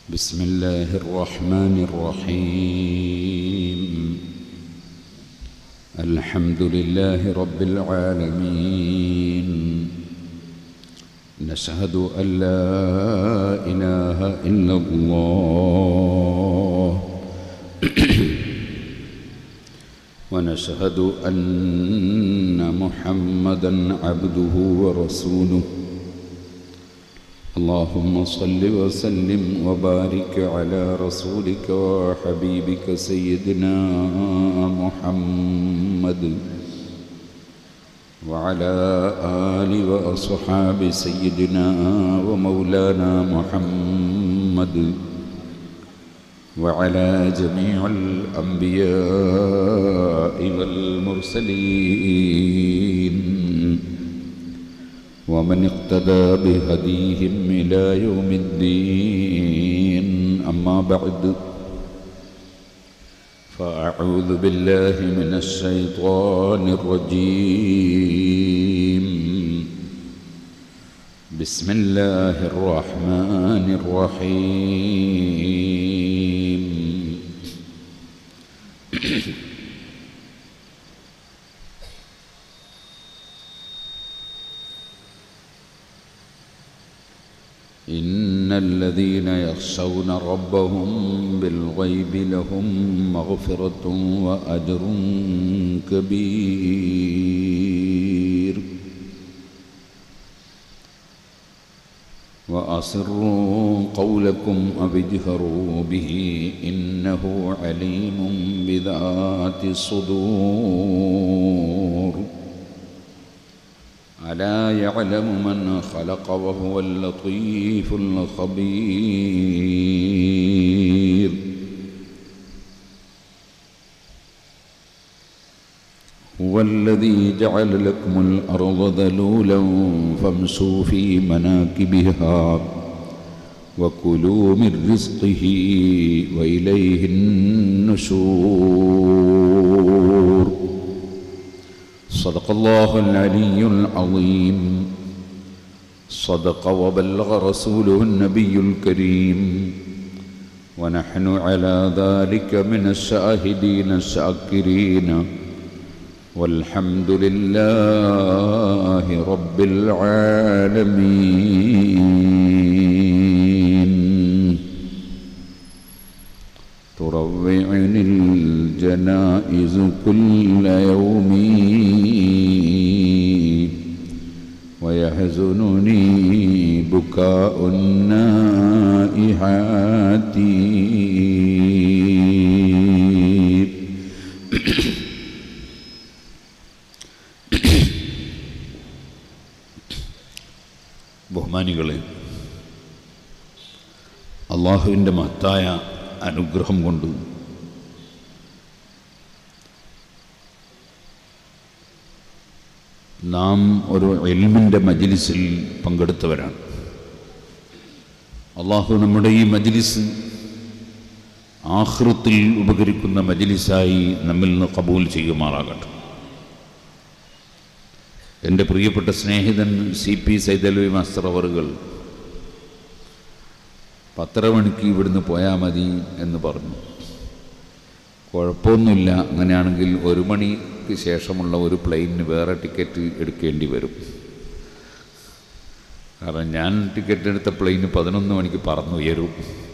بسم الله الرحمن الرحيم الحمد لله رب العالمين نشهد أن لا إله إلا الله ونشهد أن محمدا عبده ورسوله اللهم صل وسلم وبارك على رسولك وحبيبك سيدنا محمد وعلى آل وأصحاب سيدنا ومولانا محمد وعلى جميع الأنبياء والمرسلين ومن اقتدى بهديهم إلى يوم الدين أما بعد فأعوذ بالله من الشيطان الرجيم بسم الله الرحمن الرحيم إن الذين يخشون ربهم بالغيب لهم مغفرة وأجر كبير وأسروا قولكم أو اجهروا به إنه عليم بذات الصدور ألا يعلم من خلق وهو اللطيف الخبير هو الذي جعل لكم الأرض ذلولا فامشوا في مناكبها وكلوا من رزقه وإليه النشور صدق الله العلي العظيم صدق وبلغ رسوله النبي الكريم ونحن على ذلك من الشاهدين الشاكرين والحمد لله رب العالمين تروعني الجنائز كل يوم ويحزنني بكاء النائحات ബഹുമാനികളെ അള്ളാഹുവിൻ്റെ മഹത്തായ അനുഗ്രഹം കൊണ്ട് നാം ഒരു എൽമിൻ്റെ മജിലിസിൽ പങ്കെടുത്തവരാണ് അള്ളാഹു നമ്മുടെ ഈ മജിലിസ് ആഹൃത്തിൽ ഉപകരിക്കുന്ന മജിലിസായി നമ്മിൽ നിന്ന് കബൂൽ ചെയ്യുമാറാകട്ടെ എൻ്റെ പ്രിയപ്പെട്ട സ്നേഹിതൻ സി പി സൈതലവി മാസ്റ്റർ അവറുകൾ പത്തര മണിക്ക് ഇവിടുന്ന് പോയാൽ മതി എന്ന് പറഞ്ഞു കുഴപ്പമൊന്നുമില്ല അങ്ങനെയാണെങ്കിൽ ഒരു മണിക്ക് ശേഷമുള്ള ഒരു പ്ലെയിനിന് വേറെ ടിക്കറ്റ് എടുക്കേണ്ടി വരും കാരണം ഞാൻ ടിക്കറ്റ് എടുത്ത പ്ലെയിന് പതിനൊന്ന് മണിക്ക് പറന്നുയരും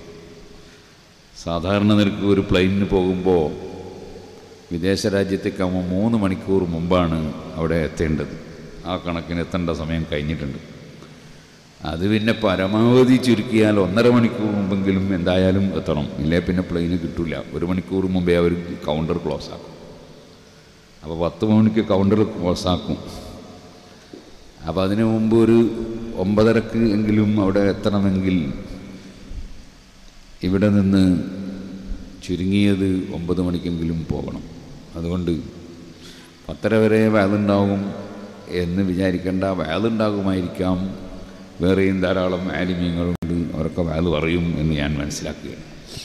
സാധാരണ നിരക്ക് ഒരു പ്ലെയിനിന് പോകുമ്പോൾ വിദേശ രാജ്യത്തേക്കാകുമ്പോൾ മൂന്ന് മണിക്കൂർ മുമ്പാണ് അവിടെ എത്തേണ്ടത് ആ കണക്കിന് എത്തേണ്ട സമയം കഴിഞ്ഞിട്ടുണ്ട് അത് പിന്നെ പരമാവധി ചുരുക്കിയാൽ ഒന്നര മണിക്കൂർ മുമ്പെങ്കിലും എന്തായാലും എത്തണം ഇല്ലേ പിന്നെ പ്ലെയിന് കിട്ടില്ല ഒരു മണിക്കൂർ മുമ്പേ അവർ കൗണ്ടർ ക്ലോസ് ആക്കും അപ്പോൾ പത്ത് മണിക്ക് കൗണ്ടർ ക്ലോസ് ആക്കും അപ്പോൾ അതിനു മുമ്പ് ഒരു ഒമ്പതരക്ക് എങ്കിലും അവിടെ എത്തണമെങ്കിൽ ഇവിടെ നിന്ന് ചുരുങ്ങിയത് ഒമ്പത് മണിക്കെങ്കിലും പോകണം അതുകൊണ്ട് പത്തര വരെ വയലുണ്ടാകും എന്ന് വിചാരിക്കേണ്ട വയലുണ്ടാകുമായിരിക്കാം വേറെയും ധാരാളം ആലിമ്യങ്ങളുണ്ട് അവരൊക്കെ വയൽ പറയും എന്ന് ഞാൻ മനസ്സിലാക്കുകയാണ്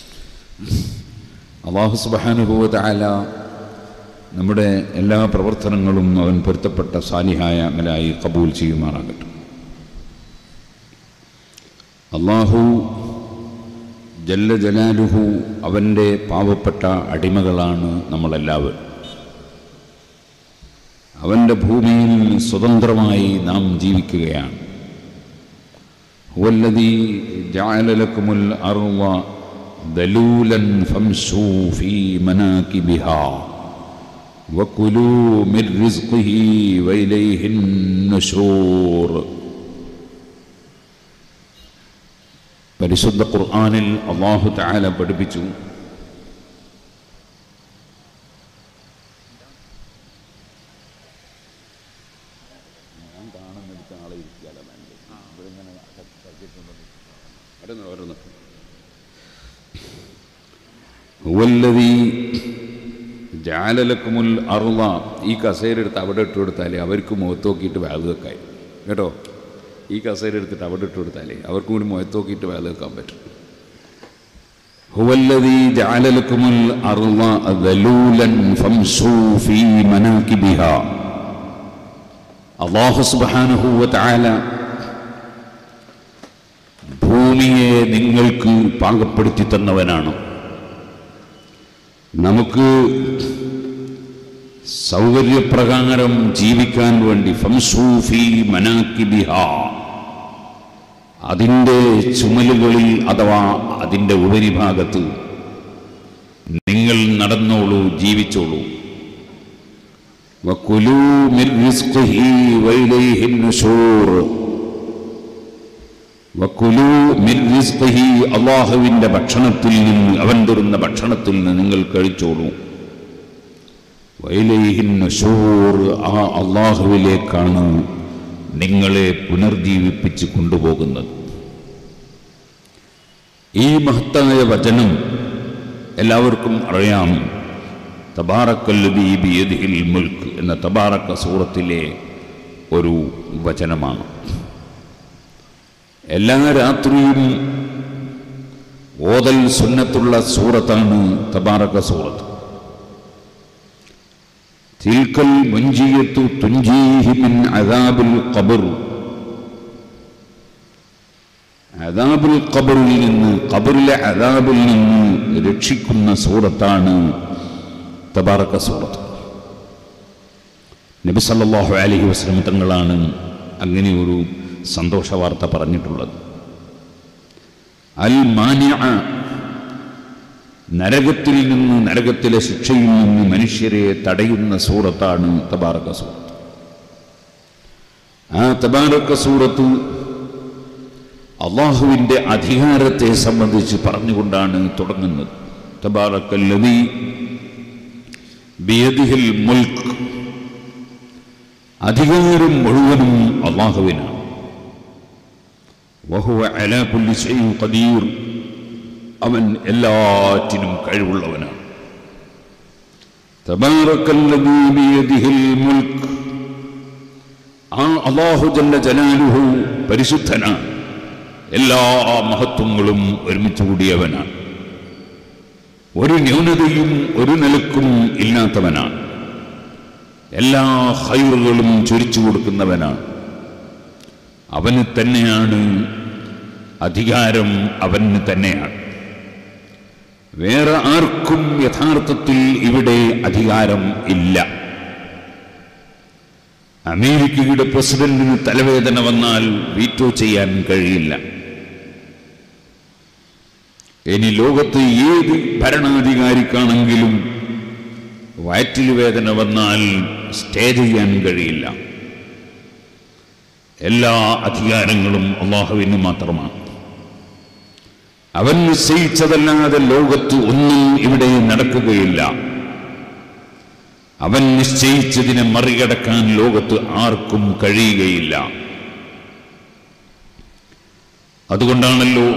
അള്ളാഹു സുബാനുഭവത്ത് ആല നമ്മുടെ എല്ലാ പ്രവർത്തനങ്ങളും അവൻ പൊരുത്തപ്പെട്ട സാലിഹായ അമലായി കബൂൽ ചെയ്യുമാറാകട്ടെ അള്ളാഹു ജല്ല ജലാലുഹു അവൻ്റെ പാവപ്പെട്ട അടിമകളാണ് നമ്മളെല്ലാവരും അവൻ്റെ ഭൂമിയിൽ സ്വതന്ത്രമായി നാം ജീവിക്കുകയാണ് ഹുവല്ലദീ ജഅല ലക്കുമുൽ അർള ദലൂലൻ ഫംശൂ ഫീ മനാകിബിഹാ വകുലൂ മിൻ റിസ്ഖിഹി വഇലൈഹിൻ നുശൂർ പരിശുദ്ധ ഖുർആനിൽ അള്ളാഹു തആല പഠിപ്പിച്ചു ഹുവല്ലദീ ജാലലക്കുമുൽ അറുള ഈ കസേര എടുത്ത് അവിടെ ഇട്ട് കൊടുത്താലേ അവർക്ക് മുഖത്ത് നോക്കിയിട്ട് വേല വെക്കായി കേട്ടോ ഈ കസേര എടുത്തിട്ട് അവിടെ ഇട്ട് കൊടുത്താലേ അവർക്കും കൂടി മുഖത്ത് നോക്കിയിട്ട് വേല വെക്കാൻ പറ്റും ഹുവല്ലദീ ജാലലക്കുമുൽ അറുള ദലൂലൻ ഫംശൂ ഫീ മനാകിബിഹാ അല്ലാഹു സുബ്ഹാനഹു വ തആല ഭൂമിയെ നിങ്ങൾക്ക് പാകപ്പെടുത്തി തന്നവനാണ് നമുക്ക് സൗകര്യപ്രകാരം ജീവിക്കാൻ വേണ്ടി ഫംസൂഫി മനാക്കിബിഹ അതിൻ്റെ ചുമലുകളിൽ അഥവാ അതിൻ്റെ ഉപരിഭാഗത്ത് നിങ്ങൾ നടന്നോളൂ ജീവിച്ചോളൂ വക്കുലൂ മിൻ റിസ്ഖിഹി വഇലൈഹിൻ നുശൂർ വക്കുലു മിൻ റിസ്ഖിഹി അള്ളാഹുവിൻ്റെ ഭക്ഷണത്തിൽ നിന്ന് അവൻ തരുന്ന ഭക്ഷണത്തിൽ നിന്ന് നിങ്ങൾ കഴിച്ചോളൂ വൈലൈഹിൻ നശൂർ ആ അള്ളാഹുവിലേക്കാണ് നിങ്ങളെ പുനർജീവിപ്പിച്ച് കൊണ്ടുപോകുന്നത് ഈ മഹത്തായ വചനം എല്ലാവർക്കും അറിയാം തബാറക്കല്ലദീ ബിയദിഹിൽ മുൽക്ക് എന്ന തബാറക്ക സൂറത്തിലെ ഒരു വചനമാണ് എല്ലാ രാത്രിയും ഓതൽ സുന്നത്തുള്ള സൂറത്താണ് തബാറക സൂറത്ത് തിൽക്കൽ മുഞ്ചിയത്തു തുഞ്ചീഹി മിൻ അദാബിൽ ഖബർ അദാബുൽ ഖബറിൽ നിന്ന് ഖബറിലെ അദാബിൽ നിന്ന് രക്ഷിക്കുന്ന സൂറത്താണ് തബാറക സൂറത്ത് നബി സല്ലല്ലാഹു അലൈഹി വസല്ലം തങ്ങളാണ് അങ്ങനെ ഒരു സന്തോഷ വാർത്ത പറഞ്ഞിട്ടുള്ളത് അൽ മാനിഅ നരകത്തിൽ നിന്ന് നരകത്തിലെ ശിക്ഷയിൽ നിന്ന് മനുഷ്യരെ തടയുന്ന സൂറത്താണ് തബാറക്ക സൂറത്ത് ആ തബാറക്ക സൂറത്ത് അള്ളാഹുവിൻ്റെ അധികാരത്തെ സംബന്ധിച്ച് പറഞ്ഞുകൊണ്ടാണ് തുടങ്ങുന്നത് തബാറക്കല്ലതി ബിയദിഹിൽ മുൽക്ക് അധികാരം മുഴുവനും അള്ളാഹുവിനാണ് വഹുവ അലാ കുല്ലി ശൈഇൻ ഖദീർ അവൻ എല്ലാറ്റിനും കഴിവുള്ളവനാണ് തബാറക്കല്ലദീ ബിയദിഹിൽ മുൽക്ക് ആ അല്ലാഹു ജല്ല ജലാലുഹു പരിശുദ്ധനാണ് എല്ലാ മഹത്വങ്ങളും ഒരുമിച്ച് കൂടിയവനാണ് ഒരു ന്യൂനതയും ഒരു നിലക്കും ഇല്ലാത്തവനാണ് എല്ലാ ഹൈറുകളും ചൊരിച്ചു കൊടുക്കുന്നവനാണ് അവന് തന്നെയാണ് അധികാരം അവന് തന്നെയാണ് വേറെ ആർക്കും യഥാർത്ഥത്തിൽ ഇവിടെ അധികാരം ഇല്ല അമേരിക്കയുടെ പ്രസിഡന്റിന് തലവേദന വന്നാൽ വീറ്റോ ചെയ്യാൻ കഴിയില്ല ഇനി ലോകത്ത് ഏത് ഭരണാധികാരിക്കാണെങ്കിലും വയറ്റിൽ വേദന വന്നാൽ സ്റ്റേ ചെയ്യാൻ കഴിയില്ല എല്ലാ അധികാരങ്ങളും അള്ളാഹുവിന് മാത്രമാണ് അവൻ നിശ്ചയിച്ചതല്ലാതെ ലോകത്ത് ഒന്നും ഇവിടെ നടക്കുകയില്ല അവൻ നിശ്ചയിച്ചതിനെ മറികടക്കാൻ ലോകത്ത് ആർക്കും കഴിയുകയില്ല അതുകൊണ്ടാണല്ലോ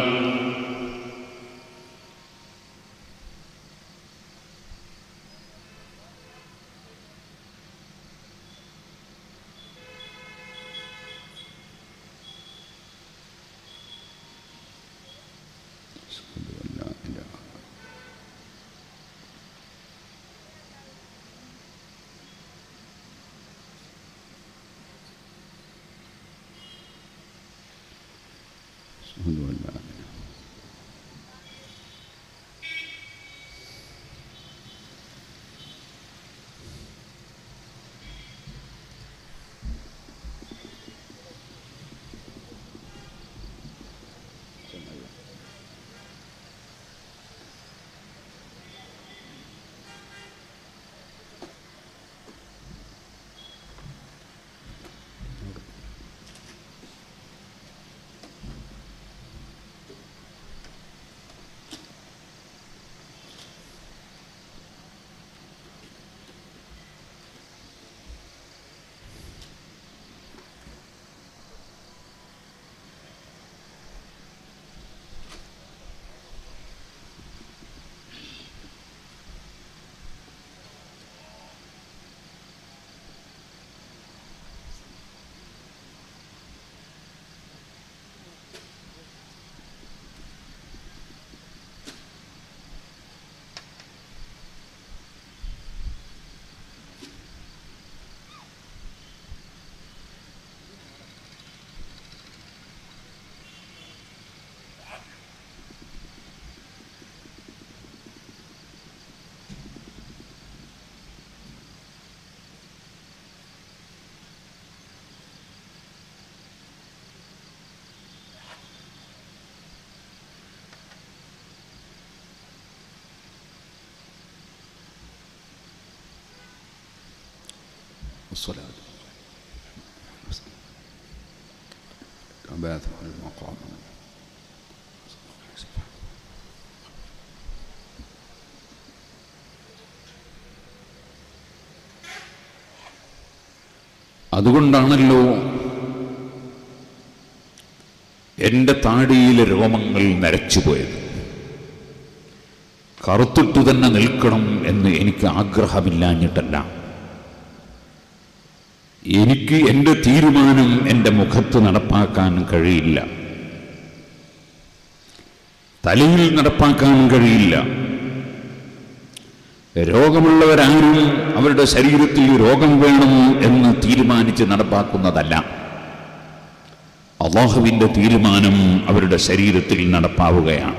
والصلاة عباث المقام അതുകൊണ്ടാണല്ലോ എൻ്റെ താടിയിലെ രോമങ്ങൾ നരച്ചുപോയത് കറുത്തിട്ടു തന്നെ നിൽക്കണം എന്ന് എനിക്ക് ആഗ്രഹമില്ലാഞ്ഞിട്ടല്ല എനിക്ക് എൻ്റെ തീരുമാനം എൻ്റെ മുഖത്ത് നടപ്പാക്കാൻ കഴിയില്ല തലയിൽ നടപ്പാക്കാൻ കഴിയില്ല രോഗമുള്ളവരാരും അവരുടെ ശരീരത്തിൽ രോഗം വേണം എന്ന് തീരുമാനിച്ച് നടപ്പാക്കുന്നതല്ല അള്ളാഹുവിൻ്റെ തീരുമാനം അവരുടെ ശരീരത്തിൽ നടപ്പാവുകയാണ്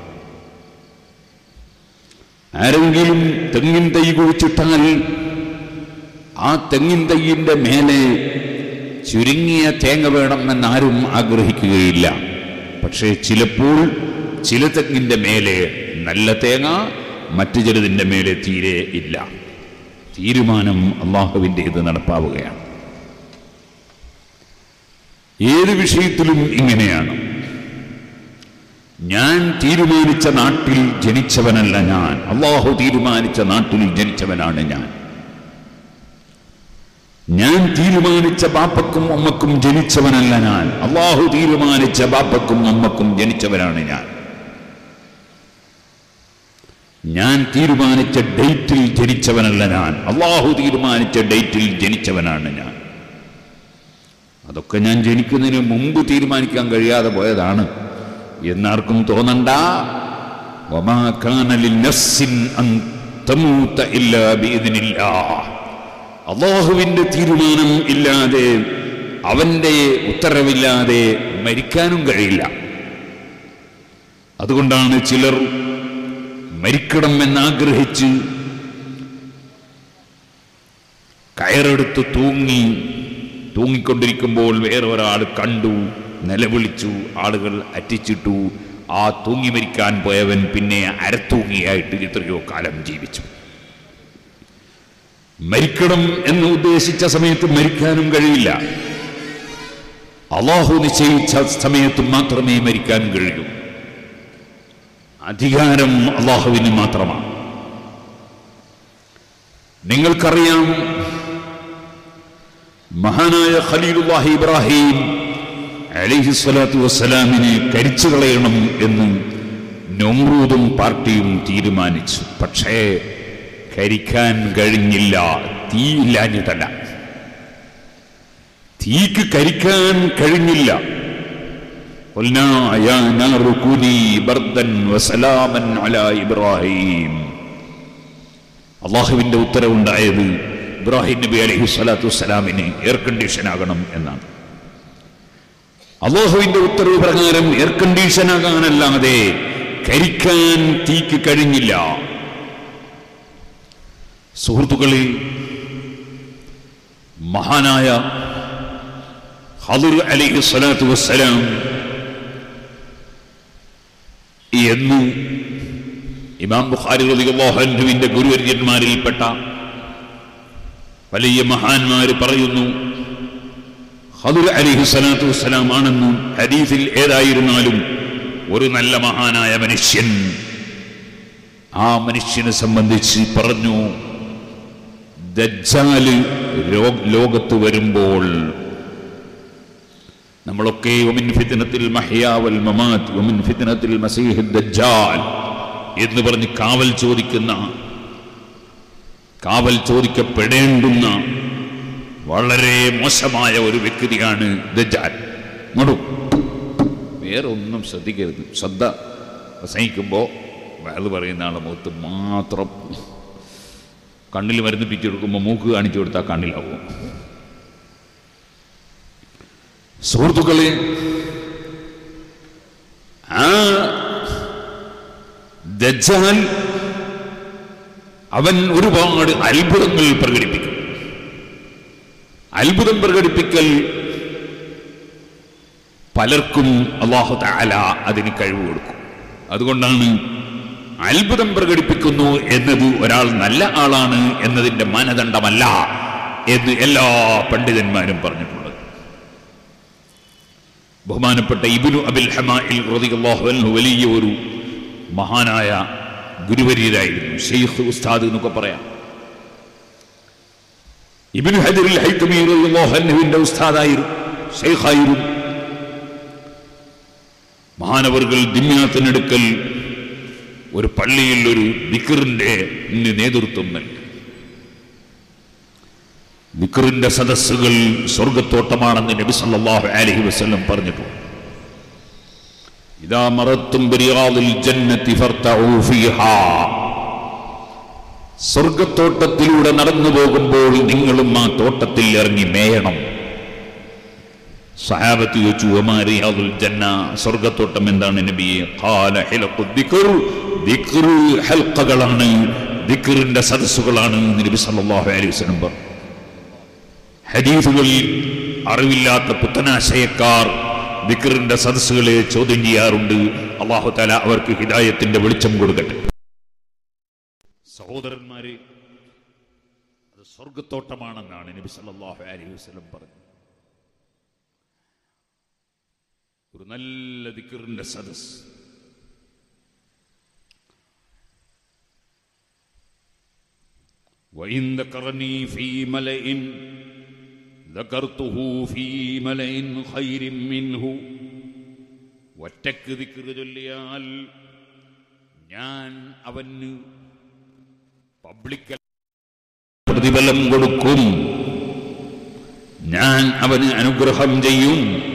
ആരെങ്കിലും തെങ്ങിൻ തൈ കുഴിച്ചിട്ടാൽ ആ തെങ്ങിൻ തൈയിൻ്റെ മേലെ ചുരുങ്ങിയ തേങ്ങ വേണമെന്നാരും ആഗ്രഹിക്കുകയില്ല പക്ഷേ ചിലപ്പോൾ ചില തെങ്ങിൻ്റെ മേലെ നല്ല തേങ്ങ മറ്റു ചിലതിൻ്റെ മേലെ തീരെ ഇല്ല തീരുമാനം അള്ളാഹുവിൻ്റെ ഇത് നടപ്പാവുകയാണ് ഏത് വിഷയത്തിലും ഇങ്ങനെയാണ് ഞാൻ തീരുമാനിച്ച നാട്ടിൽ ജനിച്ചവനല്ല ഞാൻ അള്ളാഹു തീരുമാനിച്ച നാട്ടിൽ ജനിച്ചവനാണ് ഞാൻ ഞാൻ തീരുമാനിച്ച ബാപ്പക്കും അമ്മക്കും ജനിച്ചവനല്ല ഞാൻ അള്ളാഹു തീരുമാനിച്ച ബാപ്പക്കും അമ്മക്കും ജനിച്ചവനാണ് ഞാൻ ഞാൻ തീരുമാനിച്ച ഡേറ്റിൽ ജനിച്ചവനല്ല ഞാൻ അള്ളാഹു തീരുമാനിച്ച ഡേറ്റിൽ ജനിച്ചവനാണ് ഞാൻ അതൊക്കെ ഞാൻ ജനിക്കുന്നതിന് മുമ്പ് തീരുമാനിക്കാൻ കഴിയാതെ പോയതാണ് എന്നാർക്കും തോന്നണ്ട വമാ കാന ലിന്നഫ്സിൻ അൻ തമൂത ഇല്ലാ ബിഇദ്നില്ലാഹ്. അള്ളാഹുവിന്റെ തീരുമാനം ഇല്ലാതെ അവന്റെ ഉത്തരവില്ലാതെ മരിക്കാനും കഴിയില്ല അതുകൊണ്ടാണ് ചിലർ മരിക്കണം എന്നാഗ്രഹിച്ച് കയറെടുത്ത് തൂങ്ങി തൂങ്ങിക്കൊണ്ടിരിക്കുമ്പോൾ വേറെ ഒരാൾ കണ്ടു നിലവിളിച്ചു ആളുകൾ അറ്റിച്ചിട്ടു ആ തൂങ്ങി മരിക്കാൻ പോയവൻ പിന്നെ അരത്തൂങ്ങിയായിട്ട് എത്രയോ കാലം ജീവിച്ചു മരിക്കണം എന്ന് ഉദ്ദേശിച്ച സമയത്ത് മരിക്കാനും കഴിയില്ല അള്ളാഹു നിശ്ചയിച്ച സമയത്ത് മാത്രമേ മരിക്കാൻ കഴിയൂ അധികാരം അള്ളാഹുവിന് മാത്രമാണ് നിങ്ങൾക്കറിയാം മഹാനായ ഖലീലുല്ലാഹി ഇബ്രാഹിം അലിഹി സ്വലാത്തു വസ്സലാമിനെ കരിച്ചു കളയണം എന്ന് നൊമ്രൂദും പാർട്ടിയും തീരുമാനിച്ചു പക്ഷേ കരിക്കാൻ കഴിഞ്ഞില്ല തീയില്ലാഞ്ഞിട്ടല്ല തീക്ക് കരിക്കാൻ കഴിഞ്ഞില്ല قلنا يا نار كوني بردا وسلاما على إبراهيم അള്ളാഹുവിന്റെ ഉത്തരവുണ്ടായത് ഇബ്രാഹിം നബി അലൈഹി സ്വലാത്തു വസ്സലാമിന് എയർ കണ്ടീഷൻ ആകണം എന്നാണ് അള്ളാഹുവിന്റെ ഉത്തരവ് പ്രകാരം എയർ കണ്ടീഷൻ ആകാനല്ലാതെ കരിക്കാൻ തീക്ക് കഴിഞ്ഞില്ല സുഹൃത്തുക്കളിൽ മഹാനായ ഹദുർ അലൈഹി സ്വലാത്തു വസ്സലാം എന്ന് ഇമാം ബുഖാരി റളിയല്ലാഹുവിന്റെ ഗുരുവര്യന്മാരിൽപ്പെട്ട വലിയ മഹാന്മാര് പറയുന്നു ഹദുർ അലിഹു സ്വലാത്തു വസ്സലാം ആണെന്നും ഹദീസിൽ ഏതായിരുന്നാലും ഒരു നല്ല മഹാനായ മനുഷ്യൻ ആ മനുഷ്യനെ സംബന്ധിച്ച് പറഞ്ഞു ദജ്ജാല് രോ- ലോകത്ത് വരുമ്പോൾ നമ്മളൊക്കെ ഒമിൻ ഫിത്നത്തിൽ മഹ്യാവൽ മമാത്ത് ഒമിൻ ഫിത്നത്തിൽ മസീഹ് ദജ്ജാൽ എന്ന് പറഞ്ഞ് കാവൽ ചോദിക്കുന്ന കാവൽ ചോദിക്കപ്പെടേണ്ടുന്ന വളരെ മോശമായ ഒരു വ്യക്തിയാണ് ദജ്ജാൽ ഇങ്ങോട്ടു വേറെ ഒന്നും ശ്രദ്ധിക്കരുത് ശ്രദ്ധ പ്രസംഗിക്കുമ്പോൾ അത് പറയുന്ന ആളെ മുഖത്ത് മാത്രം കണ്ണിൽ മരുന്ന് പിച്ചെടുക്കുമ്പോൾ മൂക്ക് കാണിച്ചു കൊടുത്താൽ കണ്ണിലാവും സുഹൃത്തുക്കളെ ആ ദജ്ജാൽ അവൻ ഒരുപാട് അത്ഭുതങ്ങൾ പ്രകടിപ്പിക്കും അത്ഭുതം പ്രകടിപ്പിക്കൽ പലർക്കും അള്ളാഹു താല അതിന് കഴിവ് കൊടുക്കും അതുകൊണ്ടാണ് അത്ഭുതം പ്രകടിപ്പിക്കുന്നു എന്നത് ഒരാൾ നല്ല ആളാണ് എന്നതിൻ്റെ മാനദണ്ഡമല്ല എന്ന് എല്ലാ പണ്ഡിതന്മാരും പറഞ്ഞിട്ടുള്ളത് ബഹുമാനപ്പെട്ട ഇബിനു അബിൽ ഹമാഇൽ റളിയല്ലാഹു അൻഹു വലിയ ഒരു മഹാനായ ഗുരുവര്യരായിരുന്നു ഷെയ്ഖ് ഉസ്താദ് എന്നൊക്കെ പറയാം ഇബിനു ഹജറിൽ ഹൈത്തമി റളിയല്ലാഹു അൻഹുവിന്റെ ഉസ്താദായിരുന്നു ഷെയ്ഖായിരുന്നു മഹാനവർകൾ ദിമ്യാത്തിനടുക്കൽ ഒരു പള്ളിയിൽ ഒരു ദിക്കറിന്റെ നേതൃത്വം നൽകി ദിക്കറിന്റെ സദസ്സുകൾ സ്വർഗത്തോട്ടമാണെന്ന് നബി സല്ലല്ലാഹു അലൈഹി വസല്ലം പറഞ്ഞിട്ടുണ്ട് ഇതാ മറത്തും ബിരിയാദിൽ ജന്നത്തി ഫർതഉ ഫീഹാ സ്വർഗത്തോട്ടത്തിലൂടെ നടന്നു പോകുമ്പോൾ നിങ്ങളും ആ തോട്ടത്തിൽ ഇറങ്ങി മേയണം സഹാബത്ത് ചോദിച്ചു ഒമാരിയാദുൽ ജന്ന സ്വർഗത്തോട്ടം എന്താണ് നബിയെ ഖാല ഹിലഖു ദിക്ർ ദിക്ർ ഹൽഖകളാണ് ദിക്റിന്റെ സദസ്സുകളാണ് എന്ന് നബി സല്ലല്ലാഹു അലൈഹി വസല്ലം പറഞ്ഞു ഹദീസുകളിൽ അറിവില്ലാത്ത പുത്തനാശയക്കാർ ദിക്റിന്റെ സദസ്സുകളെ ചോദ്യം ചെയ്യാറുണ്ട് അള്ളാഹു താല അവർക്ക് ഹിദായത്തിന്റെ വെളിച്ചം കൊടുക്കട്ടെ സഹോദരന്മാരെ അത് സ്വർഗത്തോട്ടമാണെന്നാണ് നബി സല്ലല്ലാഹു അലൈഹി വസല്ലം പറഞ്ഞത് ഒരു നല്ല ദിക്കറിന്റെ സദസ് وإن ذكرني في ملئ ذكرته في ملئ خير منه ഒറ്റക്ക് ദിക്കറ് ചൊല്ലിയാൽ ഞാൻ അവന് പബ്ലിക് പ്രതിഫലം കൊടുക്കും ഞാൻ അവന് അനുഗ്രഹം ചെയ്യും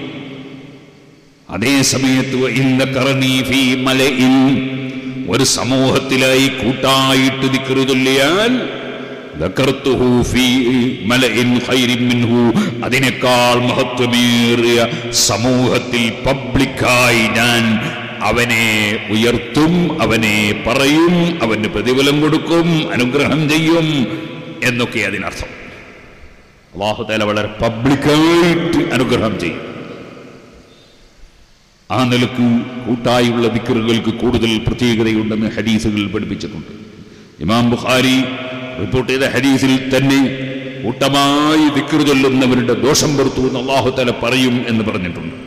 അതേ സമയത്ത് ഇന്ന കറണി ഫീ മലയിൽ ഒരു സമൂഹത്തിലായി കൂട്ടായിട്ട് ദിക്കറ് ചൊല്ലിയാൽ ذكرته في ملئ خير منه അതിനേക്കാൾ മഹത്വമേറിയ സമൂഹത്തിൽ പബ്ലിക്കായി ഞാൻ അവനെ ഉയർത്തും അവനെ പറയും അവന് പ്രതിഫലം കൊടുക്കും അനുഗ്രഹം ചെയ്യും എന്നൊക്കെ അതിനർത്ഥം അള്ളാഹുതല വളരെ പബ്ലിക്കായിട്ട് അനുഗ്രഹം ചെയ്യും ആ നിലക്ക് കൂട്ടായുള്ള ദിക്കറുകൾക്ക് കൂടുതൽ പ്രത്യേകതയുണ്ടെന്ന് ഹദീസുകൾ പഠിപ്പിച്ചിട്ടുണ്ട് ഇമാം ബുഖാരി റിപ്പോർട്ട് ചെയ്ത ഹദീസിൽ തന്നെ കൂട്ടമായി ദിക്കർ ചൊല്ലുന്നവരുടെ ദോഷം പുറത്തു എന്ന് അള്ളാഹുതല പറയും എന്ന് പറഞ്ഞിട്ടുണ്ട്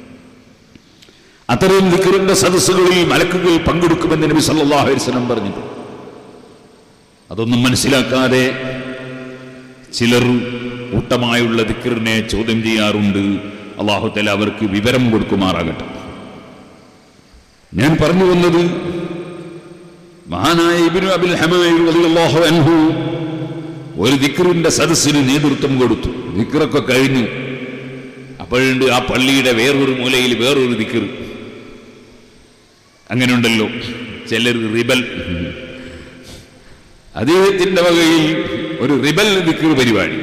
അത്തരം ദിക്കറിന്റെ സദസ്സുകളിൽ മലക്കുകൾ പങ്കെടുക്കുമെന്ന് നബി സല്ലല്ലാഹു അലൈഹി വസല്ലം പറഞ്ഞിട്ടുണ്ട് അതൊന്നും മനസ്സിലാക്കാതെ ചിലർ കൂട്ടമായുള്ള ദിക്കറിനെ ചോദ്യം ചെയ്യാറുണ്ട് അള്ളാഹുത്തല അവർക്ക് വിവരം കൊടുക്കുമാറാകട്ടെ ഞാൻ പറഞ്ഞു വന്നത് മഹാനായ ഇബ്നു അബിൽ ഹമായിൽ റളിയല്ലാഹു അൻഹു ഒരു ദിക്റിന്റെ സദസ്സിന് നേതൃത്വം കൊടുത്തു ദിക്റൊക്കെ കഴിഞ്ഞു അപ്പോഴുണ്ട് ആ പള്ളിയുടെ വേറൊരു മൂലയിൽ വേറൊരു ദിക്ർ അങ്ങനെയുണ്ടല്ലോ ചിലർ റിബൽ അദ്ദേഹത്തിന്റെ വകയിൽ ഒരു റിബൽ ദിക്ർ പരിപാടി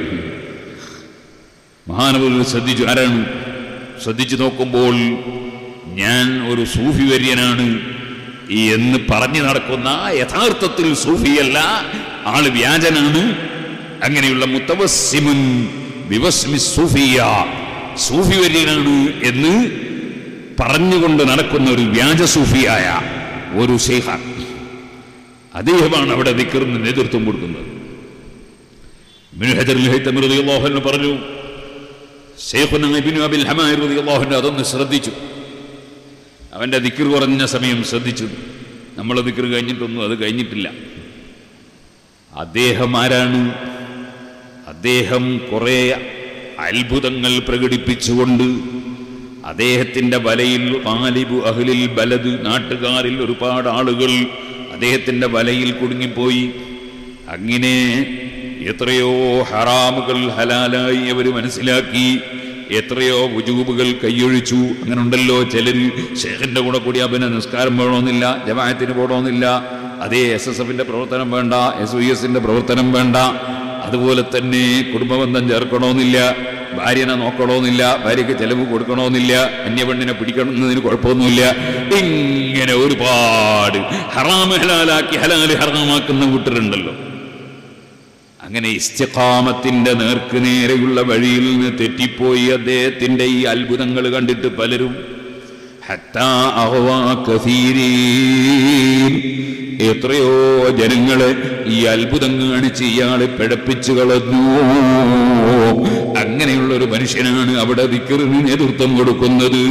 മഹാനവർ ശ്രദ്ധിച്ചു ആരാണ് ശ്രദ്ധിച്ചു നോക്കുമ്പോൾ ഞാൻ ഒരു സൂഫി വര്യനാണ് എന്ന് പറഞ്ഞു നടക്കുന്ന യഥാർത്ഥത്തിൽ സൂഫിയല്ല ആള് വ്യാജനാണ് അങ്ങനെയുള്ള മുത്തവസ്സിമുൻ വിവസ്മി സൂഫിയ സൂഫി വര്യനാണ് എന്ന് പറഞ്ഞുകൊണ്ട് നടക്കുന്ന ഒരു വ്യാജ സൂഫിയായ ഒരു ശേഖ അദ്ദേഹമാണ് അവിടെ ദിക്കറിന് നേതൃത്വം കൊടുക്കുന്നത് ഇബ്നു ഹജറുൽ ഹൈത്തമി റളിയല്ലാഹു അൻഹു പറഞ്ഞു ഷെയ്ഖുന ഇബ്നു അബിൽ ഹമാരി റളിയല്ലാഹു അൻഹു അതൊന്ന് ശ്രദ്ധിച്ചു അവന്റെ ദിക്കർ കുറഞ്ഞ സമയം ശ്രദ്ധിച്ചു നമ്മൾ ദിക്കർ കഴിഞ്ഞിട്ടൊന്നും അത് കഴിഞ്ഞിട്ടില്ല അദ്ദേഹം ആരാണ് അദ്ദേഹം കുറെ അത്ഭുതങ്ങൾ പ്രകടിപ്പിച്ചുകൊണ്ട് അദ്ദേഹത്തിന്റെ വലയിൽ മാലിബു അഹ്ലിൽ ബലത് നാട്ടുകാരിൽ ഒരുപാട് ആളുകൾ അദ്ദേഹത്തിന്റെ വലയിൽ കുടുങ്ങിപ്പോയി അങ്ങനെ എത്രയോ ഹറാമുകൾ ഹലാലായി അവർ മനസ്സിലാക്കി എത്രയോ വുജൂബുകൾ കൈയൊഴിച്ചു അങ്ങനെ ഉണ്ടല്ലോ ചിലർ ഷേഖിന്റെ കൂടെ കൂടി അവന് നിസ്കാരം വേണമെന്നില്ല ജമാഅത്തിന് പോകണമെന്നില്ല അതേ എസ് എസ് എഫിന്റെ പ്രവർത്തനം വേണ്ട എസ് വി എസിന്റെ പ്രവർത്തനം വേണ്ട അതുപോലെ തന്നെ കുടുംബബന്ധം ചേർക്കണമെന്നില്ല ഭാര്യനെ നോക്കണമെന്നില്ല ഭാര്യയ്ക്ക് ചെലവ് കൊടുക്കണമെന്നില്ല അന്യപെണ്ണിനെ പിടിക്കണമെന്നതിന് കുഴപ്പമൊന്നുമില്ല ഇങ്ങനെ ഒരുപാട് ഹറാമ് ഹലാലാക്കി ഹലാല് ഹറാമാക്കുന്ന കൂട്ടരുണ്ടല്ലോ അങ്ങനെ ഇസ്തിഖാമത്തിന്റെ നേർക്ക് നേരെയുള്ള വഴിയിൽ നിന്ന് തെറ്റിപ്പോയി അദ്ദേഹത്തിന്റെ ഈ അത്ഭുതങ്ങൾ കണ്ടിട്ട് പലരും ഹത്താ അഹ്വാ കസീരീൻ. എത്രയോ ജനങ്ങളെ ഈ അത്ഭുതം കാണിച്ച് ഇയാളെ പിഴപ്പിച്ചു കളഞ്ഞു അങ്ങനെയുള്ള ഒരു മനുഷ്യനാണ് അവിടെ ദിക്കറിന് നേതൃത്വം കൊടുക്കുന്നത്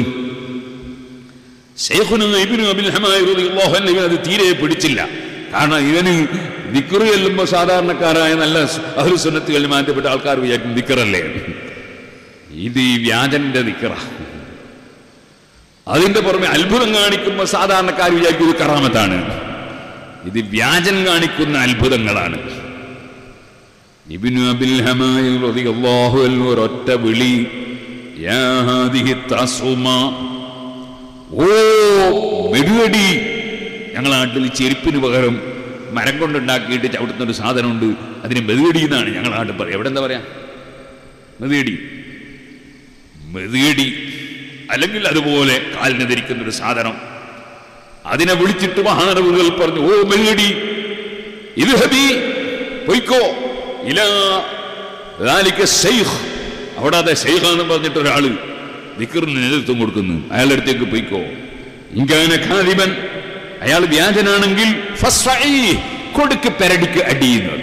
ശൈഖുന ഇബ്നു അബിൽ ഹമായ് റളിയല്ലാഹു അൻഹു ഇവന് അത് തീരെ പിടിച്ചില്ല കാരണം ഇവന് ദിക്റ് ചെല്ലുമ്പോൾ സാധാരണക്കാരായ നല്ല അഹ്ലുസുന്നത്തുകളിൽ മാറ്റപ്പെട്ട ആൾക്കാർ വിചാരിക്കും ദിക്കറല്ലേ ഇത് ഈ വ്യാജന്റെ ദിക്കറ അതിന്റെ പുറമെ അത്ഭുതം കാണിക്കുമ്പോൾ സാധാരണക്കാർ വിചാരിക്കും ഇത് കറാമത്താണ് ഇത് വ്യാജൻ കാണിക്കുന്ന അത്ഭുതങ്ങളാണ് ഇബ്നു അബിൽ ഹമായ് റളിയല്ലാഹു അൻഹു ഒരൊറ്റ വിളി യാ ഹാദിഹി തസുമ ഓ മെഴുകടി ഞങ്ങളെ നാട്ടിൽ ചെരുപ്പിന് പകരം മരം കൊണ്ടുണ്ടാക്കിയിട്ട് ചവിട്ടുന്ന ഒരു സാധനമുണ്ട് അതിന് മെതുകടി എന്നാണ് ഞങ്ങളെ നാട്ടിൽ പറയുക എവിടെ എന്താ പറയാ മെതുകടി മെതുകടി അല്ലെങ്കിൽ അതുപോലെ കാലിന് ധരിക്കുന്ന ഒരു സാധനം അതിനെ വിളിച്ചിട്ട് മഹാനവുകൾ പറഞ്ഞു ഓ മെതുകടി ഇത് ഹബി പൊയ്ക്കോ ഇലാ ذلك ശൈഖ് അവിടെ അതെ ഷെയ്ഖാന്ന് പറഞ്ഞിട്ട് ഒരാള് ദിക്കറിന് നേതൃത്വം കൊടുക്കുന്നു അയാളുടെ അടുത്തേക്ക് പോയിക്കോ ഇങ്ങനെ ഖാദിബൻ അയാൾ വ്യാജനാണെങ്കിൽ ഫസ്ഫഈ, കൊടുക്ക് പെരടിക്ക് അടിയുന്നത്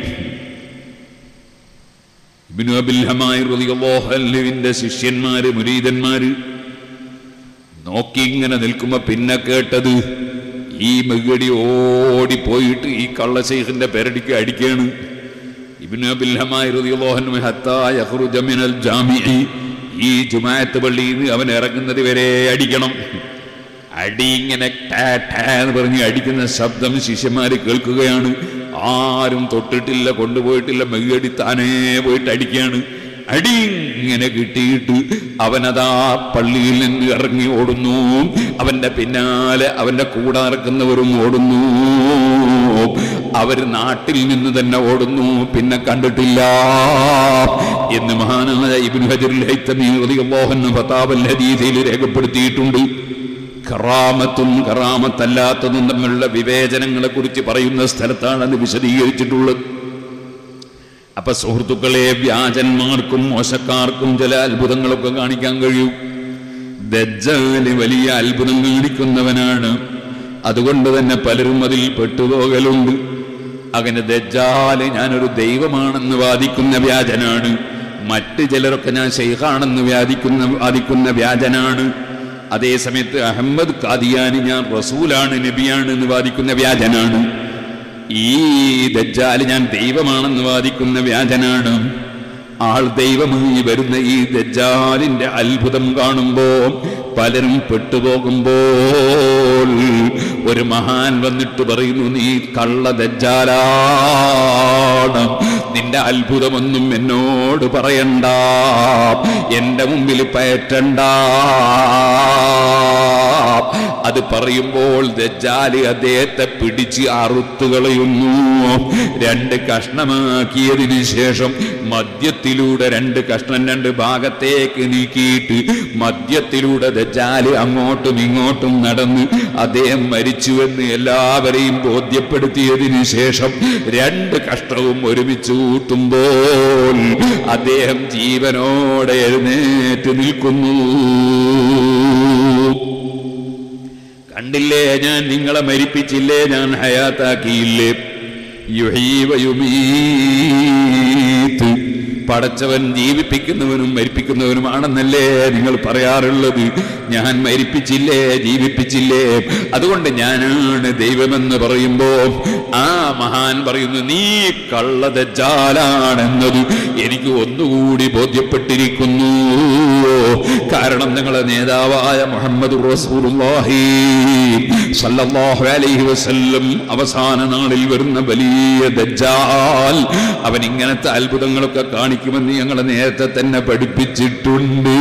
ഇബ്നു അബിൽ ഹമായി റളിയല്ലാഹു അൻഹുവിന്റെ ശിഷ്യന്മാര് മുരീദന്മാര് നോക്കി ഇങ്ങനെ നിൽക്കുമ്പോ പിന്നെ കേട്ടത് ഈ മെഗടി ഓടിപ്പോയിട്ട് ഈ കള്ളശൈഖിന്റെ പെരടിക്ക് അടിക്കാണ് ഇബ്നു അബിൽ ഹമായി റളിയല്ലാഹു അൻഹു ഹത്താ യഖ്റുജ മിനൽ ജാമിഇ ഈ ജുമാഅത്ത് പള്ളിയിൽ നിന്ന് അവൻ ഇറങ്ങുന്നത് വരെ അടിക്കണം അടി ഇങ്ങനെ ടാ ടാ എന്ന് പറഞ്ഞ് അടിക്കുന്ന ശബ്ദം ശിഷ്യന്മാര് കേൾക്കുകയാണ് ആരും തൊട്ടിട്ടില്ല കൊണ്ടുപോയിട്ടില്ല മെഗടി താനേ പോയിട്ട് അടിക്കുകയാണ് അടി ഇങ്ങനെ കിട്ടിയിട്ട് അവനതാ പള്ളിയിൽ നിന്ന് ഇറങ്ങി ഓടുന്നു അവന്റെ പിന്നാലെ അവന്റെ കൂടെ നടക്കുന്നവരും ഓടുന്നു അവര് നാട്ടിൽ നിന്ന് തന്നെ ഓടുന്നു പിന്നെ കണ്ടിട്ടില്ല എന്ന് മഹാനായ ഇബ്നു ഹജറുൽ ഹൈത്തമി റളിയല്ലാഹു അൻഹു ഫതാവൽ ഹദീസിൽ രേഖപ്പെടുത്തിയിട്ടുണ്ട് കറാമത്തും കറാമത്തല്ലാത്തതും തമ്മിലുള്ള വിവേചനങ്ങളെ കുറിച്ച് പറയുന്ന സ്ഥലത്താണ് അത് വിശദീകരിച്ചിട്ടുള്ളത് അപ്പൊ സുഹൃത്തുക്കളെ വ്യാജന്മാർക്കും മോശക്കാർക്കും ചില അത്ഭുതങ്ങളൊക്കെ കാണിക്കാൻ കഴിയും ദജ്ജാല് വലിയ അത്ഭുതം കാണിക്കുന്നവനാണ് അതുകൊണ്ട് തന്നെ പലരും അതിൽ പെട്ടുപോകലുണ്ട് അങ്ങനെ ദജ്ജാല് ഞാനൊരു ദൈവമാണെന്ന് വാദിക്കുന്ന വ്യാജനാണ് മറ്റ് ചിലരൊക്കെ ഞാൻ ഷെയ്ഖാണെന്ന് വ്യാദിക്കുന്ന വാദിക്കുന്ന വ്യാജനാണ് അതേ സമയത്ത് അഹമ്മദ് കാദിയാനി ഞാൻ റസൂലാണ് നബിയാണ് എന്ന് വാദിക്കുന്ന വ്യാജനാണ് ഈ ദജ്ജാല് ഞാൻ ദൈവമാണെന്ന് വാദിക്കുന്ന വ്യാജനാണ് ആൾ ദൈവമായി വരുന്ന ഈ ദജ്ജാലിന്റെ അത്ഭുതം കാണുമ്പോ പലരും പെട്ടുപോകുമ്പോൾ ഒരു മഹാൻ വന്നിട്ട് പറയുന്നു നീ കള്ള ദജ്ജാലാണ് നിന്റെ അത്ഭുതമൊന്നും എന്നോട് പറയണ്ട എന്റെ മുമ്പിൽ പയറ്റണ്ട അത് പറയുമ്പോൾ ദജ്ജാല് അദ്ദേഹത്തെ പിടിച്ച് അറുത്തുകളയുന്നു രണ്ട് കഷ്ണമാക്കിയതിനു ശേഷം മദ്യത്തിലൂടെ രണ്ട് കഷ്ണം രണ്ട് ഭാഗത്തേക്ക് നീക്കിയിട്ട് മദ്യത്തിലൂടെ ദജ്ജാല് അങ്ങോട്ടും ഇങ്ങോട്ടും നടന്ന് അദ്ദേഹം മരിച്ചുവെന്ന് എല്ലാവരെയും ബോധ്യപ്പെടുത്തിയതിനു ശേഷം രണ്ട് കഷ്ടവും ഒരുമിച്ച് കൂട്ടുമ്പോൾ അദ്ദേഹം ജീവനോടെ എഴുന്നേറ്റ് നിൽക്കുന്നു കണ്ടില്ലേ ഞാൻ നിങ്ങളെ മരിപ്പിച്ചില്ലേ ഞാൻ ഹയാത്താക്കിയില്ലേ യുഹീവ യുമീത്ത് പടച്ചവൻ ജീവിപ്പിക്കുന്നവനും മരിപ്പിക്കുന്നവനുമാണെന്നല്ലേ നിങ്ങൾ പറയാറുള്ളത് ഞാൻ മരിപ്പിച്ചില്ലേ ജീവിപ്പിച്ചില്ലേ അതുകൊണ്ട് ഞാനാണ് ദൈവമെന്ന് പറയുമ്പോ ആ മഹാൻ പറയുന്നു നീ കള്ളതജാലാണെന്നത് എനിക്ക് ഒന്നുകൂടി ബോധ്യപ്പെട്ടിരിക്കുന്നു കാരണം നിങ്ങളെ നേതാവായ മുഹമ്മദ് റസൂലുള്ളാഹി സല്ലല്ലാഹു അലൈഹി വസല്ലം അവസാന നാളിൽ വരുന്ന വലിയ ദജ്ജാൽ അവൻ ഇങ്ങനത്തെ അത്ഭുതങ്ങളൊക്കെ കാണിക്കുമെന്ന് ഞങ്ങളെ നേരത്തെ തന്നെ പഠിപ്പിച്ചിട്ടുണ്ട്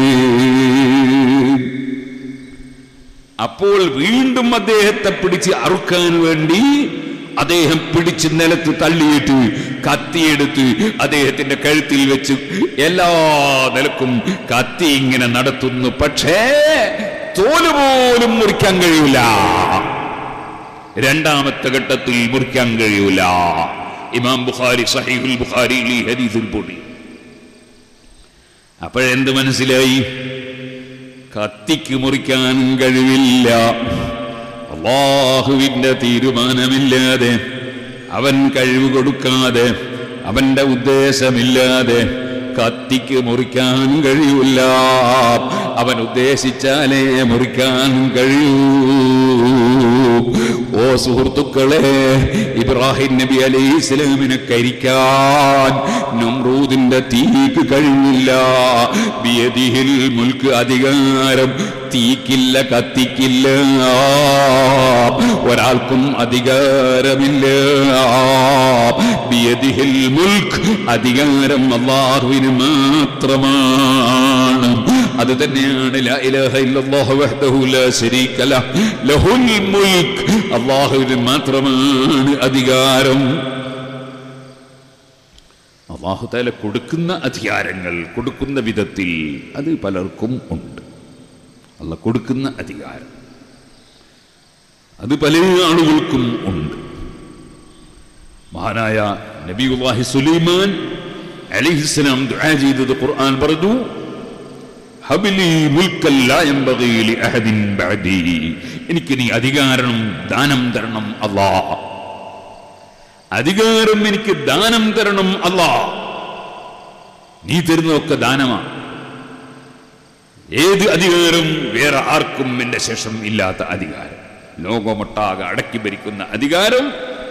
അപ്പോൾ വീണ്ടും അദ്ദേഹത്തെ പിടിച്ച് അറുക്കാൻ വേണ്ടി അദ്ദേഹം പിടിച്ച് നിലത്ത് തള്ളിയിട്ട് കത്തിയെടുത്ത് അദ്ദേഹത്തിന്റെ കഴുത്തിൽ വെച്ച് എല്ലാ നിലക്കും കത്തി ഇങ്ങനെ നടത്തുന്നു പക്ഷേ തോല് പോലും മുറിക്കാൻ കഴിയൂല രണ്ടാമത്തെ ഘട്ടത്തിൽ മുറിക്കാൻ കഴിയൂല ഇമാം ബുഖാരി സഹീഹുൽ ബുഖാരി ഈ ഹദീസിൽ പൊടി അപ്പോഴെന്ത് മനസ്സിലായി കത്തിക്ക് മുറിക്കാൻ കഴിവില്ല അള്ളാഹുവിന്റെ തീരുമാനമില്ലാതെ അവൻ കഴിവ് കൊടുക്കാതെ അവന്റെ ഉദ്ദേശമില്ലാതെ കത്തിക്ക് മുറിക്കാൻ കഴിയൂല അവൻ ഉദ്ദേശിച്ചാലേ മുറിക്കാൻ കഴിയൂ ഓ സുഹൃത്തുക്കളെ ഇബ്രാഹിം നബി അലൈഹി ഇസ്ലാമിനെ കരിക്കാൻ നമ്രൂദിന്റെ തീക്ക് കഴിഞ്ഞില്ല ബിയദിഹിൽ മുൽക്ക് അധികാരം തീക്കില്ല കത്തിക്കില്ല ഒരാൾക്കും അധികാരമില്ല ബിയദിഹിൽ മുൽക്ക് അധികാരം അള്ളാഹുവിന് മാത്രമാണ് അത് തന്നെയാണ് ലാ ഇലാഹ ഇല്ലല്ലാഹു വഹ്ദഹു ലാ ശരീക ലഹ് ലഹുൽ മുൽക്ക് അള്ളാഹുവിന് മാത്രമാണ് അധികാരം അള്ളാഹു താല കൊടുക്കുന്ന അധികാരങ്ങൾ കൊടുക്കുന്ന വിധത്തിൽ അത് പലർക്കും ഉണ്ട് അല്ല കൊടുക്കുന്ന അധികാരം അത് പല ആളുകൾക്കും ഉണ്ട് മഹാനായ നബിയുല്ലാഹി സുലൈമാൻ അലിഹിസ്ലാം ദുആ ചെയ്തത് ഖുർആൻ പറഞ്ഞു ഹബിലി മുൽക്കൽ ലാ യംബഗി ലി അഹദിൻ ബഅദി എനിക്ക് നീ അധികാരം ദാനം തരണം അല്ലാ അധികാരം എനിക്ക് ദാനം തരണം അല്ലാ നീ തരുന്നതൊക്കെ ദാനമാണ് ഏത് അധികാരം വേറെ ആർക്കും എന്റെ ശേഷം ഇല്ലാത്ത അധികാരം ലോകമൊട്ടാകെ അടക്കി ഭരിക്കുന്ന അധികാരം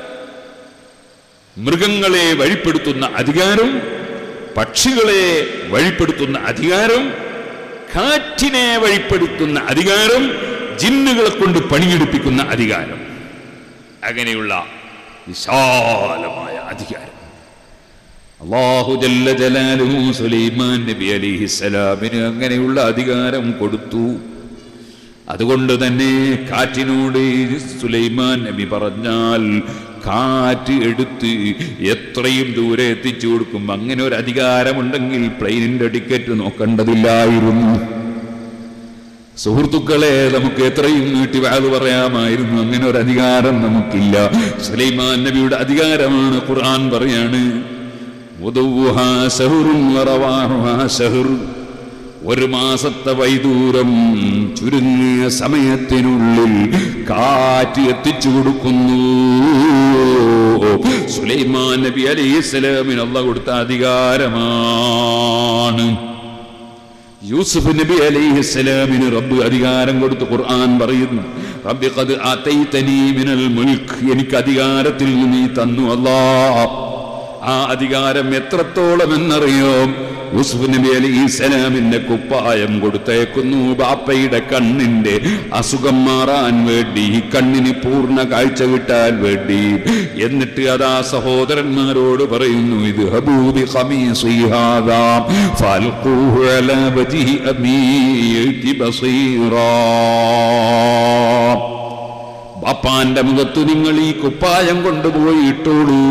മൃഗങ്ങളെ വഴിപ്പെടുത്തുന്ന അധികാരം പക്ഷികളെ വഴിപ്പെടുത്തുന്ന അധികാരം കാറ്റിനെ വഴിപ്പെടുത്തുന്ന അധികാരം ജിന്നുകളെ കൊണ്ട് പണിയെടുപ്പിക്കുന്ന അധികാരം അങ്ങനെയുള്ള വിശാലമായ അധികാരം അള്ളാഹു ജല്ല ജലാലുഹു സുലൈമാൻ നബി അലിഹിസ്സലാമിന് അങ്ങനെയുള്ള അധികാരം കൊടുത്തു അതുകൊണ്ട് തന്നെ കാറ്റിനോട് സുലൈമാൻ നബി പറഞ്ഞാൽ കാറ്റ് എടുത്ത് എത്രയും ദൂരെ എത്തിച്ചു കൊടുക്കും അങ്ങനെ ഒരു അധികാരമുണ്ടെങ്കിൽ പ്ലെയിനിന്റെ ടിക്കറ്റ് നോക്കേണ്ടതില്ലായിരുന്നു സുഹൃത്തുക്കളെ നമുക്ക് എത്രയും നീട്ടി വാത് പറയാമായിരുന്നു അങ്ങനെ ഒരു അധികാരം നമുക്കില്ല സുലൈമാൻ നബിയുടെ അധികാരമാണ് ഖുർആൻ പറയാണ് ഉദൗഹാ സഹറും വറവാഹുഹാ സഹർ. ഒരു മാസത്തെ വൈദൂരം ചുരുങ്ങിയ സമയത്തിനുള്ളിൽ കാറ്റ് എത്തിച്ചു കൊടുക്കുന്നു സുലൈമാൻ നബി അലൈഹി സ്വലാമിന് അള്ള കൊടുത്ത അധികാരമാണ് യൂസുഫ് നബി അലൈഹി സ്വലാമിന് റബ്ബ് അധികാരം കൊടുത്ത് ഖുർആൻ പറയുന്നു റബ്ബി ഖദ് ആതൈതനീ മിനൽ മുൽക്ക് എനിക്ക് അധികാരത്തിൽ നിന്ന് നീ തന്നു അല്ലാ ആ അധികാരം എത്രത്തോളം എന്നറിയോ യൂസുഫ് നബി അലൈഹി സ്വലാമിന്റെ കുപ്പായം കൊടുത്തേക്കുന്നു ബാപ്പയുടെ കണ്ണിന്റെ അസുഖം മാറാൻ വേണ്ടി ഈ കണ്ണിന് പൂർണ്ണ കാഴ്ച കിട്ടാൻ വേണ്ടി എന്നിട്ട് അതാ സഹോദരന്മാരോട് പറയുന്നു ഇത് ഹബൂബി ഖമീസി ഹാദാ ഫൽഖൂഹു അലാ വജ്ഹി അമീതി ബസീറാ ബാപ്പാന്റെ മുഖത്ത് നിങ്ങൾ ഈ കുപ്പായം കൊണ്ടുപോയി ഇട്ടോളൂ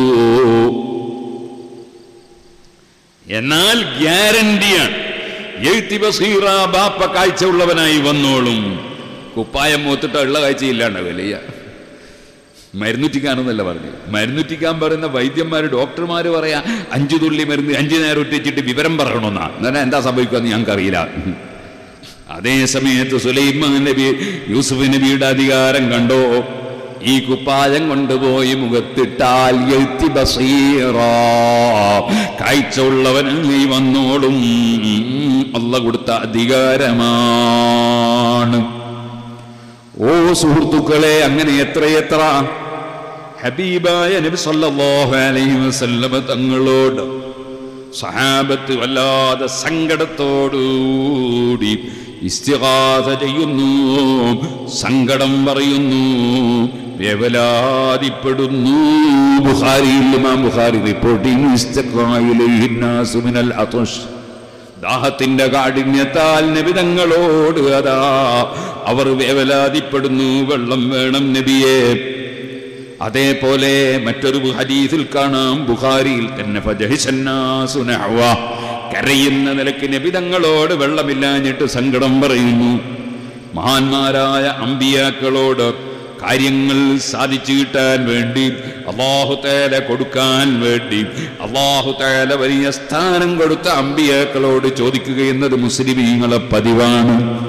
എന്നാൽ ഗ്യാരണ്ടിയാണ് എഴുത്തി ബസീറ ബാപ്പ കാഴ്ച ഉള്ളവനായി വന്നോളും കുപ്പായം മൂത്തിട്ട് ഉള്ള കാഴ്ചയില്ലാണ്ട് വലിയ മരുന്നുറ്റിക്കാനെന്നല്ല പറഞ്ഞു മരുന്നുറ്റിക്കാൻ പറയുന്ന വൈദ്യന്മാർ ഡോക്ടർമാർ പറയാ അഞ്ചു തുള്ളി മരുന്ന് അഞ്ചു നേരം ഒറ്റിച്ചിട്ട് വിവരം പറയണമെന്നാ എന്നാൽ എന്താ സംഭവിക്കുമെന്ന് ഞങ്ങൾക്കറിയില്ല അതേ സമയത്ത് സുലൈമാൻ നബി യൂസുഫ് നബിയുടെ അധികാരം കണ്ടോ ഈ കുപ്പായം കൊണ്ടുപോയി മുഖത്തിട്ടാൽ എഴുത്തി ബസീറ കാഴ്ച ഉള്ളവനായി വന്നോളും അല്ല കൊടുത്ത അധികാരമാണ് ഓ സുഹൃത്തുക്കളെ അങ്ങനെ എത്രയെത്ര ഹബീബായ നബി സല്ലല്ലാഹു അലൈഹി വസല്ലമ തങ്ങളോട് സഹാബത്ത് വല്ലാതെ സങ്കടത്തോടുകൂടി ഇസ്തിഗാസ ചെയ്യുന്നു സങ്കടം പറയുന്നു വേവലാതിപ്പെടുന്നു ബുഖാരിയിൽ ഇമാം ബുഖാരി റിപ്പോർട്ടിംഗ് ഇസ്തിഖായിലിന്നാസു മിനൽ അതുഷ് ദാഹത്തിന്റെ കാഠിന്യത്താൽ നബിതങ്ങളോട് അതാ അവർ വേവലാതിപ്പെടുന്നു വെള്ളം വേണം നബിയെ അതേപോലെ മറ്റൊരു ഹദീസിൽ കാണാം ബുഖാരിയിൽ തന്നെ ഫജഹിസന്നാസു നഹ്വ. കരയുന്ന നിലയ്ക്ക് നബിതങ്ങളോട് വെള്ളമില്ലാഞ്ഞിട്ട് സങ്കടം പറയുന്നു മഹാന്മാരായ അമ്പിയാക്കളോട് കാര്യങ്ങൾ സാധിച്ചു കിട്ടാൻ വേണ്ടി അള്ളാഹു തേല കൊടുക്കാൻ വേണ്ടി അള്ളാഹു തേല വലിയ സ്ഥാനം കൊടുത്ത അമ്പിയാക്കളോട് ചോദിക്കുക എന്നത് മുസ്ലിമീങ്ങളെ പതിവാണ്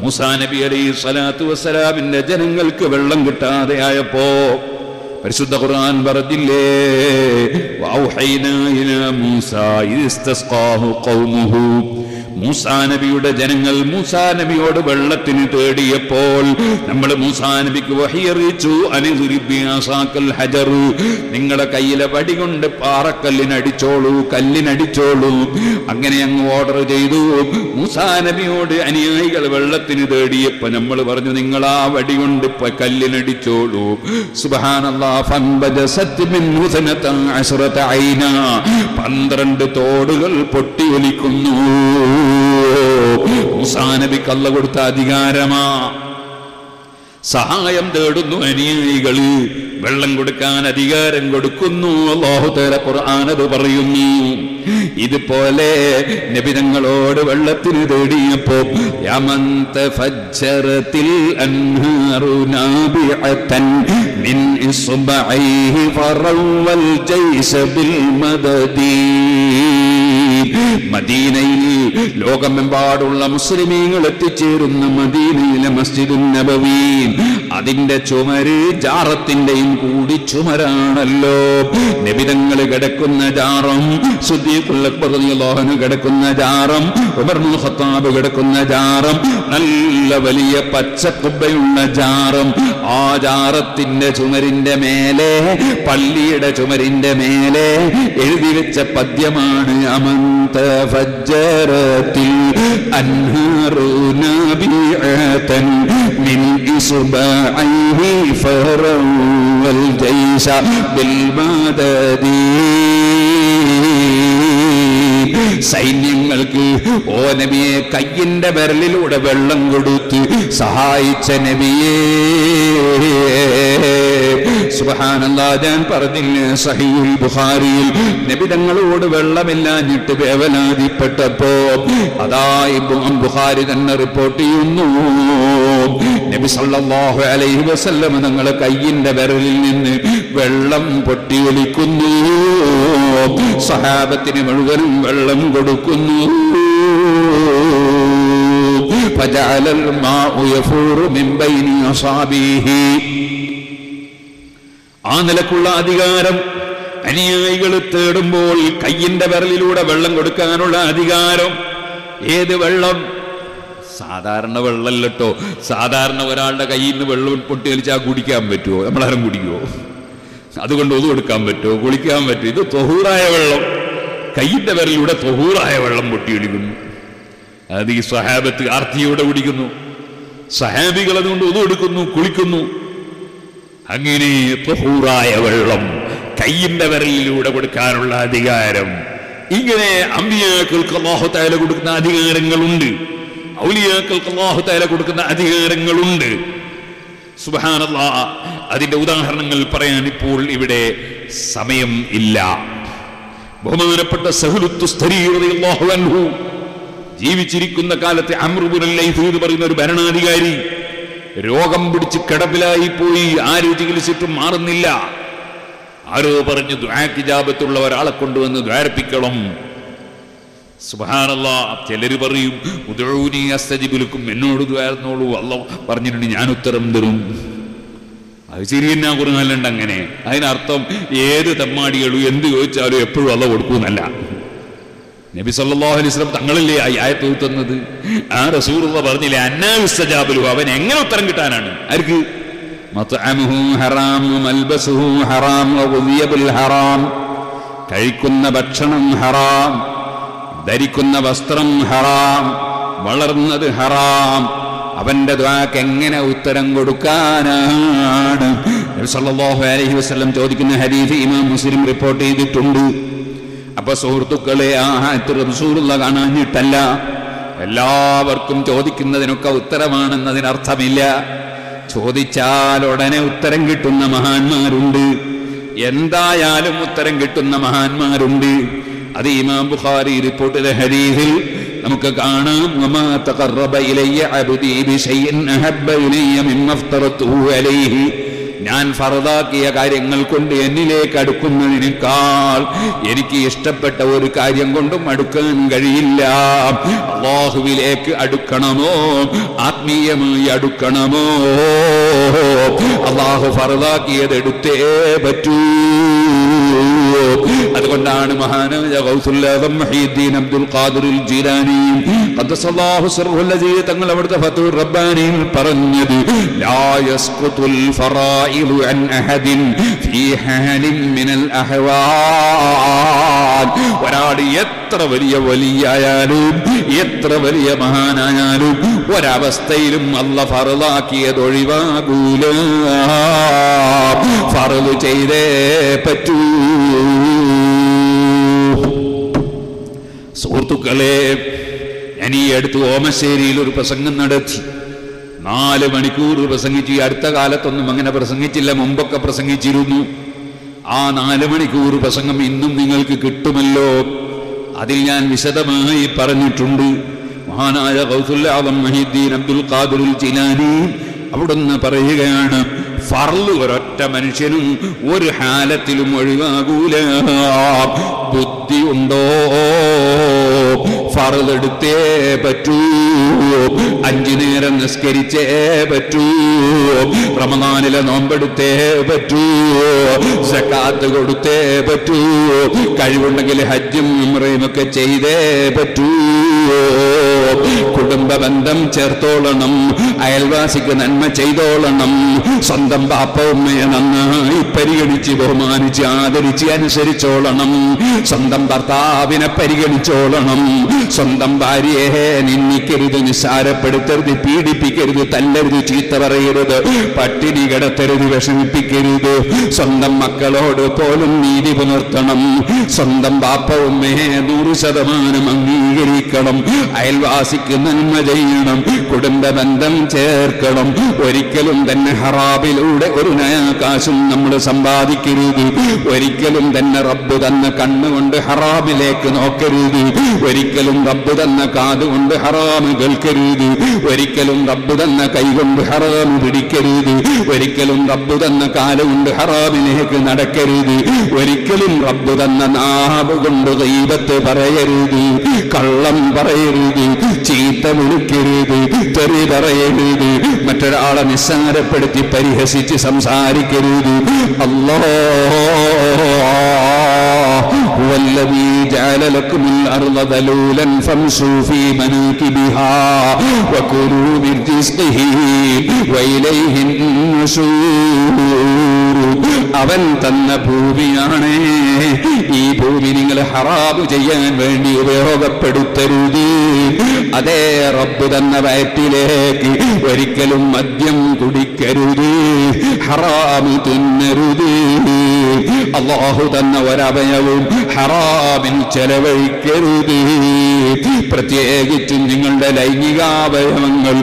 മൂസാ നബി അലൈഹി സ്വലാത്തു വസ്സലാമിന്റെ ജനങ്ങൾക്ക് വെള്ളം കിട്ടാതെ ആയപ്പോ പരിശുദ്ധ ഖുർആൻ പറഞ്ഞില്ലേ വഔഹൈനാ ഇലാ മൂസാ ഇദ് ഇസ്തസ്ഖാഹു ഖൗമുഹു മൂസാ നബിയുടെ ജനങ്ങൾ മൂസാ നബിയോട് വെള്ളത്തിന് തേടിയപ്പോൾ നമ്മൾ മൂസാ നബിക്ക് വഹിയറിയിച്ചു അനുരിബിയാസാക്കൽ ഹജർ നിങ്ങളുടെ കയ്യിലെ വടി കൊണ്ട് പാറക്കല്ലിനടിച്ചോളൂ കല്ലിനടിച്ചോളൂ അങ്ങനെ അങ്ങ് ഓർഡർ ചെയ്തു മൂസാ നബിയോട് അനുയായികൾ വെള്ളത്തിന് തേടിയപ്പോ നമ്മൾ പറഞ്ഞു നിങ്ങൾ ആ വടി കൊണ്ട് ഇപ്പൊ കല്ലിനടിച്ചോളൂ സുബ്ഹാനല്ലാഹ് ഫൻബജസത് മിൻഹു സനത അശ്റത ഐന പന്ത്രണ്ട് തോടുകൾ പൊട്ടി ഒലിക്കുന്നു മൂസാ നബിക്ക് അല്ല കൊടുത്ത അധികാരമാ സഹായം തേടുന്നു അനുയായികള് വെള്ളം കൊടുക്കാൻ അധികാരം കൊടുക്കുന്നു അല്ലാഹു തആല ഖുർആൻ അത് പറയുന്നു ഇതുപോലെ നബിതങ്ങളോട് വെള്ളത്തിന് തേടിയപ്പോ യമൻ തഫജ്ജറത്തിൽ അൻഹാറു നാബിഅതൻ മിൻ ഇസ്ബഅൈഹി ഫറവൽ ജൈസ ബിൽ മദദീ മദീനയിൽ ലോകമെമ്പാടുള്ള മുസ്ലിമീങ്ങൾ എത്തിച്ചേരുന്ന മദീനയിലെ മസ്ജിദുൻ നബവി അതിന്റെ ചുമര് ജാറത്തിന്റെയും കൂടി ചുമരാണല്ലോ നബിതങ്ങൾ കിടക്കുന്ന ജാറം സുദ്ദീഖുല്ലഹന് കിടക്കുന്ന ജാറം ഉമർമുൽ ഖത്താബ് കിടക്കുന്ന ജാറം നല്ല വലിയ പച്ചക്കുബ്ബയുള്ള ജാറം ആ ജാറത്തിന്റെ ചുമരിന്റെ മേലെ പള്ളിയുടെ ചുമരിന്റെ മേലെ എഴുതി വെച്ച പദ്യമാണ് അമന്ത ഫജ്ജറത്തിൽ അൻഹാറു നബിഅതൻ മിൻ ഇസ്ബഅൈഹി ഫറവൽ ജൈശ ബിൽ മദദീ സൈന്യങ്ങൾക്ക് ഓ നബിയെ കയ്യിന്റെ വിരലിലൂടെ വെള്ളം കൊടുത്ത് സഹായിച്ച നബിയേ സുബ്ഹാനല്ലാ ഞാൻ പറഞ്ഞില്ല സഹീൽ ബുഖാരിയിൽ നബി തങ്ങളോട് വെള്ളമില്ലാഞ്ഞിട്ട് വേവലാതിപ്പെട്ടപ്പോ അതാ ഇബ്രാഹിം ബുഖാരി തന്നെ റിപ്പോർട്ട് ചെയ്യുന്നു നബി സല്ലല്ലാഹു അലൈഹി വസല്ലം തങ്ങളെ കയ്യിന്റെ വിരലിൽ നിന്ന് വെള്ളം പൊട്ടി ഒലിക്കുന്നു സഹാബത്തിന് മുഴുവനും വെള്ളം കൊടുക്കുന്നു فجعل الماء يفور من بين أصابعه ആ നിലക്കുള്ള അധികാരം അനുയായികൾ തേടുമ്പോൾ കയ്യിന്റെ വിരലിലൂടെ വെള്ളം കൊടുക്കാനുള്ള അധികാരം ഏത് വെള്ളം സാധാരണ വെള്ളമല്ലട്ടോ സാധാരണ ഒരാളുടെ കയ്യിൽ നിന്ന് വെള്ളം പൊട്ടിയലിച്ചാൽ കുടിക്കാൻ പറ്റുമോ നമ്മളാരും കുടിക്കുമോ അതുകൊണ്ട് ഒതു കൊടുക്കാൻ പറ്റുമോ കുളിക്കാൻ പറ്റുമോ ഇത് തൊഹൂറായ വെള്ളം കയ്യിന്റെ വിരലിലൂടെ തൊഹൂറായ വെള്ളം പൊട്ടിയൊലിക്കുന്നു അത് ഈ സ്വഹാബത്ത് ആർത്തിയോടെ കുടിക്കുന്നു സഹാബികൾ അതുകൊണ്ട് ഒതു കൊടുക്കുന്നു കുളിക്കുന്നു അങ്ങനെ തൊഹൂറായ വെള്ളം കയ്യിന്റെ വിരലിലൂടെ കൊടുക്കാനുള്ള അധികാരം ഇങ്ങനെ അമ്പിയാക്കൾക്ക് അള്ളാഹുത്തായാല കൊടുക്കുന്ന അധികാരങ്ങളുണ്ട് ഔലിയാക്കൾക്ക് അള്ളാഹുത്തായാല കൊടുക്കുന്ന അധികാരങ്ങളുണ്ട് സുബാനല്ലാ അതിന്റെ ഉദാഹരണങ്ങൾ പറയാൻ ഇപ്പോൾ ഇവിടെ സമയം ഇല്ല ബഹുമാനപ്പെട്ട സഹുലുത്തുസ്തരീഹു അൻഹു ജീവിച്ചിരിക്കുന്ന കാലത്തെ അമൃബുലൈഫ് എന്ന് പറയുന്ന ഒരു ഭരണാധികാരി രോഗം പിടിച്ച് കിടപ്പിലായി പോയി ആര് ചികിത്സിച്ചിട്ടും മാറുന്നില്ല ആരോ പറഞ്ഞു ദ്വാക്കിജാപത്തുള്ള ഒരാളെ കൊണ്ടുവന്ന് ദ്വാരപ്പിക്കണം സുബാനല്ല ചിലര് പറയും ഉദഴൂനി അസ്തജിബുലുക്കും എന്നോട് ദ്വാരന്നോളൂ അല്ല പറഞ്ഞിട്ടുണ്ട് ഞാൻ ഉത്തരം തരും അത് ശരി തന്നെ കുറുങ്ങലുണ്ട് അങ്ങനെ അതിനർത്ഥം ഏത് തെമ്മാടികളും എന്ത് ചോദിച്ചാലും എപ്പോഴും അല്ല കൊടുക്കൂന്നല്ല നബി സല്ലല്ലാഹു അലൈഹി വസല്ലം തങ്ങളില്ലേ ആ ആയത്ത് തന്നത് ആ റസൂലുള്ള പറഞ്ഞില്ലേ അന്നാവിസ്തജാബലു അവൻ എങ്ങനെ ഉത്തരം കിട്ടാനാണ് ആർക്ക് മത്അമുഹു ഹറാം മൽബസുഹു ഹറാം വഗുദിയ ബിൽ ഹറാം കഴിക്കുന്ന ഭക്ഷണം ഹറാം ധരിക്കുന്ന വസ്ത്രം ഹറാം വളർന്നത് ഹറാം അവന്റെ ദ്വാക്ക് എങ്ങനെ ഉത്തരം കൊടുക്കാനാണ് നബി സല്ലല്ലാഹു അലൈഹി വസല്ലം ചോദിക്കുന്ന ഹദീസ് ഇമാം മുസ്ലിം റിപ്പോർട്ട് ചെയ്തിട്ടുണ്ട് അപ്പൊ സുഹൃത്തുക്കളെ ആ റസൂലുള്ള കാണാഞ്ഞിട്ടല്ല എല്ലാവർക്കും ചോദിക്കുന്നതിനൊക്കെ ഉത്തരമാണെന്നതിനർത്ഥമില്ല ചോദിച്ചാൽ ഉടനെ ഉത്തരം കിട്ടുന്ന മഹാന്മാരുണ്ട് എന്തായാലും ഉത്തരം കിട്ടുന്ന മഹാന്മാരുണ്ട് അത് ഇമാം ബുഖാരി റിപ്പോർട്ട് ചെയ്ത ഹരീസിൽ നമുക്ക് കാണാം വമാ തഖറബ ഇലയ്യ അബ്ദി ബിശൈഇൻ അഹബ്ബ ഇലയ്യ മിമ്മ അഫ്തറതുഹു അലൈഹി ഞാൻ ഫറദാക്കിയ കാര്യങ്ങൾ കൊണ്ട് എന്നിലേക്ക് അടുക്കുന്നതിനേക്കാൾ എനിക്ക് ഇഷ്ടപ്പെട്ട ഒരു കാര്യം കൊണ്ടും അടുക്കാൻ കഴിയില്ല അള്ളാഹുവിലേക്ക് അടുക്കണമോ ആത്മീയമായി അടുക്കണമോ അള്ളാഹു ഫറദാക്കിയത് എടുത്തേ പറ്റൂ അതുകൊണ്ടാണ് മഹാനായ ഗൗസുല്ലാദം മഹീദ്ദീൻ അബ്ദുൽ ഖാദിറുൽ ജീലാനി ഖദ്ദസല്ലാഹു സിർഹുൽ അസീസ് തങ്ങൾ അവിടുത്തെ ഫത്തുൽ റബ്ബാനിയിൽ പറഞ്ഞത് ലാ യസ്ഖുതുൽ ഫറായിദു അൻ അഹദിൻ ഫീ ഹാലിൻ മിനൽ അഹ്വാൽ ഒരാൾ എത്ര വലിയ വലിയായാലും എത്ര വലിയ മഹാനായാലും ഒരവസ്ഥയിലും അല്ല ഫറലാക്കിയത് ഒഴിവാകൂല ഫറല് ചെയ്തേ പറ്റൂ സുഹൃത്തുക്കളെ ഞാൻ ഈ അടുത്ത് ഓമശ്ശേരിയിൽ ഒരു പ്രസംഗം നടത്തി നാല് മണിക്കൂർ പ്രസംഗിച്ചു ഈ അടുത്ത കാലത്തൊന്നും അങ്ങനെ പ്രസംഗിച്ചില്ല മുമ്പൊക്കെ പ്രസംഗിച്ചിരുന്നു ആ നാല് മണിക്കൂർ പ്രസംഗം ഇന്നും നിങ്ങൾക്ക് കിട്ടുമല്ലോ അതിൽ ഞാൻ വിശദമായി പറഞ്ഞിട്ടുണ്ട് മഹാനായ ഗൗസുല്ലാദം മഹീദ്ദീൻ അബ്ദുൽ ഖാദിറുൽ ജിലാനി അവിടുന്ന് പറയുകയാണ് ഫർള് ഒരൊറ്റ മനുഷ്യനും ഒരു ഹാലത്തിലും ഒഴിവാകൂല ബുദ്ധി ഉണ്ടോ ഫറലെടുത്തേ പറ്റൂ അഞ്ചു നേരം നിസ്കരിച്ചേ പറ്റൂ റമദാനിലെ നോമ്പെടുത്തേ പറ്റൂ സക്കാത്ത് കൊടുത്തേ പറ്റൂ കഴിവുണ്ടെങ്കിൽ ഹജ്ജും ഉംറയും ഒക്കെ ചെയ്തേ പറ്റൂ കുടുംബ ബന്ധം ചേർത്തോളണം അയൽവാസിക്ക് നന്മ ചെയ്തോളണം സ്വന്തം ബാപ്പ ഉമ്മയെ നന്നായി പരിഗണിച്ച് ബഹുമാനിച്ച് ആദരിച്ച് അനുസരിച്ചോളണം സ്വന്തം ഭർത്താവിനെ പരിഗണിച്ചോളണം സ്വന്തം ഭാര്യയെ നിന്ദിക്കരുത് നിസ്സാരപ്പെടുത്തരുത് പീഡിപ്പിക്കരുത് തല്ലരുത് ചീത്ത പറയരുത് പട്ടിണി കിടത്തരുത് വിഷമിപ്പിക്കരുത് സ്വന്തം മക്കളോട് പോലും നീതി പുലർത്തണം സ്വന്തം ബാപ്പ ഉമ്മയെ നൂറ് ശതമാനം അംഗീകരിക്കണം അയൽവാസിക്ക് നന്മ ചെയ്യണം കുടുംബ ബന്ധം ചേർക്കണം ഒരിക്കലും തന്നെ ഹറാബിലൂടെ ഒരു നയാകാശം നമ്മൾ സമ്പാദിക്കരുത് ഒരിക്കലും തന്നെ റബ്ബ് തന്ന കണ്ണുകൊണ്ട് ഹറാമിലേക്ക് നോക്കരുത് ഒരിക്കലും റബ്ബ് തന്ന കാതുകൊണ്ട് ഹറാമ് കേൾക്കരുത് ഒരിക്കലും റബ്ബ് തന്ന കൈകൊണ്ട് ഹറാമ് പിടിക്കരുത് ഒരിക്കലും റബ്ബ് തന്ന കാലുകൊണ്ട് ഹറാമിലേക്ക് നടക്കരുത് ഒരിക്കലും റബ്ബ് തന്ന നാവ് കൊണ്ട് ദൈവത്തെ പറയരുത് കള്ളം പറയരുത് ചീത്ത വിളിക്കരുത് തെറി പറയരുത് മറ്റൊരാളെ നിസ്സാരപ്പെടുത്തി പരിഹസിച്ച് സംസാരിക്കരുത് അല്ലോ هو الذي جعل لكم الأرض ذلولا فامشوا في مناكبها وكلوا من رزقه وإليه النشور അവൻ തന്ന ഭൂമിയാണ് ഈ ഭൂമി നിങ്ങൾ ഹറാബ് ചെയ്യാൻ വേണ്ടി ഉപയോഗപ്പെടുത്തരുത് അതേ റബ്ബ് തന്ന വയറ്റിലേക്ക് ഒരിക്കലും മദ്യം കുടിക്കരുത് ഹറാമ് തിന്നരുത് അള്ളാഹു തന്ന ഒരവയവും ഹറാമിൽ ചെലവഴിക്കരുത് പ്രത്യേകിച്ചും നിങ്ങളുടെ ലൈംഗികാവയവങ്ങൾ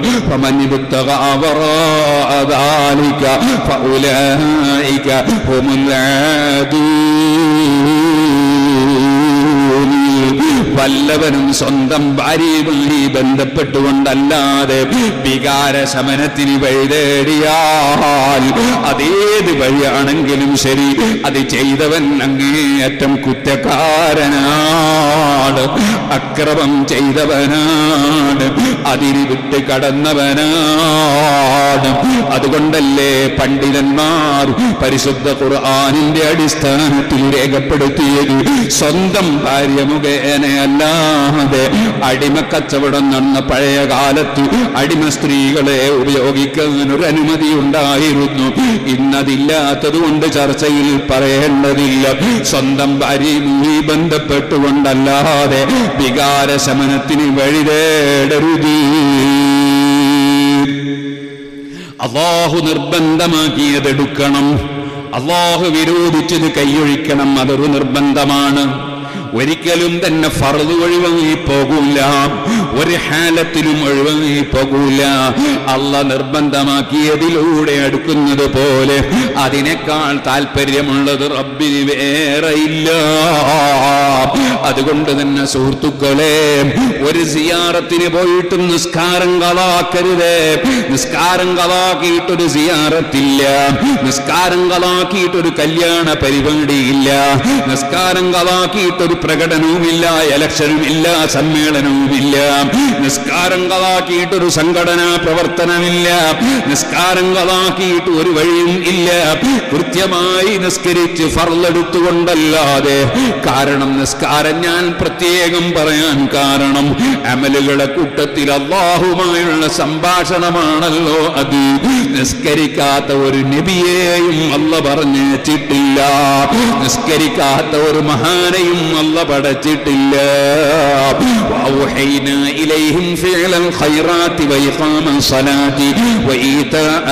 فمنبتغى فأولئك هم العادون വല്ലവനും സ്വന്തം ഭാര്യയുമായി ബന്ധപ്പെട്ടുകൊണ്ടല്ലാതെ വികാര ശമനത്തിന് വഴി തേടിയാൽ അതേത് വഴിയാണെങ്കിലും ശരി അത് ചെയ്തവൻ അങ്ങേയറ്റം കുറ്റക്കാരനാണ് അക്രമം ചെയ്തവനാണ് അതിരി വിട്ട് കടന്നവനാണ് അതുകൊണ്ടല്ലേ പണ്ഡിതന്മാർ പരിശുദ്ധ ഖുർആാനിന്റെ അടിസ്ഥാനത്തിൽ രേഖപ്പെടുത്തിയത് സ്വന്തം ഭാര്യ മുഖേനയല്ലാതെ അടിമക്കച്ചവടം നടന്ന പഴയ കാലത്ത് അടിമ സ്ത്രീകളെ ഉപയോഗിക്കാൻ ഒരു അനുമതി ഉണ്ടായിരുന്നു ഇന്നതില്ലാത്തത് കൊണ്ട് ചർച്ചയിൽ പറയേണ്ടതില്ല സ്വന്തം ഭാര്യയുമായി ബന്ധപ്പെട്ടുകൊണ്ടല്ലാതെ വികാര ശമനത്തിന് വഴി തേടരുത് അള്ളാഹു നിർബന്ധമാക്കിയതെടുക്കണം അള്ളാഹു വിരോധിച്ചത് കൈയൊഴിക്കണം അതൊരു നിർബന്ധമാണ് ഒരിക്കലും തന്നെ ഫറത് ഒഴിവാങ്ങി പോകൂല ഒരു ഹാലത്തിലും ഒഴിവാങ്ങി പോകൂല അല്ല നിർബന്ധമാക്കിയതിലൂടെ അടുക്കുന്നത് പോലെ അതിനേക്കാൾ താല്പര്യമുള്ളത് റബ്ബിന് വേറെയില്ല അതുകൊണ്ട് തന്നെ സുഹൃത്തുക്കളെ ഒരു സിയാറത്തിന് പോയിട്ട് നിസ്കാരം കളാക്കരുത് നിസ്കാരം കളാക്കിയിട്ടൊരു സിയാറത്തില്ല നിസ്കാരം കളാക്കിയിട്ടൊരു കല്യാണ പരിപാടിയില്ല നിസ്കാരം കളാക്കിയിട്ടൊരു പ്രകടനവുമില്ല ഇലക്ഷനുമില്ല സമ്മേളനവുമില്ല നിസ്കാരം കളാക്കിയിട്ടൊരു സംഘടനാ പ്രവർത്തനമില്ല നിസ്കാരം കളാക്കിയിട്ട് ഒരു വഴിയും ഇല്ല കൃത്യമായി നിസ്കരിച്ച് ഫർളെടുത്തുകൊണ്ടല്ലാതെ കാരണം നിസ്കാരം ഞാൻ പ്രത്യേകം പറയാൻ കാരണം അമലുകളെ കൂട്ടത്തിൽ അള്ളാഹുമായുള്ള സംഭാഷണമാണല്ലോ അത് നിസ്കരിക്കാത്ത ഒരു നബിയെയും അല്ല പറഞ്ഞു വെച്ചിട്ടില്ല നിസ്കരിക്കാത്ത ഒരു മഹാനെയും അല്ല പടച്ചിട്ടില്ല وأوحينا إليهم فعل الخيرات وإقام الصلاة وإيتاء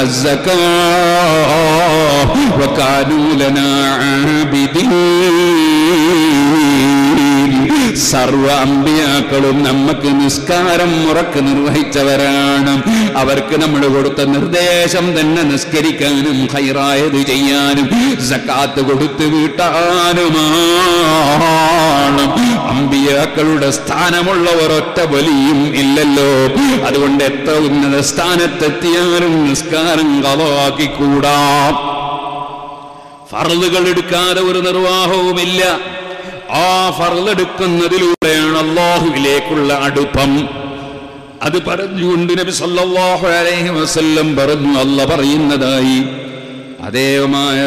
الزكاة وكانوا لنا عابدين സർവ അമ്പിയാക്കളും നമുക്ക് നിസ്കാരം മുറക്ക് നിർവഹിച്ചവരാണ് അവർക്ക് നമ്മൾ കൊടുത്ത നിർദ്ദേശം തന്നെ നിസ്കരിക്കാനും ഹൈറായത് ചെയ്യാനും സക്കാത്ത് കൊടുത്ത് വീട്ടാനുമാണ് അമ്പിയാക്കളുടെ സ്ഥാനമുള്ള ഒരൊറ്റ വലിയും ഇല്ലല്ലോ അതുകൊണ്ട് എത്ര ഉന്നത സ്ഥാനത്തെത്തിയാലും നിസ്കാരം കളവാക്കിക്കൂടാം ഫറലുകൾ എടുക്കാതെ ഒരു നിർവാഹവുമില്ല ആ ഫറലെടുക്കുന്നതിലൂടെയാണ് അള്ളാഹുവിലേക്കുള്ള അടുപ്പം അത് പറഞ്ഞുകൊണ്ട് നബി സല്ലല്ലാഹു അലൈഹി വസല്ലം പറഞ്ഞു അല്ല പറയുന്നതായി അതേമായ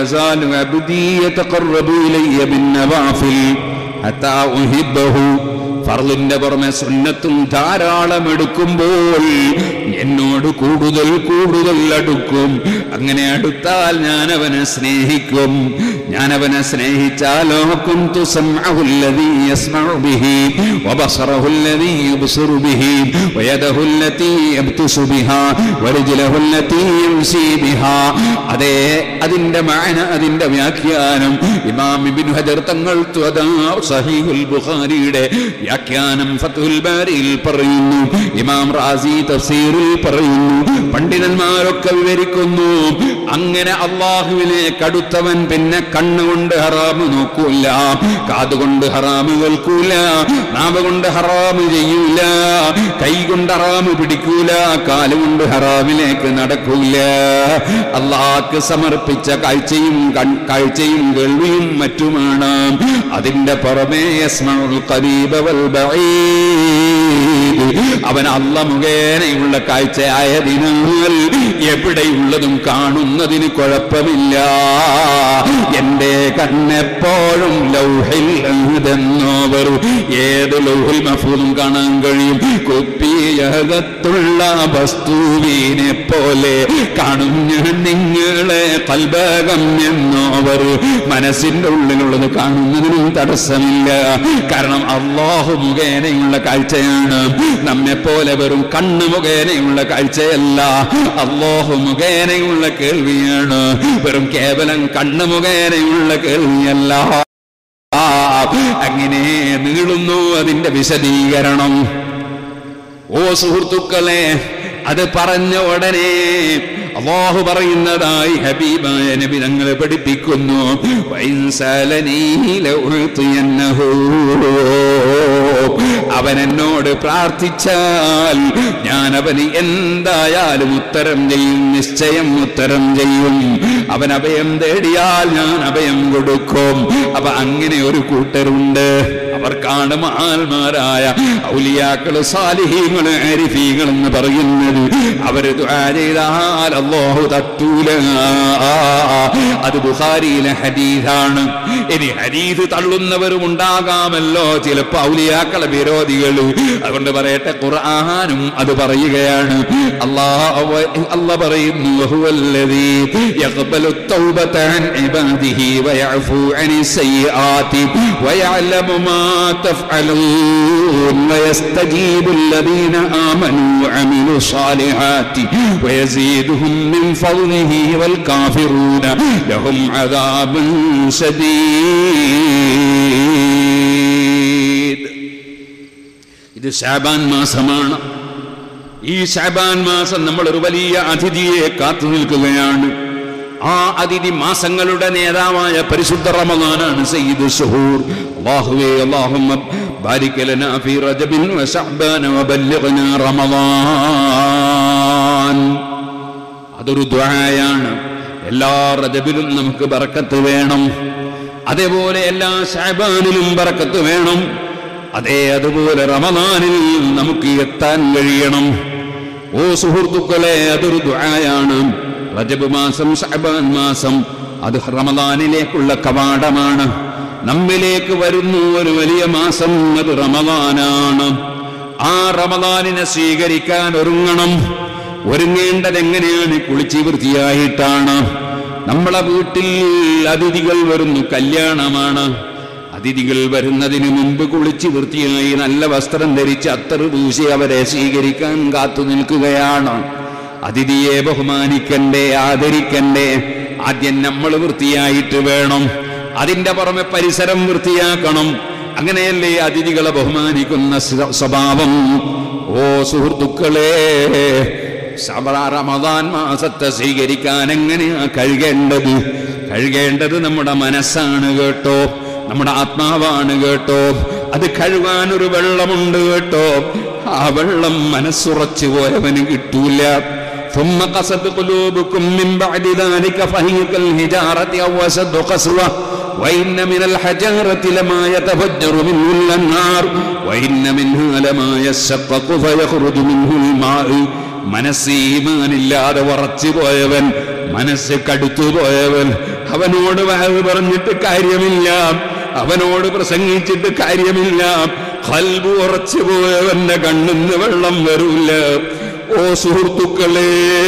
ഫർലിന്റെ പുറമെ സുന്നത്തും ധാരാളം എടുക്കുമ്പോൾ എന്നോട് കൂടുതൽ കൂടുതൽ അടുക്കും അങ്ങനെ അടുത്താൽ ഞാൻ അവനെ സ്നേഹിക്കും ഞാൻ അവനെ സ്നേഹിച്ചാലോ കുന്തു സംഅഹുല്ലദീ യസ്മഉ ബിഹി വബസറഹുല്ലദീ യബ്സുറു ബിഹി വയദഹുല്ലതീ യബ്തുസു ബിഹാ വരജുലഹുല്ലതീ യംശി ബിഹാ അതേ അതിന്റെ മാന അതിന്റെ വ്യാഖ്യാനം ഇമാം ഇബ്നു ഹജർ തങ്ങൾ ത്വദാ സഹീഹുൽ ബുഖാരിയുടെ വ്യാഖ്യാനം ഫത്ഹുൽ ബാരിയിൽ പറയുന്നു ഇമാം റാസി തഫ്സീറിൽ പറയുന്നു പണ്ഡിതന്മാരൊക്കെ വിവരിക്കുന്നു അങ്ങനെ അള്ളാഹുവിലേക്ക് അടുത്തവൻ പിന്നെ കണ്ണുകൊണ്ട് ഹറാമ് നോക്കൂല കാതുകൊണ്ട് ഹറാമ് കേൾക്കൂല നാവ് കൊണ്ട് ഹറാമ് ചെയ്യൂല കൈ കൊണ്ട് ഹറാമ് പിടിക്കൂല കാലുകൊണ്ട് ഹറാമിലേക്ക് നടക്കൂല അള്ളാഹ്ക്ക് സമർപ്പിച്ച കാഴ്ചയും കൺ- കാഴ്ചയും കേൾവിയും മറ്റുമാണ് അതിന്റെ പുറമേ യസ്മഉൽ ഖരീബ വൽ ബഈദ്. അവൻ അല്ല മുഖേനയുള്ള കാഴ്ചയായതിനാൽ എവിടെയുള്ളതും കാണുന്നതിന് കുഴപ്പമില്ല എന്റെ കണ്ണെപ്പോഴും ലൗഹിൽ എഴുതെന്നോവർ ഏത് ലൗഹിൽ മഫൂലും കാണാൻ കഴിയും കുപ്പിയകത്തുള്ള വസ്തുവിനെ പോലെ കാണും ഞാൻ നിങ്ങളെ കൽബകം എന്നോവർ മനസ്സിന്റെ ഉള്ളിലുള്ളത് കാണുന്നതിനും തടസ്സമില്ല കാരണം അള്ളാഹു മുഖേനയുള്ള കാഴ്ചയാണ് നമ്മെ പോലെ വെറും കണ്ണ് മുഖേനയുള്ള കാഴ്ചയല്ല അള്ളാഹു മുഖേനയുള്ള കേൾവിയാണ് വെറും കേവലം കണ്ണ് മുഖേനയുള്ള കേൾവിയല്ല അങ്ങനെ നീളുന്നു അതിന്റെ വിശദീകരണം ഓ സുഹൃത്തുക്കളെ അത് പറഞ്ഞ ഉടനെ അള്ളാഹു പറയുന്നതായി ഹബീബായ നബി ഞങ്ങളെ പഠിപ്പിക്കുന്നു വൈൻസലനീ ലഉഅ്തിയന്നഹു. അവൻ എന്നോട് പ്രാർത്ഥിച്ചാൽ ഞാൻ അവന് എന്തായാലും ഉത്തരം ചെയ്യും നിശ്ചയം ഉത്തരം ചെയ്യും അവൻ അഭയം തേടിയാൽ ഞാൻ അഭയം കൊടുക്കും അപ്പൊ അങ്ങനെ ഒരു കൂട്ടരുണ്ട് അവർക്കാണ് മഹാന്മാരായ ഔലിയാക്കള് സാലിഹീങ്ങള് ആരിഫീങ്ങൾ എന്ന് പറയുന്നത് അവര് ദുആ ചെയ്താൽ അല്ലാഹു തട്ടൂല അത് ബുഖാരിയിലെ ഹദീസാണ് ഇനി ഹദീസ് തള്ളുന്നവരും ഉണ്ടാകാമല്ലോ ചിലപ്പോ ഔലിയാക്കളെ വിരോധികൾ അതുകൊണ്ട് പറയട്ടെ ഖുർആനും അത് പറയുകയാണ് അല്ലാഹു അല്ല പറയുന്നു വഹുവല്ലദീ യഖ്ബലു التوبة عن عباده ويعفو عن السيئات ويعلم ما تفعلون ويستجيب الذين آمنوا وعملوا الصالحات ويزيدهم من فضله والكافرون لهم عذاب شديد ഇത് ഷാബാൻ മാസമാണ് ഈ ഷാബാൻ മാസം നമ്മൾ ഒരു വലിയ അതിഥിയെ കാത്തു നിൽക്കുകയാണ് ആ അതിഥി മാസങ്ങളുടെ നേതാവായ പരിശുദ്ധ റമദാനാണ് സയ്യിദ് ഷുഹൂർ അല്ലാഹുവേ അല്ലാഹുമ്മ ബാരിക് ലനാ ഫീ റജബിൻ വശഅബാന വബല്ലിഗ്നാ റമദാൻ അതൊരു ദ്വായാണ് എല്ലാ റജബിലും നമുക്ക് ബറക്കത്ത് വേണം അതേപോലെ എല്ലാ ഷാബാനിലും ബറക്കത്ത് വേണം അതേ അതുപോലെ റമദാനിൽ നമുക്ക് എത്താൻ കഴിയണം ഓ സുഹൃത്തുക്കളെ അതൊരു ദ്വായാണ് റജബ് മാസം ഷാബാൻ മാസം അത് റമദാനിലേക്കുള്ള കവാടമാണ് നമ്മിലേക്ക് വരുന്നു ഒരു വലിയ മാസം അത് റമദാനാണ് ആ റമദാനിനെ സ്വീകരിക്കാൻ ഒരുങ്ങണം ഒരുങ്ങേണ്ടത് എങ്ങനെയാണ് കുളിച്ച് വൃത്തിയായിട്ടാണ് നമ്മളെ വീട്ടിൽ അതിഥികൾ വരുന്നു കല്യാണമാണ് അതിഥികൾ വരുന്നതിന് മുമ്പ് കുളിച്ച് വൃത്തിയായി നല്ല വസ്ത്രം ധരിച്ച് അത്തറ് പൂശി അവരെ സ്വീകരിക്കാൻ കാത്തു നിൽക്കുകയാണ് അതിഥിയെ ബഹുമാനിക്കണ്ടേ ആദരിക്കണ്ടേ ആദ്യം നമ്മൾ വൃത്തിയായിട്ട് വേണം അതിന്റെ പുറമെ പരിസരം വൃത്തിയാക്കണം അങ്ങനെയല്ലേ അതിഥികളെ ബഹുമാനിക്കുന്ന സ്വ- സ്വഭാവം ഓ സുഹൃത്തുക്കളെ സബറ റമദാൻ മാസത്തെ സ്വീകരിക്കാൻ എങ്ങനെയാ കഴുകേണ്ടത് കഴുകേണ്ടത് നമ്മുടെ മനസ്സാണ് കേട്ടോ നമ്മുടെ ആത്മാവാണ് കേട്ടോ അത് കഴുകാൻ ഒരു വെള്ളമുണ്ട് കേട്ടോ ആ വെള്ളം മനസ്സുറച്ചു പോയവന് കിട്ടൂല ثم قست قلوبكم من بعد ذلك فهي كالحجارة أو أشد قسوة وإن من الحجارة لما يتفجر منه الأنهار وإن منها لما يشقق فيخرج منه الماء മനസ്സ് ഈമാനില്ലാതെ ഉറച്ചു പോയവൻ മനസ്സ് കടുത്തു പോയവൻ അവനോട് വഹവ് പറഞ്ഞിട്ട് കാര്യമില്ല അവനോട് പ്രസംഗിച്ചിട്ട് കാര്യമില്ല കൽബ് ഉറച്ചു പോയവന്റെ കണ്ണിന്ന് വെള്ളം വരൂല ഓ സുഹൃത്തുക്കളെ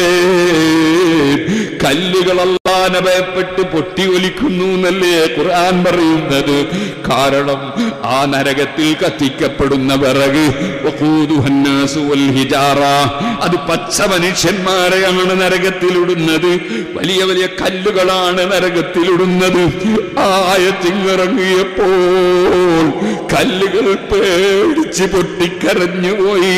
കല്ലുകളല്ലാനെ ഭയപ്പെട്ട് പൊട്ടി ഒലിക്കുന്നു എന്നല്ലേ ഖുർആൻ പറയുന്നത് കാരണം ആ നരകത്തിൽ കത്തിക്കപ്പെടുന്ന വിറക് വഖൂദുഹന്നാസു വൽ ഹിജാറ. അത് പച്ച മനുഷ്യന്മാരെയാണ് നരകത്തിലിടുന്നത് വലിയ വലിയ കല്ലുകളാണ് നരകത്തിലിടുന്നത് ആയത്തിങ്ങിറങ്ങിയപ്പോൾ കല്ലുകൾ പേടിച്ച് പൊട്ടിക്കരഞ്ഞുപോയി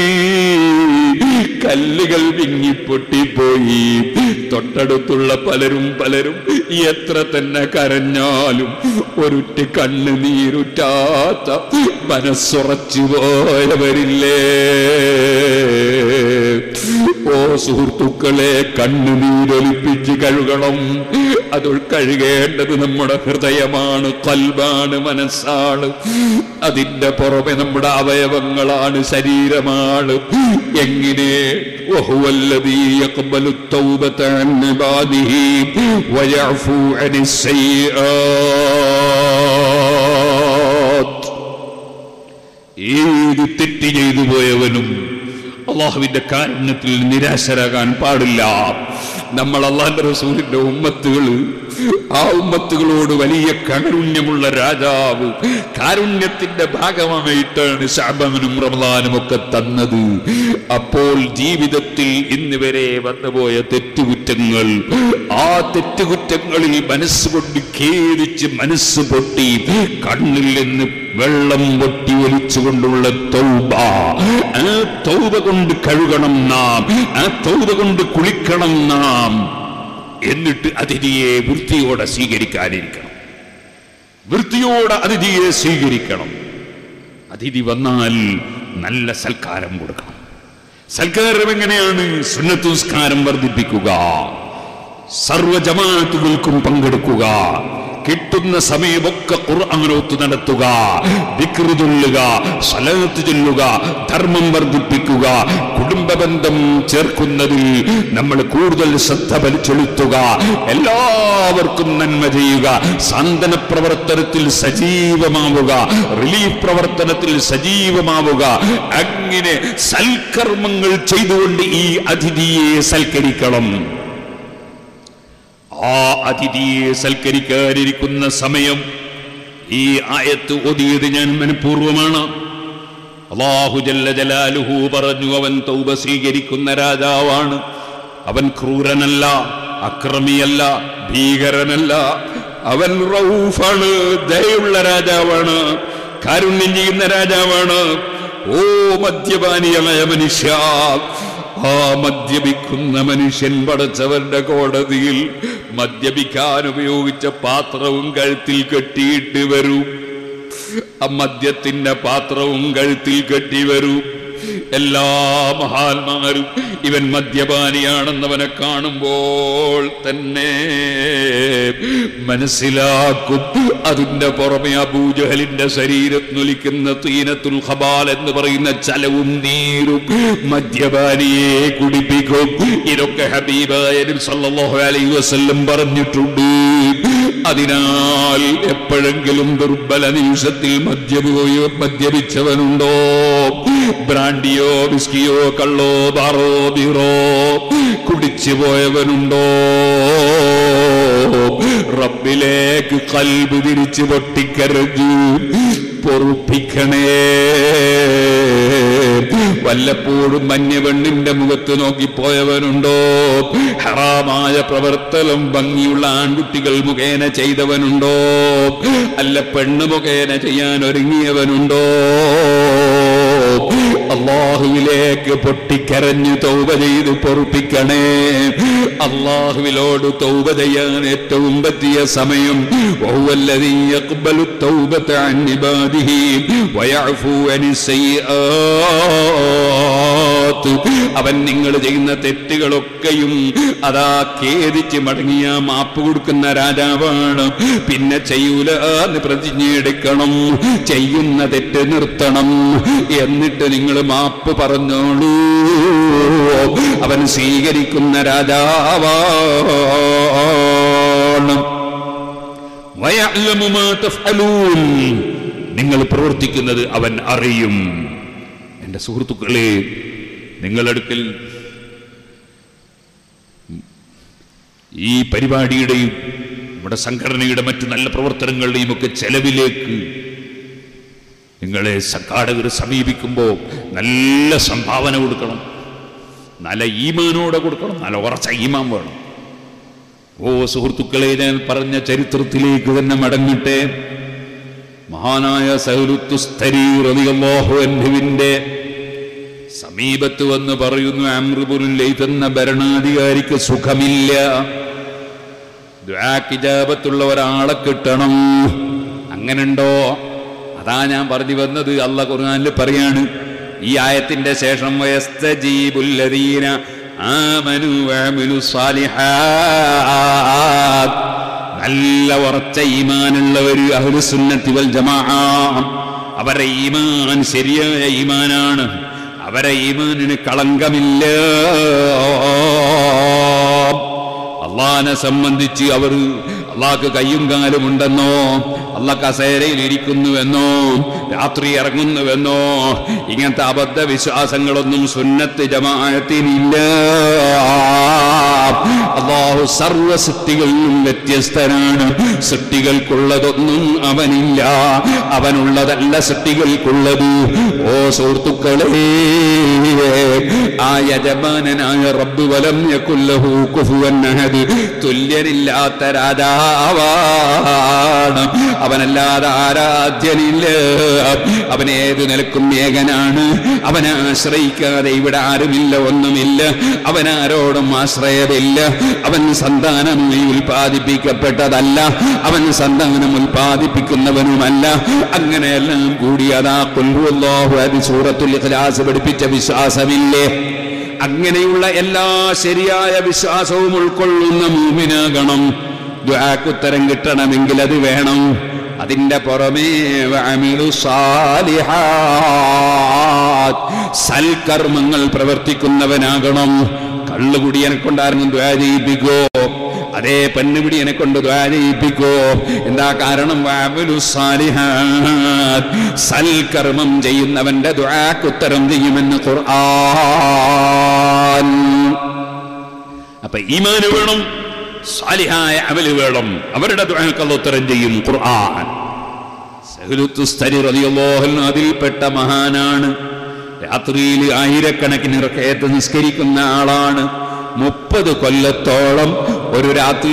കല്ലുകൾ വിങ്ങിപ്പൊട്ടിപ്പോയി തൊട്ടടുത്തുള്ള പലരും പലരും എത്ര തന്നെ കരഞ്ഞാലും ഒരുറ്റ് കണ്ണ് നീരുറ്റാത്ത മനസ്സുറച്ചു പോയവരില്ലേ ഓ സുഹൃത്തുക്കളെ കണ്ണുനീരൊലിപ്പിച്ച് കഴുകണം അത് കഴുകേണ്ടത് നമ്മുടെ ഹൃദയമാണ് കൽബാണ് മനസ്സാണ് അതിന്റെ പുറമെ നമ്മുടെ അവയവങ്ങളാണ് ശരീരമാണ് എങ്ങനെ وهو الذي يقبل التوبة عن عباده ويعفو عن السيئات ഏത് തെറ്റ് ചെയ്തു പോയവനും അള്ളാഹുവിന്റെ കാരുണ്യത്തിൽ നിരാശരാകാൻ പാടില്ല നമ്മൾ അള്ളാഹിന്റെ റസൂലിന്റെ ഉമ്മത്തുകൾ ആ ഉമ്മത്തുകളോട് വലിയ കാരുണ്യമുള്ള രാജാവ് കാരുണ്യത്തിന്റെ ഭാഗമായിട്ടാണ് ശാബനും റമദാനും ഒക്കെ തന്നത് അപ്പോൾ ജീവിതത്തിൽ ഇന്ന് വരെ വന്നുപോയ തെറ്റുകുറ്റങ്ങൾ ആ തെറ്റുകുറ്റങ്ങളിൽ മനസ്സുകൊണ്ട് ഖേദിച്ച് മനസ്സ് പൊട്ടി കണ്ണിൽ നിന്ന് വെള്ളം പൊട്ടി ഒലിച്ചുകൊണ്ടുള്ള തൗബ ആ തൗബ കൊണ്ട് കഴുകണം നാം ആ തൗബ കൊണ്ട് കുളിക്കണം നാം എന്നിട്ട് അതിഥിയെ വൃത്തിയോടെ സ്വീകരിക്കാനിരിക്കണം വൃത്തിയോടെ അതിഥിയെ സ്വീകരിക്കണം അതിഥി വന്നാൽ നല്ല സൽക്കാരം കൊടുക്കണം സൽക്കാരം എങ്ങനെയാണ് സുന്നത്തുസ്കാരം വർദ്ധിപ്പിക്കുക സർവ ജമാഅത്തുകൾക്കും പങ്കെടുക്കുക കിട്ടുന്ന സമയമൊക്കെ ഖുർആാനോത്ത് നടത്തുക ദിക്റ് ചൊല്ലുക സലത്ത് ചൊല്ലുക ധർമ്മം വർദ്ധിപ്പിക്കുക കുടുംബ ബന്ധം ചേർക്കുന്നതിൽ നമ്മൾ കൂടുതൽ ശ്രദ്ധ ബലി- ചെലുത്തുക എല്ലാവർക്കും നന്മ ചെയ്യുക സാന്ത്വന പ്രവർത്തനത്തിൽ സജീവമാവുക റിലീഫ് പ്രവർത്തനത്തിൽ സജീവമാവുക അങ്ങനെ സൽക്കർമ്മങ്ങൾ ചെയ്തുകൊണ്ട് ഈ അതിഥിയെ സൽക്കരിക്കണം ആ അതിഥിയെ സൽക്കരിക്കാനിരിക്കുന്ന സമയം ഈ ആയത്ത് ഒതിയത് ഞാൻ മനഃപൂർവമാണ് അള്ളാഹു ജല്ല ജലാലുഹു പറഞ്ഞു അവൻ തൗബ സ്വീകരിക്കുന്ന രാജാവാണ് അവൻ ക്രൂരനല്ല അക്രമിയല്ല ഭീകരനല്ല അവൻ റൌഫാണ് ദയുള്ള രാജാവാണ് കാരുണ്യം ചെയ്യുന്ന രാജാവാണ് ഓ മദ്യപാനിയായ മനുഷ്യ ആ മദ്യപിക്കുന്ന മനുഷ്യൻ പടച്ചവന്റെ കോടതിയിൽ മദ്യപിക്കാൻ ഉപയോഗിച്ച പാത്രവും കഴുത്തിൽ കെട്ടിയിട്ട് വരൂ ആ മദ്യത്തിന്റെ പാത്രവും കഴുത്തിൽ കെട്ടി വരൂ എല്ലാ മഹാന്മാരും ഇവൻ മദ്യപാനിയാണെന്നവനെ കാണുമ്പോൾ തന്നെ മനസ്സിലാക്കും അതിന്റെ പുറമെ അബൂജഹലിന്റെ ശരീരത്തിനൊലിക്കുന്ന തീനത്തുൽ ഖബാൽ എന്ന് പറയുന്ന ചലവും നീരും മദ്യപാനിയെ കുടിപ്പിക്കും ഇതൊക്കെ ഹബീബായ നബി സല്ലല്ലാഹു അലൈഹി വസല്ലം പറഞ്ഞിട്ടുണ്ട് അതിനാൽ എപ്പോഴെങ്കിലും ദുർബല നിമിഷത്തിൽ മദ്യപോയോ മദ്യപിച്ചവനുണ്ടോ ബ്രാൻഡിയോ വിസ്കിയോ കള്ളോ ബാറോ ബീറോ കുടിച്ചു പോയവനുണ്ടോ റബ്ബിലേക്ക് കൽബ് തിരിച്ചു പൊട്ടിക്കരഞ്ഞു പൊറുപ്പിക്കണേ വല്ലപ്പോഴും മഞ്ഞവെണ്ണിന്റെ മുഖത്ത് നോക്കിപ്പോയവനുണ്ടോ ഹറാമായ പ്രവർത്തനം ഭംഗിയുള്ള ആൺകുട്ടികൾ മുഖേന ചെയ്തവനുണ്ടോ അല്ല പെണ്ണ് മുഖേന ചെയ്യാൻ ഒരുങ്ങിയവനുണ്ടോ അള്ളാഹുവിലേക്ക് പൊട്ടിക്കരഞ്ഞു തൗബ ചെയ്ത് പൊറുപ്പിക്കണേ അള്ളാഹുവിലോട് തൗബ ചെയ്യാൻ ഏറ്റവും പറ്റിയ സമയം وهو الذي يقبل التوبة عن عباده ويعفو عن السيئات അവൻ നിങ്ങൾ ചെയ്യുന്ന തെറ്റുകളൊക്കെയും അതാ ഖേദിച്ച് മടങ്ങിയ മാപ്പ് കൊടുക്കുന്ന രാജാവാണ് പിന്നെ ചെയ്യൂല എന്ന് പ്രതിജ്ഞയെടുക്കണം ചെയ്യുന്ന തെറ്റ് നിർത്തണം എന്നിട്ട് നിങ്ങൾ മാപ്പ് പറഞ്ഞോളൂ അവൻ സ്വീകരിക്കുന്ന രാജാവാണ് വയഅലമു മാ തഫ്അലൂൻ. നിങ്ങൾ പ്രവർത്തിക്കുന്നത് അവൻ അറിയും എന്റെ സുഹൃത്തുക്കളെ നിങ്ങളടുക്കൽ ഈ പരിപാടിയുടെയും നമ്മുടെ സംഘടനയുടെ മറ്റു നല്ല പ്രവർത്തനങ്ങളുടെയും ഒക്കെ ചെലവിലേക്ക് നിങ്ങളെ സംഘാടകർ സമീപിക്കുമ്പോൾ നല്ല സംഭാവന കൊടുക്കണം നല്ല ഈമാനോടെ കൊടുക്കണം നല്ല ഉറച്ച ഈമാൻ വേണം ഓ സുഹൃത്തുക്കളെ ഞാൻ പറഞ്ഞ ചരിത്രത്തിലേക്ക് തന്നെ മടങ്ങട്ടെ മഹാനായ സഹലുത്തുസ്തരീറിയാഹുവിന്റെ സമീപത്ത് വന്ന് പറയുന്നു അമ്രുബുലിൽ എന്ന ഭരണാധികാരിക്ക് സുഖമില്ല ദ്വാക്കിജാപത്തുള്ള ഒരാളെ കിട്ടണം അങ്ങനുണ്ടോ അതാ ഞാൻ പറഞ്ഞു വന്നത് അല്ല ഖുർആനിൽ പറയാണ് ഈ ആയത്തിന്റെ ശേഷം വയസ്തജീബുല്ലദീന ആമനു വഅമിലു സ്വാലിഹാത്ത് നല്ല ഉറച്ച ഈമാനുള്ളവർ അഹ്ലുസുന്നത്തി വൽ ജമാഅ അവരുടെ ഈമാൻ ശരിയായ ഈമാനാണ് അവരെ ഈമാനിന് കളങ്കമില്ല അള്ളാഹിനെ സംബന്ധിച്ച് അവർ അള്ളാഹ്ക്ക് കയ്യും കാലും ഉണ്ടെന്നോ അള്ള കസേരയിൽ ഇരിക്കുന്നുവെന്നോ രാത്രി ഇറങ്ങുന്നുവെന്നോ ഇങ്ങനത്തെ അബദ്ധ വിശ്വാസങ്ങളൊന്നും സുന്നത്ത് ജമാഅത്തിനില്ല അള്ളാഹു സർവ സൃഷ്ടികളിലും വ്യത്യസ്തനാണ് സൃഷ്ടികൾക്കുള്ളതൊന്നും അവനില്ല അവനുള്ളതല്ല സൃഷ്ടികൾക്കുള്ളത് ഓ സുഹൃത്തുക്കളെ ആ യജമാനനായ റബ്ബ് വലം യകുല്ലഹു കുഫുവൻ അഹദ് തുല്യനില്ലാത്ത രാജാവാണ് അവനല്ലാതെ ആരാധ്യനില്ല അവൻ ഏത് നിലക്കും ഏകനാണ് അവനെ ആശ്രയിക്കാതെ ഇവിടെ ആരുമില്ല ഒന്നുമില്ല അവനാരോടും ആശ്രയമില്ല അവൻ സന്താനമായി ഉൽപ്പാദിപ്പിക്കപ്പെട്ടതല്ല അവൻ സന്താനം ഉൽപ്പാദിപ്പിക്കുന്നവനുമല്ല അങ്ങനെയെല്ലാം കൂടി അതാ കൊല്ലുവല്ലാഹു അത് സൂറത്തുൽ ഇഖ്ലാസ് പഠിപ്പിച്ച വിശ്വാസമില്ലേ അങ്ങനെയുള്ള എല്ലാ ശരിയായ വിശ്വാസവും ഉൾക്കൊള്ളുന്ന മൂമിനാകണം ദ്വാക്കുത്തരം കിട്ടണമെങ്കിൽ അത് വേണം അതിന്റെ പുറമേ വഅമിലു സാലിഹാത്ത് സൽക്കർമ്മങ്ങൾ പ്രവർത്തിക്കുന്നവനാകണം കള്ളുകുടിയനെ കൊണ്ടായിരുന്നു ദ്വാ ചെയ്യിപ്പിക്കോ അതേ പെണ്ണുപിടിയനെ കൊണ്ട് ദ്വാ ചെയ്യിപ്പിക്കോ എന്താ കാരണം വഅമിലു സാലിഹാത്ത് സൽക്കർമ്മം ചെയ്യുന്നവന്റെ ദ്വാക്കുത്തരം ചെയ്യുമെന്ന് ഖുർആൻ അപ്പൊ ഈമാന് വേണം സാലിഹായ അമല് വേണം അവരുടെ ദുആക്കല്ല ഉത്തരം ചെയ്യും ഖുർആൻ സഹലുത്തുസ്തരി റളിയല്ലാഹു അൻഹു അതിൽപ്പെട്ട മഹാനാണ് രാത്രിയിൽ ആയിരക്കണക്കിന് റക്കയത്ത് നിസ്കരിക്കുന്ന ആളാണ് മുപ്പത് കൊല്ലത്തോളം ഒരു രാത്രി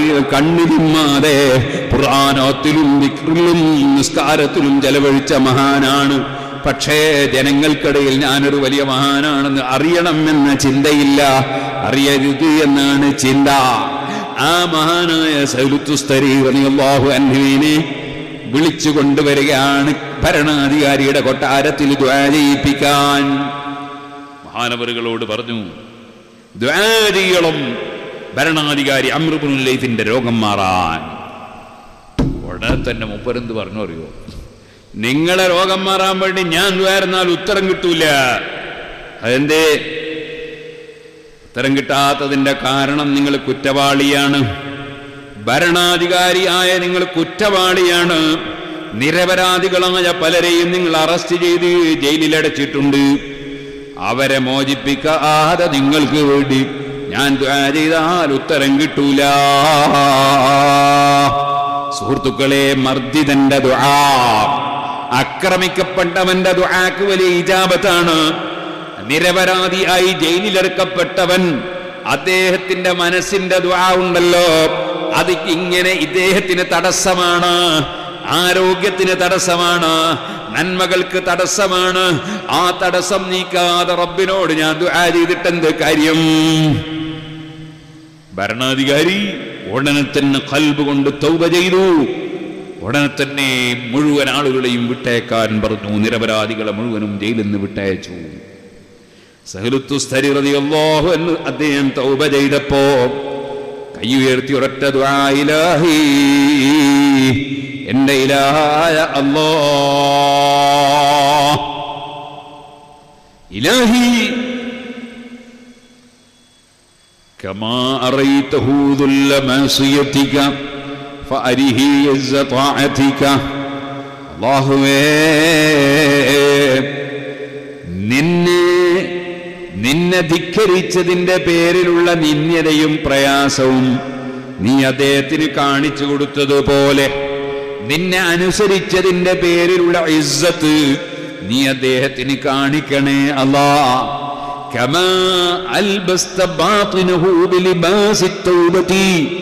കണ്ണിരുമാതെ ഖുർആാനത്തിലും ദിക്റിലും നിസ്കാരത്തിലും ചെലവഴിച്ച മഹാനാണ് പക്ഷേ ജനങ്ങൾക്കിടയിൽ ഞാനൊരു വലിയ മഹാനാണെന്ന് അറിയണം എന്ന ചിന്തയില്ല അറിയരുത് എന്നാണ് ചിന്ത ആ മഹാനായ സൈലുത്തുസ്തരീഹു അൻഹുവിനെ വിളിച്ചു കൊണ്ടുവരികയാണ് ഭരണാധികാരിയുടെ കൊട്ടാരത്തിൽ ദ്വാ ചെയ്യിപ്പിക്കാൻ മഹാനവറുകളോട് പറഞ്ഞു ദ്വാ ചെയ്യണം ഭരണാധികാരി അമൃബുലൈഫിന്റെ രോഗം മാറാൻ ഉടനെ തന്നെ മുപ്പരെന്ത് പറഞ്ഞു അറിയോ നിങ്ങളെ രോഗം മാറാൻ വേണ്ടി ഞാൻ ദ്വാരുന്നാൽ ഉത്തരം കിട്ടൂല അതെന്തേ ഉത്തരം കിട്ടാത്തതിന്റെ കാരണം നിങ്ങൾ കുറ്റവാളിയാണ് ഭരണാധികാരിയായ നിങ്ങൾ കുറ്റവാളിയാണ് നിരപരാധികളായ പലരെയും നിങ്ങൾ അറസ്റ്റ് ചെയ്ത് ജയിലിലടച്ചിട്ടുണ്ട് അവരെ മോചിപ്പിക്കാതെ നിങ്ങൾക്ക് വേണ്ടി ഞാൻ ദ്വാ ചെയ്താൽ ഉത്തരം കിട്ടൂല സുഹൃത്തുക്കളെ മർദ്ദിതന്റെ ദുആ ആക്രമിക്കപ്പെട്ടവന്റെ ദുആക്ക് വലിയ ഇജാബത്താണ് നിരപരാധിയായി ജയിലിലെടുക്കപ്പെട്ടവൻ അദ്ദേഹത്തിന്റെ മനസ്സിന്റെ ദുആ ഉണ്ടല്ലോ അത് ഇങ്ങനെ ഇദ്ദേഹത്തിന് തടസ്സമാണ് ആരോഗ്യത്തിന് തടസ്സമാണ് നന്മകൾക്ക് തടസ്സമാണ് ആ തടസ്സം നീക്കാതെ റബ്ബിനോട് ഞാൻ ദുആ ചെയ്തിട്ടെന്ത് കാര്യം ഭരണാധികാരി ഉടനെ തന്നെ കൽബ് കൊണ്ട് തൗബ ചെയ്തു ഉടനെ തന്നെ മുഴുവൻ ആളുകളെയും വിട്ടേക്കാൻ പറഞ്ഞു നിരപരാധികളെ മുഴുവനും ജയിലിൽ നിന്ന് വിട്ടയച്ചു സഹലുത്തുസ്തരി റളിയല്ലാഹു എന്ന് അദ്ദേഹം തൗബ ചെയ്തപ്പോ കൈ ഉയർത്തി ഒരൊറ്റ ദുആ ഇലാഹി എന്റെ ഇലാഹായ അല്ലാ ഇലാഹി كما أريته ذل معصيتك فأره عز طاعتك അള്ളാഹുവേ നിന്നെ നിന്നെ ധിക്കരിച്ചതിന്റെ പേരിലുള്ള നിന്യതയും പ്രയാസവും നീ അദ്ദേഹത്തിന് കാണിച്ചു കൊടുത്തതുപോലെ നിന്നെ അനുസരിച്ചതിന്റെ പേരിലുള്ള ഇസ്സത്ത് നീ അദ്ദേഹത്തിന് കാണിക്കണേ അല്ലാ كما ألبست باطنه بلباس التوبة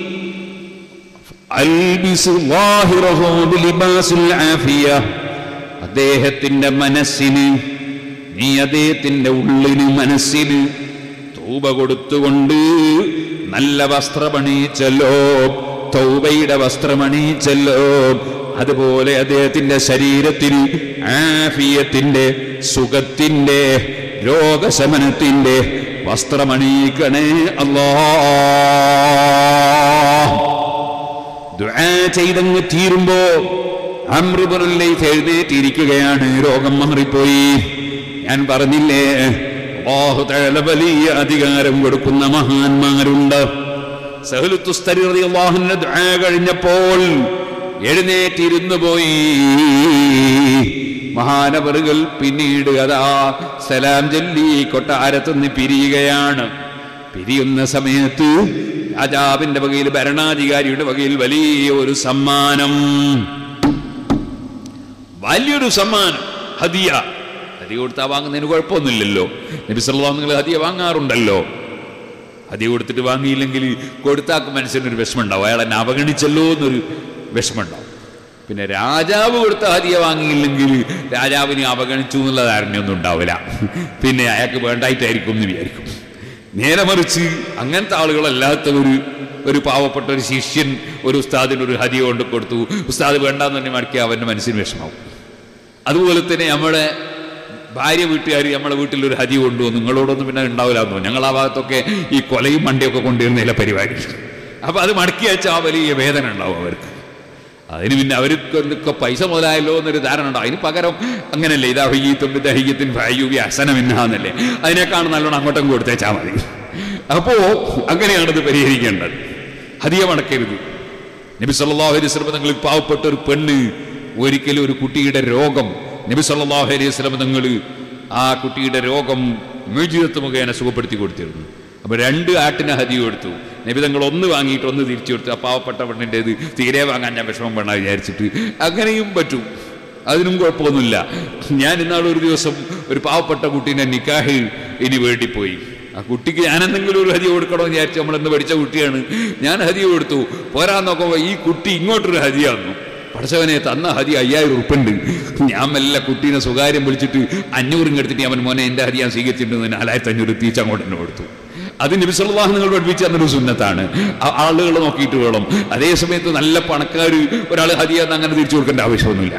ألبس ظاهره بلباس العافية അദ്ദേഹത്തിന്റെ മനസ്സിന് നീ അദ്ദേഹത്തിന്റെ ഉള്ളിന് മനസ്സിന് തൗബ കൊടുത്തുകൊണ്ട് നല്ല വസ്ത്രമണിയിച്ചല്ലോ തൗബയുടെ വസ്ത്രമണിയിച്ചല്ലോ അതുപോലെ അദ്ദേഹത്തിന്റെ ശരീരത്തിന് ആഫിയത്തിന്റെ സുഖത്തിന്റെ രോഗശമനത്തിന്റെ വസ്ത്രമണിയിക്കണേ അല്ലാ ദുആ ചെയ്തങ്ങ് തീരുമ്പോ അമൃതലൈഫ് എഴുന്നേറ്റിരിക്കുകയാണ് രോഗം മാറിപ്പോയി ഞാൻ പറഞ്ഞില്ലേ അല്ലാഹു തആല വലിയ അധികാരം കൊടുക്കുന്ന മഹാന്മാരുണ്ട് സഹലുത്തുസ്തരി റളിയല്ലാഹുവിന്റെ ദുആ കഴിഞ്ഞപ്പോൾ എഴുന്നേറ്റിരുന്നു പോയി മഹാനവറുകൾ പിന്നീട് അതാ സലാം ചൊല്ലി കൊട്ടാരത്തുനിന്ന് പിരിയുകയാണ് പിരിയുന്ന സമയത്ത് രാജാവിന്റെ വകയിൽ ഭരണാധികാരിയുടെ വകയിൽ വലിയ ഒരു സമ്മാനം വലിയൊരു സമ്മാനം ഹദിയ ഹദിയ കൊടുത്താൽ വാങ്ങുന്നതിന് കുഴപ്പമൊന്നുമില്ലല്ലോ നബി സല്ലല്ലാഹു നിങ്ങൾ ഹദിയ വാങ്ങാറുണ്ടല്ലോ ഹദിയ കൊടുത്തിട്ട് വാങ്ങിയില്ലെങ്കിൽ കൊടുത്താക്ക് മനുഷ്യനൊരു വിഷമം ഉണ്ടാവും അയാൾ എന്നെ അവഗണിച്ചല്ലോ എന്നൊരു വിഷമം ഉണ്ടാവും പിന്നെ രാജാവ് കൊടുത്ത ഹദിയ വാങ്ങിയില്ലെങ്കിൽ രാജാവിനെ അവഗണിച്ചു എന്നുള്ള ധാരണയൊന്നും ഉണ്ടാവില്ല പിന്നെ അയാൾക്ക് വേണ്ടായിട്ടായിരിക്കും എന്ന് വിചാരിക്കും നേരെ മറിച്ച് അങ്ങനത്തെ ആളുകളല്ലാത്ത ഒരു ഒരു പാവപ്പെട്ട ഒരു ശിഷ്യൻ ഒരു ഉസ്താദിന് ഒരു ഹദിയ കൊണ്ട് കൊടുത്തു ഉസ്താദ് വേണ്ടാന്ന് തന്നെ മടക്കിയ അവൻ്റെ മനസ്സിന് വിഷമാവും അതുപോലെ തന്നെ നമ്മുടെ ഭാര്യ വീട്ടുകാർ നമ്മളെ വീട്ടിൽ ഒരു ഹതി കൊണ്ടുവന്നു നിങ്ങളോടൊന്നും പിന്നെ ഉണ്ടാവില്ല എന്ന് തോന്നുന്നു ഞങ്ങൾ ആ ഭാഗത്തൊക്കെ ഈ കൊലയും മണ്ടിയൊക്കെ കൊണ്ടുവരുന്നില്ല പരിപാടി അപ്പൊ അത് മടക്കി വെച്ചാൽ ആ വലിയ വേദന ഉണ്ടാവും അവർക്ക് അതിന് പിന്നെ അവർക്ക് എന്തൊക്കെ പൈസ മുതലായല്ലോ എന്നൊരു ധാരണ ഉണ്ടാവും അതിന് പകരം അങ്ങനല്ലേ ഇതാ ഹയ്യത്തും ദഹയ്യത്തിൻ ഭായൂവി അസനമിന്നാന്നല്ലേ അതിനേക്കാണ് നല്ലോണം അങ്ങോട്ടും കൊടുത്തേച്ചാൽ മതി അപ്പോ അങ്ങനെയാണത് പരിഹരിക്കേണ്ടത് ഹതിയ മടക്കരുത് നബി സല്ലല്ലാഹു അലൈഹി വസല്ലം തങ്ങൾ പാവപ്പെട്ട ഒരു പെണ്ണ് ഒരിക്കലും ഒരു കുട്ടിയുടെ രോഗം നബി സല്ലല്ലാഹു അലൈഹി വസല്ലം തങ്ങൾ ആ കുട്ടിയുടെ രോഗം മുജിദത്ത് മുഖേന സുഖപ്പെടുത്തി കൊടുത്തിരുന്നു അപ്പൊ രണ്ട് ആട്ടിന് ഹതി കൊടുത്തു നബി തങ്ങൾ ഒന്ന് വാങ്ങിയിട്ട് ഒന്ന് തിരിച്ചു കൊടുത്തു ആ പാവപ്പെട്ട പെണ്ണിൻ്റെത് തീരെ വാങ്ങാൻ ഞാൻ വിഷമം വേണ്ട വിചാരിച്ചിട്ട് അങ്ങനെയും പറ്റും അതിനും കുഴപ്പമൊന്നുമില്ല ഞാൻ ഇന്നാൾ ഒരു ദിവസം ഒരു പാവപ്പെട്ട കുട്ടീനെ നിക്കാഹ് ഇനി വേണ്ടി പോയി ആ കുട്ടിക്ക് ഞാൻ എന്തെങ്കിലും ഒരു ഹതിയ കൊടുക്കണമെന്ന് വിചാരിച്ചു നമ്മളെന്ന് പഠിച്ച കുട്ടിയാണ് ഞാൻ ഹതിയ കൊടുത്തു പോരാൻ നോക്കുമ്പോൾ ഈ കുട്ടി ഇങ്ങോട്ടൊരു ഹതിയാന്നു പഠിച്ചവനെ തന്ന ഹതി അയ്യായിരം ഉറുപ്പുണ്ട് ഞാൻ മെല്ലെ കുട്ടീനെ സ്വകാര്യം വിളിച്ചിട്ട് അഞ്ഞൂറും എടുത്തിട്ട് അവൻ മോനെ എൻ്റെ ഹതി ഞാൻ സ്വീകരിച്ചിട്ടുണ്ട് നാലായിരത്തി അഞ്ഞൂറ് തീച്ച് അങ്ങോട്ട് തന്നെ കൊടുത്തു അത് നബിസ്വല്ലാഹ് നിങ്ങൾ പഠിപ്പിച്ച തന്നൊരു സുന്നത്താണ് ആ- ആളുകൾ നോക്കിയിട്ട് വേണം അതേ സമയത്ത് നല്ല പണക്കാർ ഒരാൾ ഹതിയാന്ന് അങ്ങനെ തിരിച്ചു കൊടുക്കേണ്ട ആവശ്യമൊന്നുമില്ല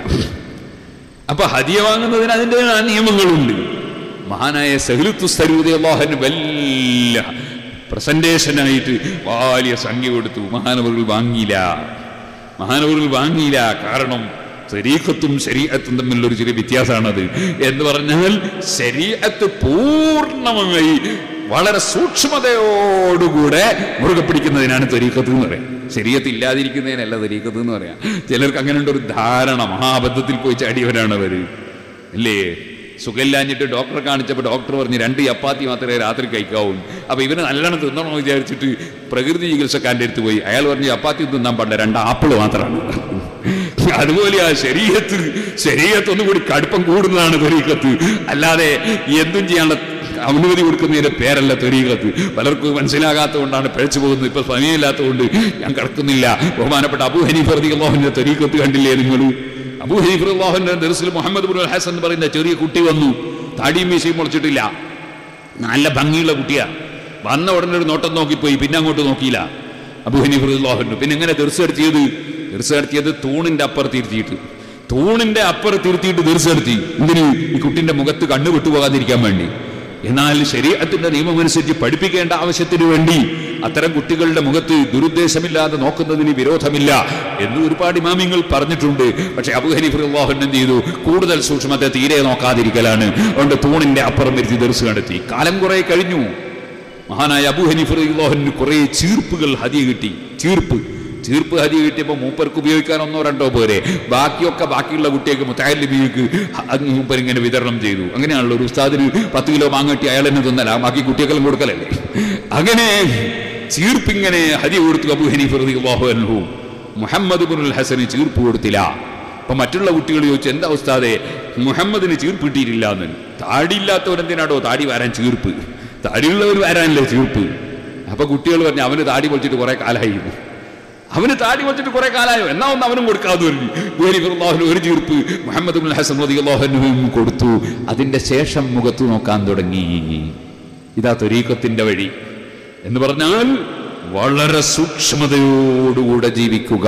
അപ്പൊ ഹദിയ വാങ്ങുന്നതിന് അതിൻ്റെ നിയമങ്ങളുണ്ട് മഹാനായ സഹലുത്തുസ്തരൂദി അള്ളാഹന് വല്ല പ്രസന്റേഷനായിട്ട് വലിയ സംഖ്യ കൊടുത്തു മഹാനവറുകൾ വാങ്ങിയില്ല മഹാനവറുകൾ വാങ്ങിയില്ല കാരണം ശരീഖത്തും ശരീഅത്തും തമ്മിലുള്ള ഒരു ചെറിയ വ്യത്യാസമാണത് എന്ന് പറഞ്ഞാൽ ശരീഅത്ത് പൂർണ്ണമായി വളരെ സൂക്ഷ്മതയോടുകൂടെ മുറുകെ പിടിക്കുന്നതിനാണ് ത്വരീക്കത്ത് എന്ന് പറയാം ശരീരത്ത് ഇല്ലാതിരിക്കുന്നതിനല്ല ത്വരീക്കത്ത് എന്ന് പറയാം ചിലർക്ക് അങ്ങനെ ഉണ്ട് ഒരു ധാരണ മഹാബദ്ധത്തിൽ പോയി ചാടിയവരാണ് അവര് അല്ലേ സുഖമില്ലാഞ്ഞിട്ട് ഡോക്ടറെ കാണിച്ചപ്പോൾ ഡോക്ടർ പറഞ്ഞു രണ്ട് ചപ്പാത്തി മാത്രമേ രാത്രി കഴിക്കാവൂ അപ്പൊ ഇവന് നല്ലോണം തിന്നണമെന്ന് വിചാരിച്ചിട്ട് പ്രകൃതി ചികിത്സക്കാരൻ്റെ അടുത്ത് പോയി അയാൾ പറഞ്ഞു ചപ്പാത്തി തിന്നാൻ പാടില്ല രണ്ട് ആപ്പിൾ മാത്രമാണ് അതുപോലെ ആ ശരീരത്ത് ശരീരത്ത് ഒന്നും കൂടി കടുപ്പം കൂടുന്നതാണ് ത്വരീക്കത്ത് അല്ലാതെ എന്തും ചെയ്യാനുള്ള അനുമതി കൊടുക്കുന്നതിന്റെ പേരല്ല ത്വരീകത്ത് പലർക്കും മനസ്സിലാകാത്തത് കൊണ്ടാണ് പിഴച്ചു പോകുന്നത് ഇപ്പൊ സമയമില്ലാത്തതുകൊണ്ട് ഞാൻ കിടക്കുന്നില്ല ബഹുമാനപ്പെട്ട അബു ഹനീഫ് റളിയല്ലാഹുവിന്റെ ത്വരീകത്ത് കണ്ടില്ലേ നിങ്ങൾ അബു ഹനീഫ് റളിയല്ലാഹുവിന്റെ ദർസിൽ മുഹമ്മദ് ബുൽ ഹസൻ എന്ന് പറയുന്ന ചെറിയ കുട്ടി വന്നു താടിയും മീശയും മുളച്ചിട്ടില്ല നല്ല ഭംഗിയുള്ള കുട്ടിയാ വന്ന ഉടനെ ഒരു നോട്ടം നോക്കിപ്പോയി പിന്നെ അങ്ങോട്ട് നോക്കിയില്ല അബു ഹനീഫ് റളിയല്ലാഹു പിന്നെ എങ്ങനെ ദർസ് നടത്തിയത് ദർസ് നടത്തിയത് തൂണിന്റെ അപ്പുറത്ത് ഇരുത്തിയിട്ട് തൂണിന്റെ അപ്പുറത്ത് ഇരുത്തിയിട്ട് ദർസ് നടത്തി എന്തിന് ഈ കുട്ടിന്റെ മുഖത്ത് കണ്ണു വിട്ടുപോകാതിരിക്കാൻ വേണ്ടി എന്നാൽ ശരീരത്തിന്റെ നിയമമനുസരിച്ച് പഠിപ്പിക്കേണ്ട ആവശ്യത്തിന് വേണ്ടി അത്തരം കുട്ടികളുടെ മുഖത്ത് ദുരുദ്ദേശമില്ലാതെ നോക്കുന്നതിന് വിരോധമില്ല എന്ന് ഒരുപാട് ഇമാമിങ്ങൾ പറഞ്ഞിട്ടുണ്ട് പക്ഷെ അബു ഹനീഫ് അള്ളാഹു എന്ത് ചെയ്തു കൂടുതൽ സൂക്ഷ്മത്തെ തീരെ നോക്കാതിരിക്കലാണ് അതുകൊണ്ട് തൂണിന്റെ അപ്പുറം വരുത്തി ദർസ് കണ്ടെത്തി കാലം കുറെ കഴിഞ്ഞു മഹാനായ അബു ഹനീഫ് അള്ളാഹുവിന് കുറെ ചീർപ്പുകൾ ഹതിയ കിട്ടി ചീർപ്പ് ചീർപ്പ് ഹതി കിട്ടിയപ്പോൾ മൂപ്പർക്ക് ഉപയോഗിക്കാൻ ഒന്നോ രണ്ടോ പോരെ ബാക്കിയൊക്കെ ബാക്കിയുള്ള കുട്ടികൾക്ക് മുത്താലിബിക്ക് മൂപ്പർ ഇങ്ങനെ വിതരണം ചെയ്തു അങ്ങനെയാണല്ലോ ഒരു ഉസ്താദിന് പത്ത് കിലോ മാങ്ങട്ടി അയാൾ തന്നെ തിന്നല ബാക്കി കുട്ടികൾക്കും കൊടുക്കലല്ലേ അങ്ങനെ ചീർപ്പിങ്ങനെ ഹതി കൊടുത്തു അബു ഹനീഫ് റളിയല്ലാഹു അൻഹു മുഹമ്മദ് ബിനുൽ ഹസന് ചീർപ്പ് കൊടുത്തില്ല അപ്പൊ മറ്റുള്ള കുട്ടികൾ ചോദിച്ചു എന്താ ഉസ്താദെ മുഹമ്മദിന് ചീർപ്പ് കിട്ടിയിട്ടില്ല എന്ന് താടിയില്ലാത്തവരെന്തിനാടോ താടി വരാൻ ചീർപ്പ് താടിയുള്ളവർ വരാനല്ലേ ചീർപ്പ് അപ്പൊ കുട്ടികൾ പറഞ്ഞു അവന് താടി പൊളിച്ചിട്ട് കുറെ കാലായി അവന് താടി വെച്ചിട്ട് കുറെ കാലായോ എന്നാ ഒന്ന് അവനും കൊടുക്കാതെ അള്ളാഹുന് ഒരു ചീർപ്പ് മുഹമ്മദ് ബിൻ ഹസൻ അള്ളാഹുനും കൊടുത്തു അതിന്റെ ശേഷം മുഖത്ത് നോക്കാൻ തുടങ്ങി ഇതാ തൊരീക്കത്തിന്റെ വഴി എന്ന് പറഞ്ഞാൽ വളരെ സൂക്ഷ്മതയോടുകൂടെ ജീവിക്കുക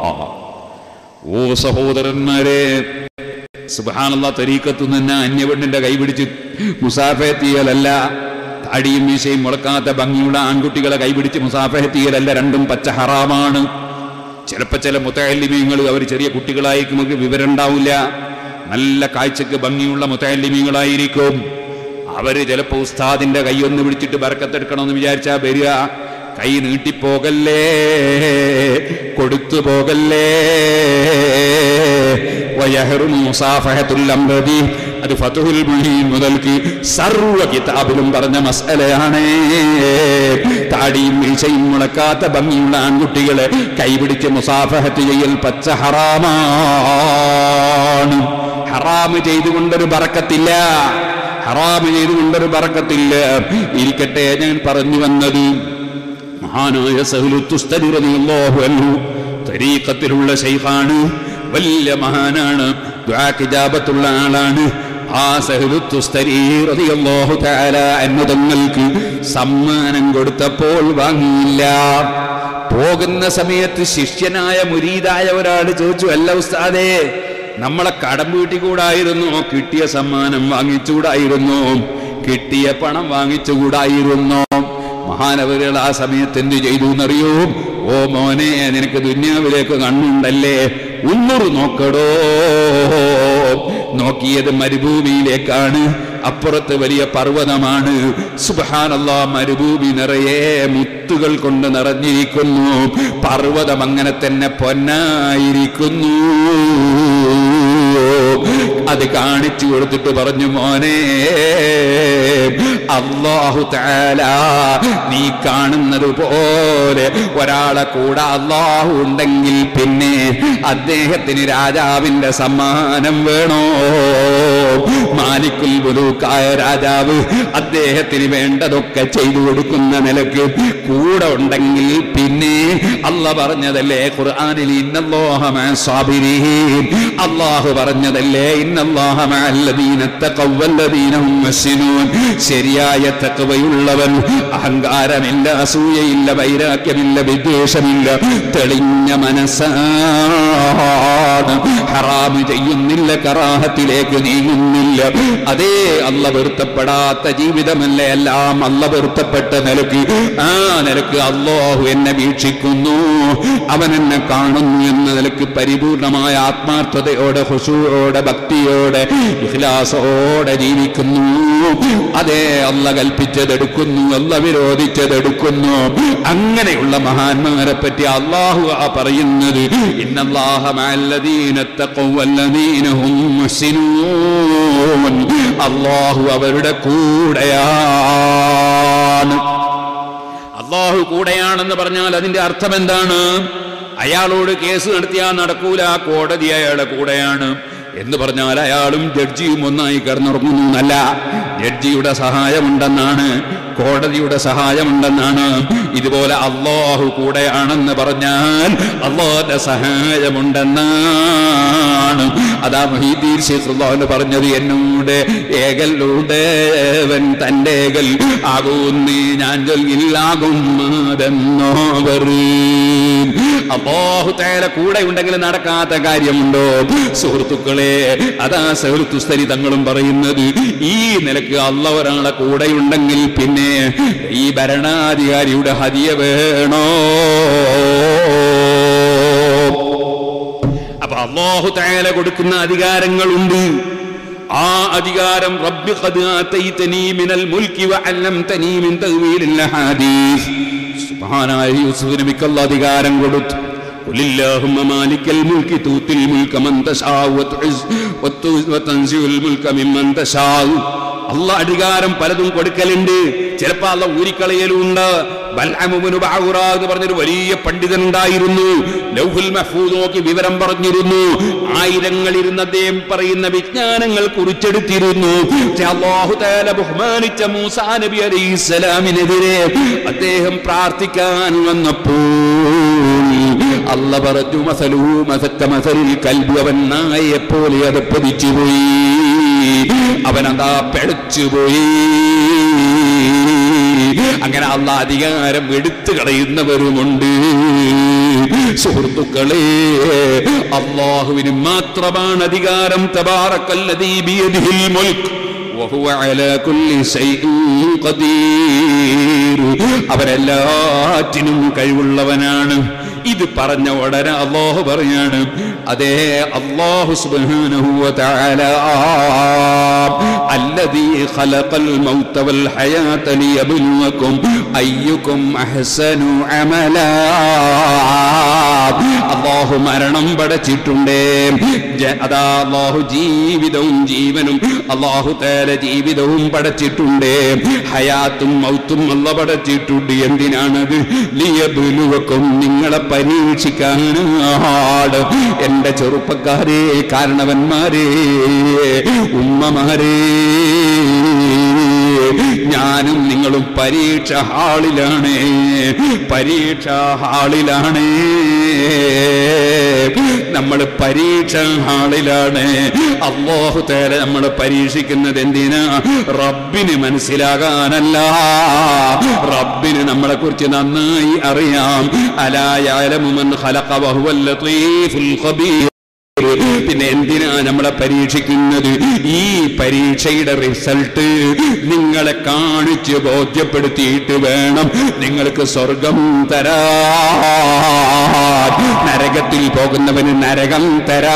ഓ സഹോദരന്മാരെ സുബാനുള്ള തരീക്കത്തു നിന്ന് അന്യപെണ്ണിന്റെ കൈപിടിച്ച് മുസാഫെത്തിയലല്ല താടിയും മീശയും മുളക്കാത്ത ഭംഗിയുള്ള ആൺകുട്ടികളെ കൈപിടിച്ച് മുസാഫെത്തിയലല്ല രണ്ടും പച്ച ഹറാമാണ് ചിലപ്പോ ചില മുത്തയല്ലിമീങ്ങൾ അവർ ചെറിയ കുട്ടികളായിരിക്കും അവർക്ക് വിവരം ഉണ്ടാവില്ല നല്ല കാഴ്ചക്ക് ഭംഗിയുള്ള മുത്തയല്ലിമീങ്ങളായിരിക്കും അവര് ചിലപ്പോ ഉസ്താദിന്റെ കൈ ഒന്ന് പിടിച്ചിട്ട് ബറക്കത്തെടുക്കണമെന്ന് വിചാരിച്ചാ വരിക കൈ നീട്ടിപ്പോകല്ലേ കൊടുത്തു പോകല്ലേ വയഹറും മുസാഫഹത്തുൽ അംറദി അത് ഫതുഹുൽ മുഹീൻ മുതൽക്ക് സർവ കിതാബിലും പറഞ്ഞ മസലയാണ് താടിയും വീഴ്ചയും മുളക്കാത്ത ഭംഗിയുള്ള ആൺകുട്ടികളെ കൈപിടിച്ച് മുസാഫഹത്ത് ചെയ്യൽ പച്ച ഹറാമാണ് ഹറാമ് ചെയ്തുകൊണ്ടൊരു ബറക്കത്തില്ല ഹറാമ് ചെയ്തുകൊണ്ടൊരു ബറക്കത്തില്ല ഇരിക്കട്ടെ ഞാൻ പറഞ്ഞു വന്നത് മഹാനായ സഹലുത്തുസ്തരി റളിയല്ലാഹു അൻഹു തരീഖത്തിലുള്ള ശൈഖാണ് വലിയ മഹാനാണ് ദ്വാക്കിജാബത്തുള്ള ആളാണ് ആ സഹലുത്തുസ്തരി റളിയല്ലാഹു തആല അൻഹു തങ്ങൾക്ക് സമ്മാനം കൊടുത്തപ്പോൾ വാങ്ങിയില്ല പോകുന്ന സമയത്ത് ശിഷ്യനായ മുരീദായ ഒരാൾ ചോദിച്ചു അല്ല ഉസ്താദേ നമ്മളെ കടം വീട്ടിക്കൂടായിരുന്നോ കിട്ടിയ സമ്മാനം വാങ്ങിച്ചുകൂടായിരുന്നോ കിട്ടിയ പണം വാങ്ങിച്ചുകൂടായിരുന്നോ മഹാനവരുകൾ ആ സമയത്ത് എന്ത് ചെയ്തു എന്നറിയോ ഓ മോനെ നിനക്ക് ദുന്യാവിലേക്ക് കണ്ണുണ്ടല്ലേ ഉന്നൂറ് നോക്കടോ നോക്കിയത് മരുഭൂമിയിലേക്കാണ് അപ്പുറത്ത് വലിയ പർവ്വതമാണ് സുബഹാനല്ലാ മരുഭൂമി നിറയെ മുത്തുകൾ കൊണ്ട് നിറഞ്ഞിരിക്കുന്നു പർവ്വതം അങ്ങനെ തന്നെ പൊന്നായിരിക്കുന്നു അത് കാണിച്ചു കൊടുത്തിട്ട് പറഞ്ഞു മോനെ അള്ളാഹു താല നീ കാണുന്നത് പോലെ ഒരാളെ കൂടെ അള്ളാഹു ഉണ്ടെങ്കിൽ പിന്നെ അദ്ദേഹത്തിന് രാജാവിന്റെ സമ്മാനം വേണോ മാലിക്കുൽ ബുലൂക്കായ രാജാവ് അദ്ദേഹത്തിന് വേണ്ടതൊക്കെ ചെയ്തു കൊടുക്കുന്ന നിലക്ക് കൂടെ ഉണ്ടെങ്കിൽ പിന്നെ അല്ല പറഞ്ഞതല്ലേ ഖുർആനിൽ ഇന്നല്ലാഹ മഅ സാബിരീൻ അല്ലാഹു പറഞ്ഞതല്ലേ ഇന്നല്ലാഹ മഅല്ലദീന തഖവ്വ വല്ലദീന ഹും മുഹ്സിനൂൻ ശരിയായ തഖ്വയുള്ളവൻ അഹങ്കാരമില്ല അസൂയയില്ല വൈരാഗ്യമില്ല വിദ്വേഷമില്ല തെളിഞ്ഞ മനസ്സാണ് ഹറാമ് ചെയ്യുന്നില്ല കറാഹത്തിലേക്ക് നീങ്ങുന്നില്ല അതേ അല്ല വെറുത്തപ്പെടാത്ത ജീവിതമല്ലേ എല്ലാം അല്ല വെറുത്തപ്പെട്ട നിലക്ക് ആ നിലക്ക് അള്ളാഹു എന്നെ വീക്ഷിക്കുന്നു അവൻ എന്നെ കാണുന്നു എന്ന നിലക്ക് പരിപൂർണമായ ആത്മാർത്ഥതയോടെ ഹുസൂയോടെ ഭക്തിയോടെ ഇഖ്ലാസോടെ ജീവിക്കുന്നു അതേ അല്ല കൽപ്പിച്ചതെടുക്കുന്നു അല്ല വിരോധിച്ചതെടുക്കുന്നു അങ്ങനെയുള്ള മഹാന്മാരെ പറ്റി അള്ളാഹു ആ പറയുന്നത് ഇന്നല്ലാഹ മഅല്ലദീന തഖവ്വ വല്ലദീന ഹും മുഹ്സിനൂൻ അള്ളാഹു അവരുടെ കൂടെയാണ് അള്ളാഹു കൂടെയാണെന്ന് പറഞ്ഞാൽ അതിന്റെ അർത്ഥം എന്താണ് അയാളോട് കേസ് നടത്തിയാൽ നടക്കൂല കോടതി അയാളുടെ കൂടെയാണ് എന്ന് പറഞ്ഞാൽ അയാളും ജഡ്ജിയും ഒന്നായി കിടന്നുറങ്ങുന്നു എന്നല്ല ജഡ്ജിയുടെ സഹായമുണ്ടെന്നാണ് കോടതിയുടെ സഹായമുണ്ടെന്നാണ് ഇതുപോലെ അള്ളാഹു കൂടെയാണെന്ന് പറഞ്ഞാൽ അള്ളാഹുന്റെ സഹായമുണ്ടെന്നാണ് അതാ മഹീദീർ ശേഖുല്ലാന്ന് പറഞ്ഞത് എന്നോട് ഏകല്ലൂടേവൻ തന്റെ ഏകൽ ആകുന്നേ ഞാൻ ചൊല്ലില്ലാകും അതെന്നോവർ അള്ളാഹു തേല കൂടെ ഉണ്ടെങ്കിൽ നടക്കാത്ത കാര്യമുണ്ടോ സുഹൃത്തുക്കളെ അതാ സുഹൃത്തുസ്തരി തങ്ങളും പറയുന്നത് ഈ നിലക്ക് അള്ള ഒരാളെ കൂടെയുണ്ടെങ്കിൽ പിന്നെ ഈ ഭരണാധികാരിയുടെ ഹതിയ വേണോ അപ്പൊ അള്ളാഹു തയാല കൊടുക്കുന്ന അധികാരങ്ങളുണ്ട് ആ അധികാരം റബ്ബി ഖദ് ആതൈതനീ മിനൽ മുൽക്കി വഅല്ലംതനീ മിൻ തഅ്വീലിൽ ഹദീസ് സുബ്ഹാനായ യൂസുഫ് നബിക്ക് അല്ലാഹ് അധികാരം കൊടുത്തു قل اللهم مالك الملك تؤتي الملك من تشاء وتعز وتعز وتنزع الملك ممن تشاء അല്ല അധികാരം പലതും കൊടുക്കലുണ്ട് ചിലപ്പോ അല്ല ഊരിക്കളയലുണ്ട് ബൽഅമുബ്നു ബഅൂറ എന്ന് പറഞ്ഞൊരു വലിയ പണ്ഡിതൻ ഉണ്ടായിരുന്നു ലൗഹുൽ മഹ്ഫൂദ് നോക്കി വിവരം പറഞ്ഞിരുന്നു ആയിരങ്ങൾ ഇരുന്ന് അദ്ദേഹം പറയുന്ന വിജ്ഞാനങ്ങൾ കുറിച്ചെടുത്തിരുന്നു പക്ഷേ അല്ലാഹു തആല ബഹുമാനിച്ച മൂസാ നബി അലൈഹിസ്സലാമിനെതിരെ അദ്ദേഹം പ്രാർത്ഥിക്കാൻ വന്നപ്പോൾ അല്ല പറഞ്ഞു മസലൂ മസക്ക മസലിൽ കൽബ് അവൻ നായെ പോലെ അത് പതിച്ചുപോയി അവനതാ പെടച്ചുപോയി അങ്ങനെ അല്ല അധികാരം എടുത്തു കളയുന്നവരുമുണ്ട് സുഹൃത്തുക്കളെ അള്ളാഹുവിന് മാത്രമാണ് അധികാരം തബാറക്കല്ലദീ ബിയദിഹിൽ മുൽക്ക് وهو على كل شيء قدير അവരെല്ലാറ്റിനും കഴിവുള്ളവനാണ് ഇത് പറഞ്ഞ ഉടനെ അള്ളാഹു പറയാണ് അതേ അള്ളാഹു സുബ്ഹാനഹു വതആല الذي خلق الموت والحياة ليبلوكم أيكم أحسن عملا അള്ളാഹു മരണം പടച്ചിട്ടുണ്ടേ ജ- അതാ അള്ളാഹു ജീവിതവും ജീവനും അള്ളാഹു തേല ജീവിതവും പടച്ചിട്ടുണ്ടേ ഹയാത്തും മൗത്തും അല്ല പടച്ചിട്ടുണ്ട് എന്തിനാണത് ലിയബുലുവക്കും നിങ്ങളെ പരീക്ഷിക്കാനാണ് എന്റെ ചെറുപ്പക്കാരെ കാരണവന്മാരെ ഉമ്മമാരെ ഞാനും നിങ്ങളും പരീക്ഷ ഹാളിലാണ് പരീക്ഷ ഹാളിലാണ് നമ്മൾ പരീക്ഷ ഹാളിലാണ് അള്ളാഹു തേല നമ്മൾ പരീക്ഷിക്കുന്നത് എന്തിനാ റബ്ബിന് മനസ്സിലാകാനല്ല റബ്ബിന് നമ്മളെ കുറിച്ച് നന്നായി അറിയാം അലായാലമുമൻ ഖലഖ വഹുവൽ ലത്തീഫുൽ ഖബീർ പിന്നെ എന്തിനാ നമ്മളെ പരീക്ഷിക്കുന്നത് ഈ പരീക്ഷയുടെ റിസൾട്ട് നിങ്ങളെ കാണിച്ച് ബോധ്യപ്പെടുത്തിയിട്ട് വേണം നിങ്ങൾക്ക് സ്വർഗം തരാ നരകത്തിൽ പോകുന്നവന് നരകം തരാ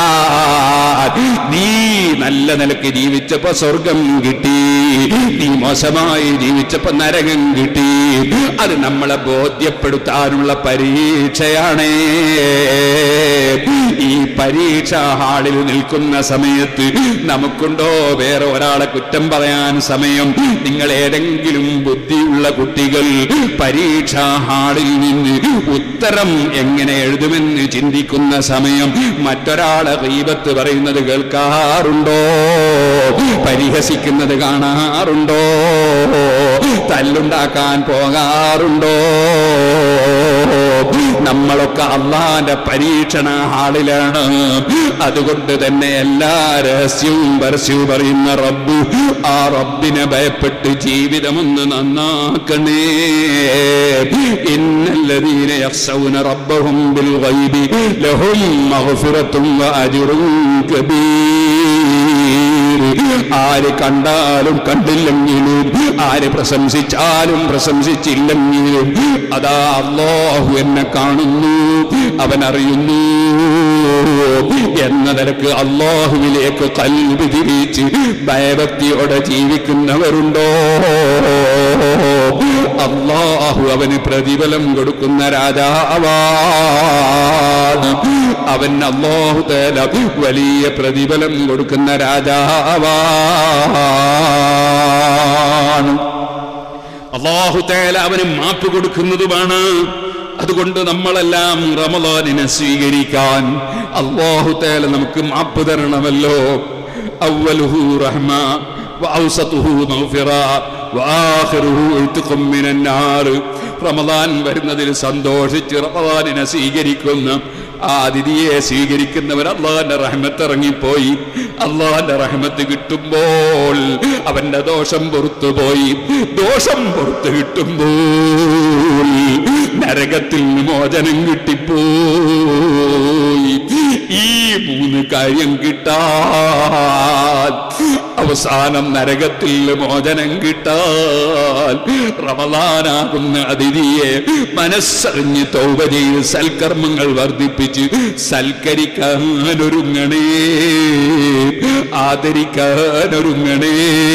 നീ നല്ല നിലക്ക് ജീവിച്ചപ്പോ സ്വർഗം കിട്ടി നീ മോശമായി ജീവിച്ചപ്പോ നരകം കിട്ടി അത് നമ്മളെ ബോധ്യപ്പെടുത്താനുള്ള പരീക്ഷയാണേ ഈ പരീക്ഷാ ഹാളിൽ നിൽക്കുന്ന സമയത്ത് നമുക്കുണ്ടോ വേറെ ഒരാളെ കുറ്റം പറയാൻ സമയം നിങ്ങൾ ഏതെങ്കിലും ബുദ്ധിയുള്ള കുട്ടികൾ പരീക്ഷാ ഹാളിൽ നിന്ന് ഉത്തരം എങ്ങനെ എഴുതുമെന്ന് ചിന്തിക്കുന്ന സമയം മറ്റൊരാളെ ഗീബത്ത് പറയുന്നത് കേൾക്കാറുണ്ടോ പരിഹസിക്കുന്നത് കാണാറുണ്ടോ തല്ലുണ്ടാക്കാൻ പോകാറുണ്ടോ നമ്മളൊക്കെ അള്ളാന്റെ പരീക്ഷണ ഹാളിലാണ് അതുകൊണ്ട് തന്നെ എല്ലാ രഹസ്യവും പരസ്യവും പറയുന്ന റബ്ബ് ആ റബ്ബിനെ ഭയപ്പെട്ട് ജീവിതമൊന്ന് നന്നാക്കണേ ഇന്നല്ലദീന യഖ്ശൗന റബ്ബഹും ബിൽ ഗൈബി ലഹും മഗ്ഫിറത്തും വഅജ്റുൻ കബീർ ആര് കണ്ടാലും കണ്ടില്ലെങ്കിലും ആര് പ്രശംസിച്ചാലും പ്രശംസിച്ചില്ലെങ്കിലും അതാ അള്ളാഹു എന്നെ കാണുന്നു അവൻ അറിയുന്നു എന്ന നിലക്ക് അള്ളാഹുവിലേക്ക് കൽവി തിരിച്ച് ഭയഭക്തിയോടെ ജീവിക്കുന്നവരുണ്ടോ അള്ളാഹു അവന് പ്രതിഫലം കൊടുക്കുന്ന രാജാവാണ് അവൻ അള്ളാഹു തേല വലിയ പ്രതിഫലം കൊടുക്കുന്ന രാജാവാണ് അള്ളാഹു തേല അവന് മാപ്പ് കൊടുക്കുന്നതുമാണ് അതുകൊണ്ട് നമ്മളെല്ലാം റമദാനിനെ സ്വീകരിക്കാൻ അള്ളാഹു തേല നമുക്ക് മാപ്പ് തരണമല്ലോ അവലുഹു റഹ്മ വഔസതുഹു മഗ്ഫിറ വആഖിറുഹു ഇത്ഖും മിനൻ നാർ റമദാൻ വരുന്നതിൽ സന്തോഷിച്ച് റമദാനിനെ സ്വീകരിക്കുന്ന ആ അതിഥിയെ സ്വീകരിക്കുന്നവർ അള്ളാന്റെ റഹ്മത്ത് ഇറങ്ങിപ്പോയി അള്ളാന്റെ റഹ്മത്ത് കിട്ടുമ്പോൾ അവന്റെ ദോഷം പുറത്തു പോയി ദോഷം പുറത്തു കിട്ടുമ്പോൾ നരകത്തിൽ നിന്ന് മോചനം കിട്ടിപ്പോയി ഈ മൂന്ന് കാര്യം കിട്ടാൻ അവസാനം നരകത്തിൽ മോചനം കിട്ടാൻ റമദാനാകുന്ന അതിഥിയെ മനസ്സറിഞ്ഞ് തൗബ ചെയ്ത് സൽക്കർമ്മങ്ങൾ വർദ്ധിപ്പിച്ച് സൽക്കരിക്കാനൊരുങ്ങണേ ആദരിക്കാനൊരുങ്ങണേ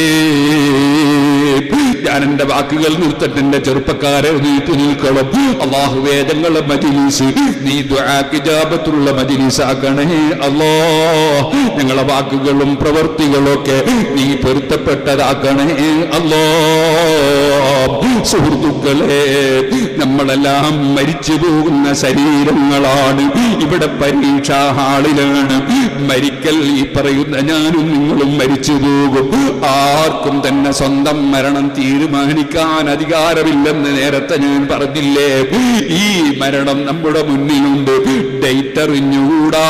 ഞാൻ എന്റെ വാക്കുകൾ നിർത്തട്ടെ എന്റെ ചെറുപ്പക്കാരെ നീട്ടി നിൽക്കണം അള്ളാഹു വേദങ്ങളെ മജിലീസ് നീ ദ്വാക്കിജാപത്തുള്ള മജിലീസ് ആക്കണേ അല്ലോ ഞങ്ങളെ വാക്കുകളും പ്രവർത്തികളും ഒക്കെ നീ പൊരുത്തപ്പെട്ടതാക്കണേ അല്ലോ സുഹൃത്തുക്കളെ നമ്മളെല്ലാം മരിച്ചു പോകുന്ന ശരീരങ്ങളാണ് ഇവിടെ പരീക്ഷാ ഹാളിലാണ് മരിക്കൽ ഈ പറയുന്ന ഞാനും നിങ്ങളും മരിച്ചു പോകും ആർക്കും തന്നെ സ്വന്തം മരണം തീരുമാനിക്കാൻ അധികാരമില്ലെന്ന് നേരത്തെ ഞാൻ പറഞ്ഞില്ലേ ഈ മരണം നമ്മുടെ മുന്നിലുണ്ട് ഡേറ്റ് അറിഞ്ഞൂടാ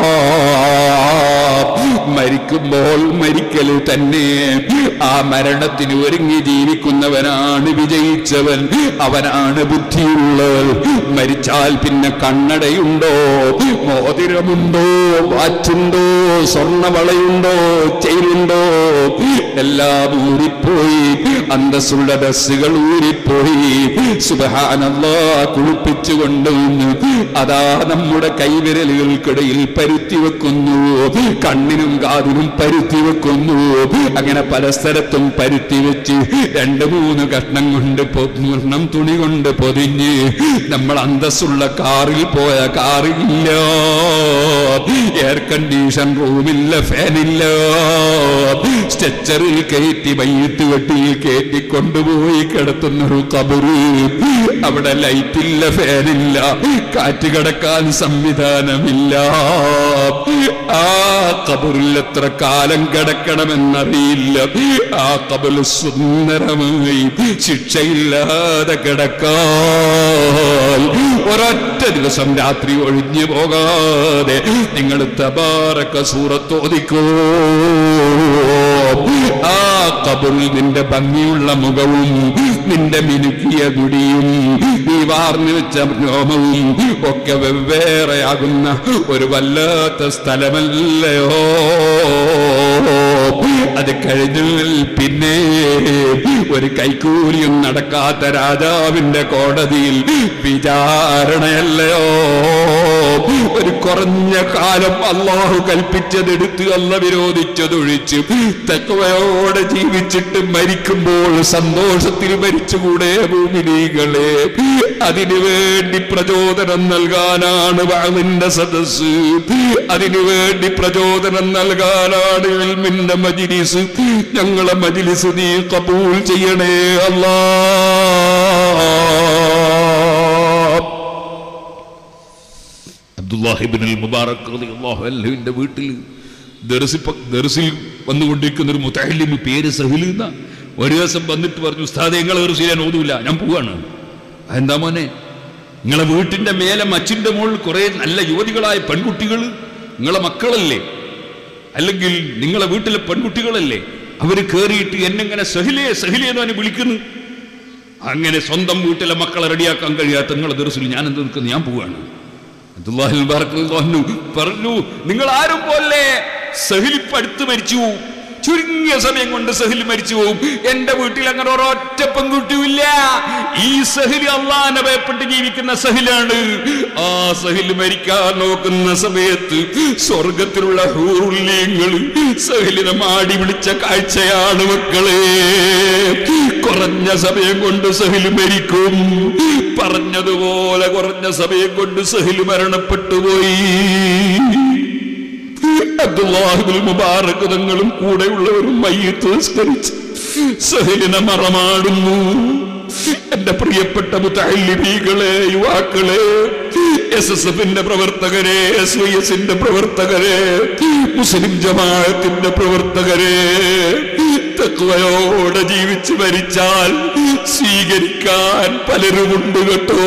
മരിക്കുമ്പോൾ മരിക്കൽ തന്നെ ആ മരണത്തിന് ഒരുങ്ങി ജീവിക്കുന്നവനാണ് വിജയിച്ചവൻ അവനാണ് ബുദ്ധിയുള്ളവൻ മരിച്ചാൽ പിന്നെ കണ്ണടയുണ്ടോ മോതിരമുണ്ടോ വാച്ചുണ്ടോ സ്വർണവളയുണ്ടോ ചെയിനുണ്ടോ എല്ലാം ഊരിപ്പോയി അന്തസ്സുള്ള ഡ്രസ്സുകൾ ഊരിപ്പോയി സുബഹാനല്ലാ കുളിപ്പിച്ചു കൊണ്ടുവന്നു അതാ നമ്മുടെ കൈവിരലുകൾക്കിടയിൽ പരുത്തി വെക്കുന്നു കണ്ണിനും കാതിനും പരുത്തി വെക്കുന്നു അങ്ങനെ പല സ്ഥലത്തും പരുത്തി വെച്ച് രണ്ട് മൂന്ന് കഷ്ണം കൊണ്ട് പൊണ്ണം തുണി കൊണ്ട് പൊതിഞ്ഞ് നമ്മൾ അന്തസ്സുള്ള കാറിൽ പോയ കാറില്ല എയർ കണ്ടീഷൻ റൂമില്ല ഫാനില്ല സ്ട്രെച്ചറിൽ കയറ്റി മയ്യത്ത് വെട്ടിയിൽ കയറ്റി കൊണ്ടുപോയി കിടത്തുന്നൊരു കബറ് അവിടെ ലൈറ്റില്ല ഫാനില്ല കാറ്റ് കിടക്കാൻ സംവിധാനമില്ല ആ കബറിൽ എത്ര കാലം കിടക്കണമെന്നറിയില്ല ആ കബൽ സുന്ദരമായി ശിക്ഷയില്ലാതെ കിടക്കാൻ ഒരൊറ്റ ദിവസം രാത്രി ഒഴിഞ്ഞു പോകാതെ നിങ്ങൾ തബാറക്ക സൂറത്തോദിക്കോ ആ കബറിൽ നിന്റെ ഭംഗിയുള്ള മുഖവും നിന്റെ മിനുക്കിയ കുടിയും നീ വാർന്നു വെച്ച രോമവും ഒക്കെ വെവ്വേറെയാകുന്ന ഒരു വല്ലാത്ത സ്ഥലമല്ലയോ അത് കഴിഞ്ഞാൽ പിന്നെ ഒരു കൈക്കൂലിയും നടക്കാത്ത രാജാവിന്റെ കോടതിയിൽ വിചാരണയല്ലയോ ഒരു കുറഞ്ഞ കാലം അള്ളാഹു കൽപ്പിച്ചതെടുത്ത് അല്ല വിരോധിച്ചതൊഴിച്ച് തക്കവയോടെ ജീവിച്ചിട്ട് മരിക്കുമ്പോൾ സന്തോഷത്തിൽ മരിച്ചുകൂടെ ഭൂമിനീകളെ അതിനു വേണ്ടി പ്രചോദനം നൽകാനാണ് വാളിന്റെ സദസ് അതിനു വേണ്ടി പ്രചോദനം നൽകാനാണ് ഇൽമിന്റെ മജിലിസ് ഞങ്ങളെ മജിലിസ് നീ കബൂൽ ചെയ്യണേ അല്ലാ അബ്ദുല്ലാഹിബിൻ മുബാറക് റളിയല്ലാഹു അൻഹുവിന്റെ വീട്ടിൽ ദർസിൽ പ- ദർസിൽ വന്നുകൊണ്ടിരിക്കുന്ന ഒരു മുത്തഹല്ലിമ് പേര് സഹിൽ എന്ന ഒരു ദിവസം വന്നിട്ട് പറഞ്ഞു ഉസ്താദെ നിങ്ങളെ ദർസിൽ ഞാൻ ഓതൂല ഞാൻ പോവാണ് എന്താ മോനെ നിങ്ങളെ വീട്ടിന്റെ മേലെ മച്ചിന്റെ മുകളിൽ കുറെ നല്ല യുവതികളായ പെൺകുട്ടികൾ നിങ്ങളെ മക്കളല്ലേ അല്ലെങ്കിൽ നിങ്ങളെ വീട്ടിലെ പെൺകുട്ടികളല്ലേ അവര് കേറിയിട്ട് എന്നെങ്ങനെ സഹിലേ സഹിലേ എന്ന് അവനെ വിളിക്കുന്നു അങ്ങനെ സ്വന്തം വീട്ടിലെ മക്കളെ റെഡിയാക്കാൻ കഴിയാത്ത നിങ്ങളെ ദർസിൽ ഞാൻ എന്ത് നിൽക്കുന്നു ഞാൻ പോവാണ് അബ്ദുല്ലാഹിൽ ബാറക്കല്ലാഹു അൻഹു പറഞ്ഞു നിങ്ങൾ ആരും പോലെ സഹിലിപ്പ് അടുത്ത് മരിച്ചു ചുരുങ്ങിയ സമയം കൊണ്ട് സഹിൽ മരിച്ചു പോകും എന്റെ വീട്ടിൽ അങ്ങനെ ഒരൊറ്റ പെൺകുട്ടിയുമില്ല ഈ സഹിൽ അള്ളാനെ ഭയപ്പെട്ട് ജീവിക്കുന്ന സഹിലാണ് ആ സഹിൽ മരിക്കാൻ നോക്കുന്ന സമയത്ത് സ്വർഗത്തിലുള്ള ഹൂറുല്യങ്ങൾ സഹിലിനെ മാടി വിളിച്ച കാഴ്ചയാണ് മക്കളെ കുറഞ്ഞ സമയം കൊണ്ട് സഹിൽ മരിക്കും പറഞ്ഞതുപോലെ കുറഞ്ഞ സമയം കൊണ്ട് സഹിൽ മരണപ്പെട്ടു പോയി അബ്ദുല്ലാഹിബുൽ മുബാറക് തങ്ങളും കൂടെയുള്ളവരും മയ്യത്ത് നിസ്കരിച്ച് സഹലിനെ മറമാടുന്നു എന്റെ പ്രിയപ്പെട്ട മുത്തല്ലിബീകളെ യുവാക്കളെ എസ് എസ് എഫിന്റെ പ്രവർത്തകരെ എസ് വൈ എസിന്റെ പ്രവർത്തകരെ മുസ്ലിം ജമാഅത്തിന്റെ പ്രവർത്തകരെ തക്വയോടെ ജീവിച്ച് മരിച്ചാൽ സ്വീകരിക്കാൻ പലരുമുണ്ട് കേട്ടോ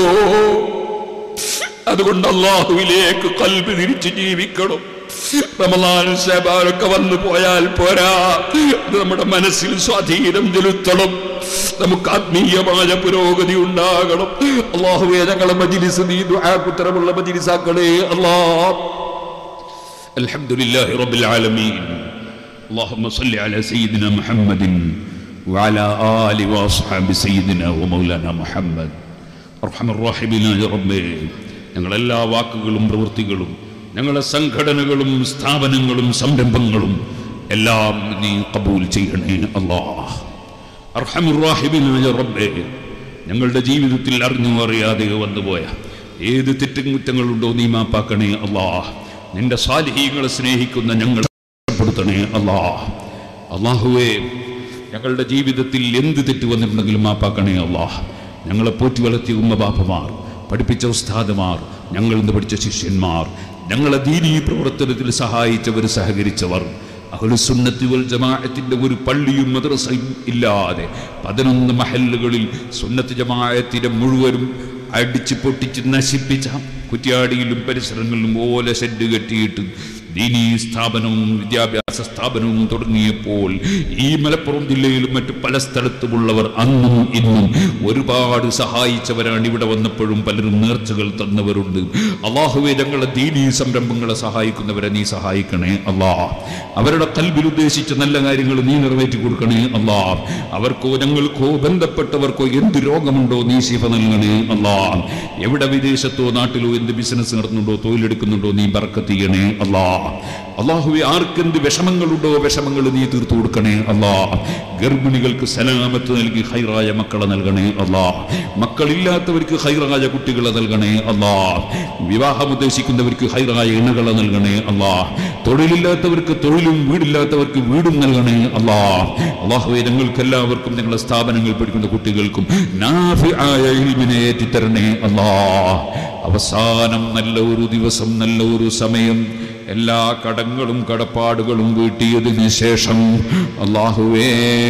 അതുകൊണ്ട് അള്ളാഹുവിലേക്ക് കൽബ് തിരിച്ച് ജീവിക്കണം റമലാൻ ഷബാനൊക്കെ വന്നു പോയാൽ പോരാ അത് നമ്മുടെ മനസ്സിൽ സ്വാധീനം ചെലുത്തണം നമുക്ക് ആത്മീയമായ പുരോഗതി ഉണ്ടാകണം അള്ളാഹുവേ ഞങ്ങളെ മജിലിസ് നീ ദുആക്കുത്തരമുള്ള മജിലിസാക്കളേ അല്ലാ അൽഹംദുലില്ലാഹി റബ്ബിൽ ആലമീൻ اللهم صل على سيدنا محمد وعلى آل وأصحاب سيدنا ومولانا محمد അർഹമറാഹിബിനായ റബ്ബേ ഞങ്ങളെല്ലാ വാക്കുകളും പ്രവൃത്തികളും ഞങ്ങളെ സംഘടനകളും സ്ഥാപനങ്ങളും സംരംഭങ്ങളും എല്ലാം നീ കബൂൽ ചെയ്യണേ അല്ലാഹ് അർഹമുറാഹിബിനായ റബ്ബേ ഞങ്ങളുടെ ജീവിതത്തിൽ അറിഞ്ഞു അറിയാതെ വന്നുപോയ ഏത് തെറ്റും കുറ്റങ്ങളുണ്ടോ നീ മാപ്പാക്കണേ അല്ലാഹ് നിന്റെ സാലിഹീങ്ങളെ സ്നേഹിക്കുന്ന ഞങ്ങൾ രക്ഷപ്പെടുത്തണേ അല്ലാഹ് അള്ളാഹുവേ ഞങ്ങളുടെ ജീവിതത്തിൽ എന്ത് തെറ്റ് വന്നിട്ടുണ്ടെങ്കിലും മാപ്പാക്കണേ അള്ളാഹ് ഞങ്ങളെ പോറ്റി വളർത്തിയ ഉമ്മ ബാപ്പമാർ പഠിപ്പിച്ച ഉസ്താദുമാർ ഞങ്ങളിൽ നിന്ന് പഠിച്ച ശിഷ്യന്മാർ ഞങ്ങളെ ദീനീ പ്രവർത്തനത്തിൽ സഹായിച്ചവർ സഹകരിച്ചവർ അഹ്ലുസുന്നത്തി വൽ ജമാഅത്തിന്റെ ഒരു പള്ളിയും മദ്രസയും ഇല്ലാതെ പതിനൊന്ന് മഹല്ലുകളിൽ സുന്നത്ത് ജമാഅത്തിനെ മുഴുവനും അടിച്ച് പൊട്ടിച്ച് നശിപ്പിച്ച കുറ്റ്യാടിയിലും പരിസരങ്ങളിലും ഓല ഷെഡ് കെട്ടിയിട്ട് ദീനീ സ്ഥാപനവും വിദ്യാഭ്യാസ സ്ഥാപനവും തുടങ്ങിയപ്പോൾ ഈ മലപ്പുറം ജില്ലയിലും മറ്റു പല സ്ഥലത്തുമുള്ളവർ അന്നും ഇന്നും ഒരുപാട് സഹായിച്ചവരാണ് ഇവിടെ വന്നപ്പോഴും പലരും നേർച്ചകൾ തന്നവരുണ്ട് അള്ളാഹുവെ ഞങ്ങളെ ദീനീ സംരംഭങ്ങളെ സഹായിക്കുന്നവരെ നീ സഹായിക്കണേ അള്ളാ അവരുടെ കൽബിൽ ഉദ്ദേശിച്ച നല്ല കാര്യങ്ങൾ നീ നിറവേറ്റി കൊടുക്കണേ അള്ളാ അവർക്കോ ഞങ്ങൾക്കോ ബന്ധപ്പെട്ടവർക്കോ എന്ത് രോഗമുണ്ടോ നീ ശിഫ നൽകണേ അള്ളാ എവിടെ വിദേശത്തോ നാട്ടിലോ എന്ത് ബിസിനസ് നടത്തുന്നുണ്ടോ തൊഴിലെടുക്കുന്നുണ്ടോ നീ ബർക്കത്ത് ചെയ്യണേ അള്ളാ അള്ളാഹുവെ ആർക്കെന്ത് വിഷമങ്ങളുണ്ടോ വിഷമങ്ങൾ നീ തീർത്തു കൊടുക്കണേ അള്ളാ ഗർഭിണികൾക്ക് സലാമത്ത് നൽകി ഹൈറായ മക്കളെ നൽകണേ അള്ളാ മക്കളില്ലാത്തവർക്ക് ഹൈറായ കുട്ടികളെ നൽകണേ അള്ളാ വിവാഹം ഉദ്ദേശിക്കുന്നവർക്ക് ഹൈറായ ഇണകളെ നൽകണേ അള്ളാ തൊഴിലില്ലാത്തവർക്ക് തൊഴിലും വീടില്ലാത്തവർക്ക് വീടും നൽകണേ അള്ളാ അള്ളാഹുവെ ഞങ്ങൾക്ക് എല്ലാവർക്കും ഞങ്ങളുടെ സ്ഥാപനങ്ങളിൽ പഠിക്കുന്ന കുട്ടികൾക്കും നാഫിആയ ഇൽമിനെ ഏറ്റിത്തരണേ അള്ളാ അവസാനം നല്ല ഒരു ദിവസം നല്ല ഒരു സമയം എല്ലാ കടങ്ങളും കടപ്പാടുകളും വീട്ടിയതിന് ശേഷം അള്ളാഹുവേ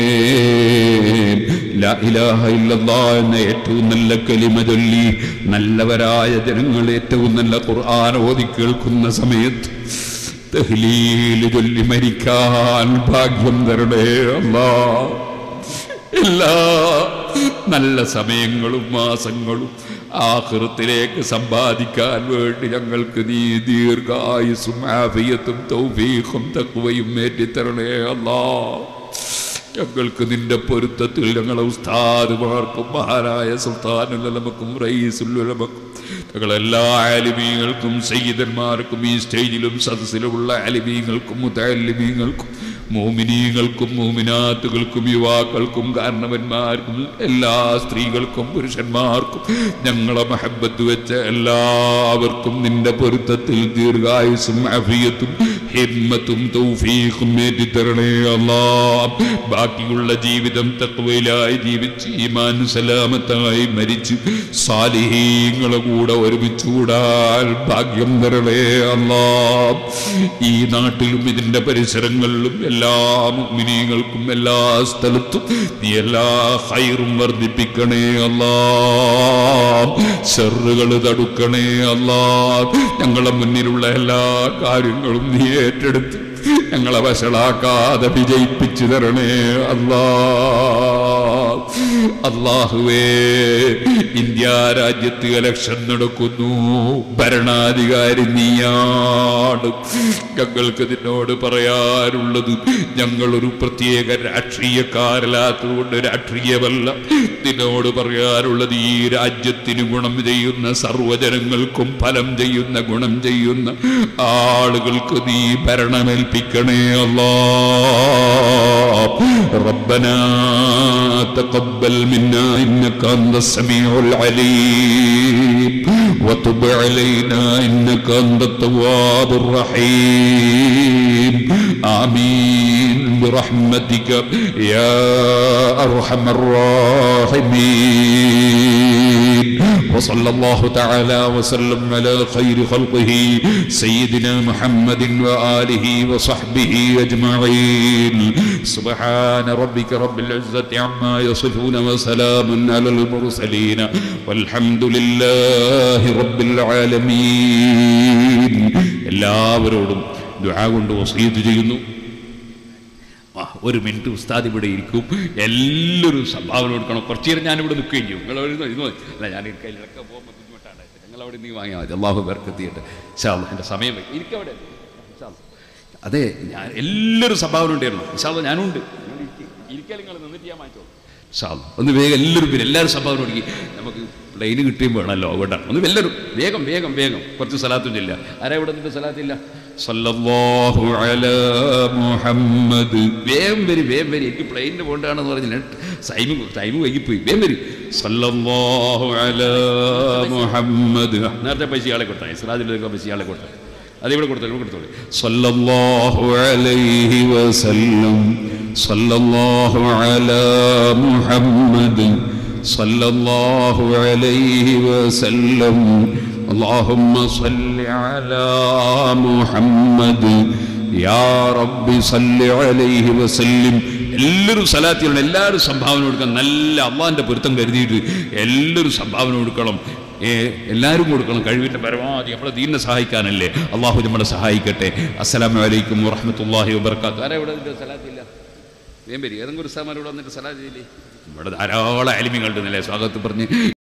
ലാ ഇലാഹ ഇല്ലല്ലാ എന്ന ഏറ്റവും നല്ല കലിമ ചൊല്ലി നല്ലവരായ ജനങ്ങൾ ഏറ്റവും നല്ല ഖുർആൻ ഓതി കേൾക്കുന്ന സമയത്ത് തഹ്ലീൽ ചൊല്ലി മരിക്കാൻ ഭാഗ്യം തരണേ അല്ലാ എല്ലാ നല്ല സമയങ്ങളും മാസങ്ങളും ആഹൃത്തിലേക്ക് സമ്പാദിക്കാൻ വേണ്ടി ഞങ്ങൾക്ക് നീ ദീർഘായുസും ആഫിയത്തും തൗഫീഖും തക്കുവയും ഏറ്റിത്തരണേ അല്ലാ ഞങ്ങൾക്ക് നിന്റെ പൊരുത്തത്തിൽ ഞങ്ങളെ ഉസ്താദുമാർക്കും മഹാനായ സുൽത്താനുലമക്കും റയീസുലുലമക്കും ഞങ്ങളെല്ലാ ആലിമീങ്ങൾക്കും സയ്യിദന്മാർക്കും ഈ സ്റ്റേജിലും സദസ്സിലുമുള്ള ആലിമീങ്ങൾക്കും മുത്തലിമീങ്ങൾക്കും മോമിനീങ്ങൾക്കും മോമിനാത്തുകൾക്കും യുവാക്കൾക്കും കാരണവന്മാർക്കും എല്ലാ സ്ത്രീകൾക്കും പുരുഷന്മാർക്കും ഞങ്ങളെ മഹബത്ത് വെച്ച എല്ലാവർക്കും നിന്റെ പൊരുത്തത്തിൽ ദീർഘായുസും അഫിയത്തും ഹിമ്മത്തും തൗഫീഖും ഏറ്റിത്തരണേ അല്ലാ ബാക്കിയുള്ള ജീവിതം തക്വയിലായി ജീവിച്ച് ഈമാൻ സലാമത്തായി മരിച്ച് സാലിഹീങ്ങളെ കൂടെ ഒരുമിച്ച് കൂടാൻ ഭാഗ്യം തരണേ അല്ലാ ഈ നാട്ടിലും ഇതിന്റെ പരിസരങ്ങളിലും എല്ലാ മുഗ്മിനീകൾക്കും എല്ലാ സ്ഥലത്തും നീ എല്ലാ ഹൈറും വർദ്ധിപ്പിക്കണേ അല്ലാ ഷെറുകൾ തടുക്കണേ അല്ലാ ഞങ്ങളെ മുന്നിലുള്ള എല്ലാ കാര്യങ്ങളും നീ ഏറ്റെടുത്ത് ഞങ്ങളെ വഷളാക്കാതെ വിജയിപ്പിച്ചു തരണേ അല്ലാ അള്ളാഹുവേ ഇന്ത്യ രാജ്യത്ത് ഇലക്ഷൻ നടക്കുന്നു ഭരണാധികാരി നീയാണ് ഞങ്ങൾക്ക് നിന്നോട് പറയാനുള്ളത് ഞങ്ങളൊരു പ്രത്യേക രാഷ്ട്രീയക്കാരല്ലാത്തതുകൊണ്ട് രാഷ്ട്രീയമല്ല നിന്നോട് പറയാനുള്ളത് ഈ രാജ്യത്തിന് ഗുണം ചെയ്യുന്ന സർവജനങ്ങൾക്കും ഫലം ചെയ്യുന്ന ഗുണം ചെയ്യുന്ന ആളുകൾക്ക് നീ ഭരണമേൽപ്പിക്കണേ അല്ലാ ربنا تقبل منا انك انت السميع العليم وتب علينا انك انت التواب الرحيم امين برحمتك يا ارحم الراحمين وصلى الله تعالى وسلم على خير خلقه سيدنا محمد واله وصحبه اجمعين سبحان ربك رب العزه عما يصفون وسلام على المرسلين والحمد لله رب العالمين എല്ലാവരോടും ദുആ കൊണ്ട് വസീത്ത് ചെയ്യുന്നു ആ, ഒരു മിനിറ്റ് ഉസ്താദ് ഇവിടെ ഇരിക്കും എല്ലാവരും സംഭാവന കൊടുക്കണം കുറച്ച് നേരം ഞാനിവിടെ നിൽക്കുകയും ചെയ്യും നിങ്ങൾ അവിടെ ഇരുന്നോ, ഇരുന്നോ അല്ല ഞാൻ കയ്യിലൊക്കെ പോകുമ്പോൾ ബുദ്ധിമുട്ടാണ് നിങ്ങൾ അവിടെ നീ വാങ്ങിയാൽ മതി അള്ളാഹു ബർക്കത്തിയിട്ട് ഷാള്ള എൻ്റെ സമയം വൈകി. ഇരിക്കവിടെ ഇൻഷാ അല്ലാ. അതെ ഞാൻ എല്ലാവരും സംഭാവന ഉണ്ടായിരുന്നു ഇൻഷാല്ല ഞാനുണ്ട് ഇരിക്കാൻ നിങ്ങൾ നിന്നിട്ട് ഞാൻ വാങ്ങിച്ചോളൂ ഇൻഷാല്ലാ. ഒന്ന് വേഗം എല്ലാവരും പേര് എല്ലാവരും സംഭാവന കൊടുക്കി നമുക്ക് പ്ലെയിന് കിട്ടിയും വേണമല്ലോ അതുകൊണ്ടാണ് ഒന്ന് എല്ലാവരും വേഗം വേഗം വേഗം കുറച്ച് സ്ഥലത്തും ഇല്ല ആരാ ഇവിടെ നിന്നിട്ട് സ്ഥലത്തില്ല സല്ലല്ലാഹു അലാ മുഹമ്മദ് വേഗം വരി വേഗം വരി എനിക്ക് പ്ലെയിനിന് പോകേണ്ടതാണെന്ന് പറഞ്ഞില്ല ടൈം ടൈം വൈകിപ്പോയി വേഗം വരി സല്ലല്ലാഹു അലാ മുഹമ്മദ് നേരത്തെ പൈസ ആളെ കൊടുത്താൽ ഇസ്രാജിലേക്ക് പൈസ ആളെ കൊടുത്താൽ അത് ഇവിടെ കൊടുത്തോളൂ ഇവിടെ കൊടുത്തോളൂ സല്ലല്ലാഹു അലൈഹി വസല്ലം സല്ലല്ലാഹു അലാ മുഹമ്മദ് സല്ലല്ലാഹു അലൈഹി വസല്ലം اللهم صل على محمد يا رب صل عليه وسلم എല്ലാവരും സലാത്തിയുള്ള എല്ലാവരും സംഭാവന കൊടുക്കണം നല്ല അള്ളാഹിൻ്റെ പൊരുത്തം കരുതിയിട്ട് എല്ലാവരും സംഭാവന കൊടുക്കണം ഏ, എല്ലാവരും കൊടുക്കണം കഴിവിൻ്റെ പരമാവധി നമ്മളെ ദീനിനെ സഹായിക്കാനല്ലേ അള്ളാഹു നമ്മളെ സഹായിക്കട്ടെ അസ്സലാമു അലൈക്കും വറഹ്മത്തുള്ളാഹി വബർക്കാത്തു ആരാ ഇവിടെ നിന്റെ സലാത്തില്ല വേമ്പരി ഏതെങ്കിലും ഒരു സ്ഥാനം ഇവിടെ വന്നിട്ട് സലാത്തില്ലേ ഇവിടെ ധാരാളം അലിമികളുടെ നില സ്വാഗതം പറഞ്ഞ്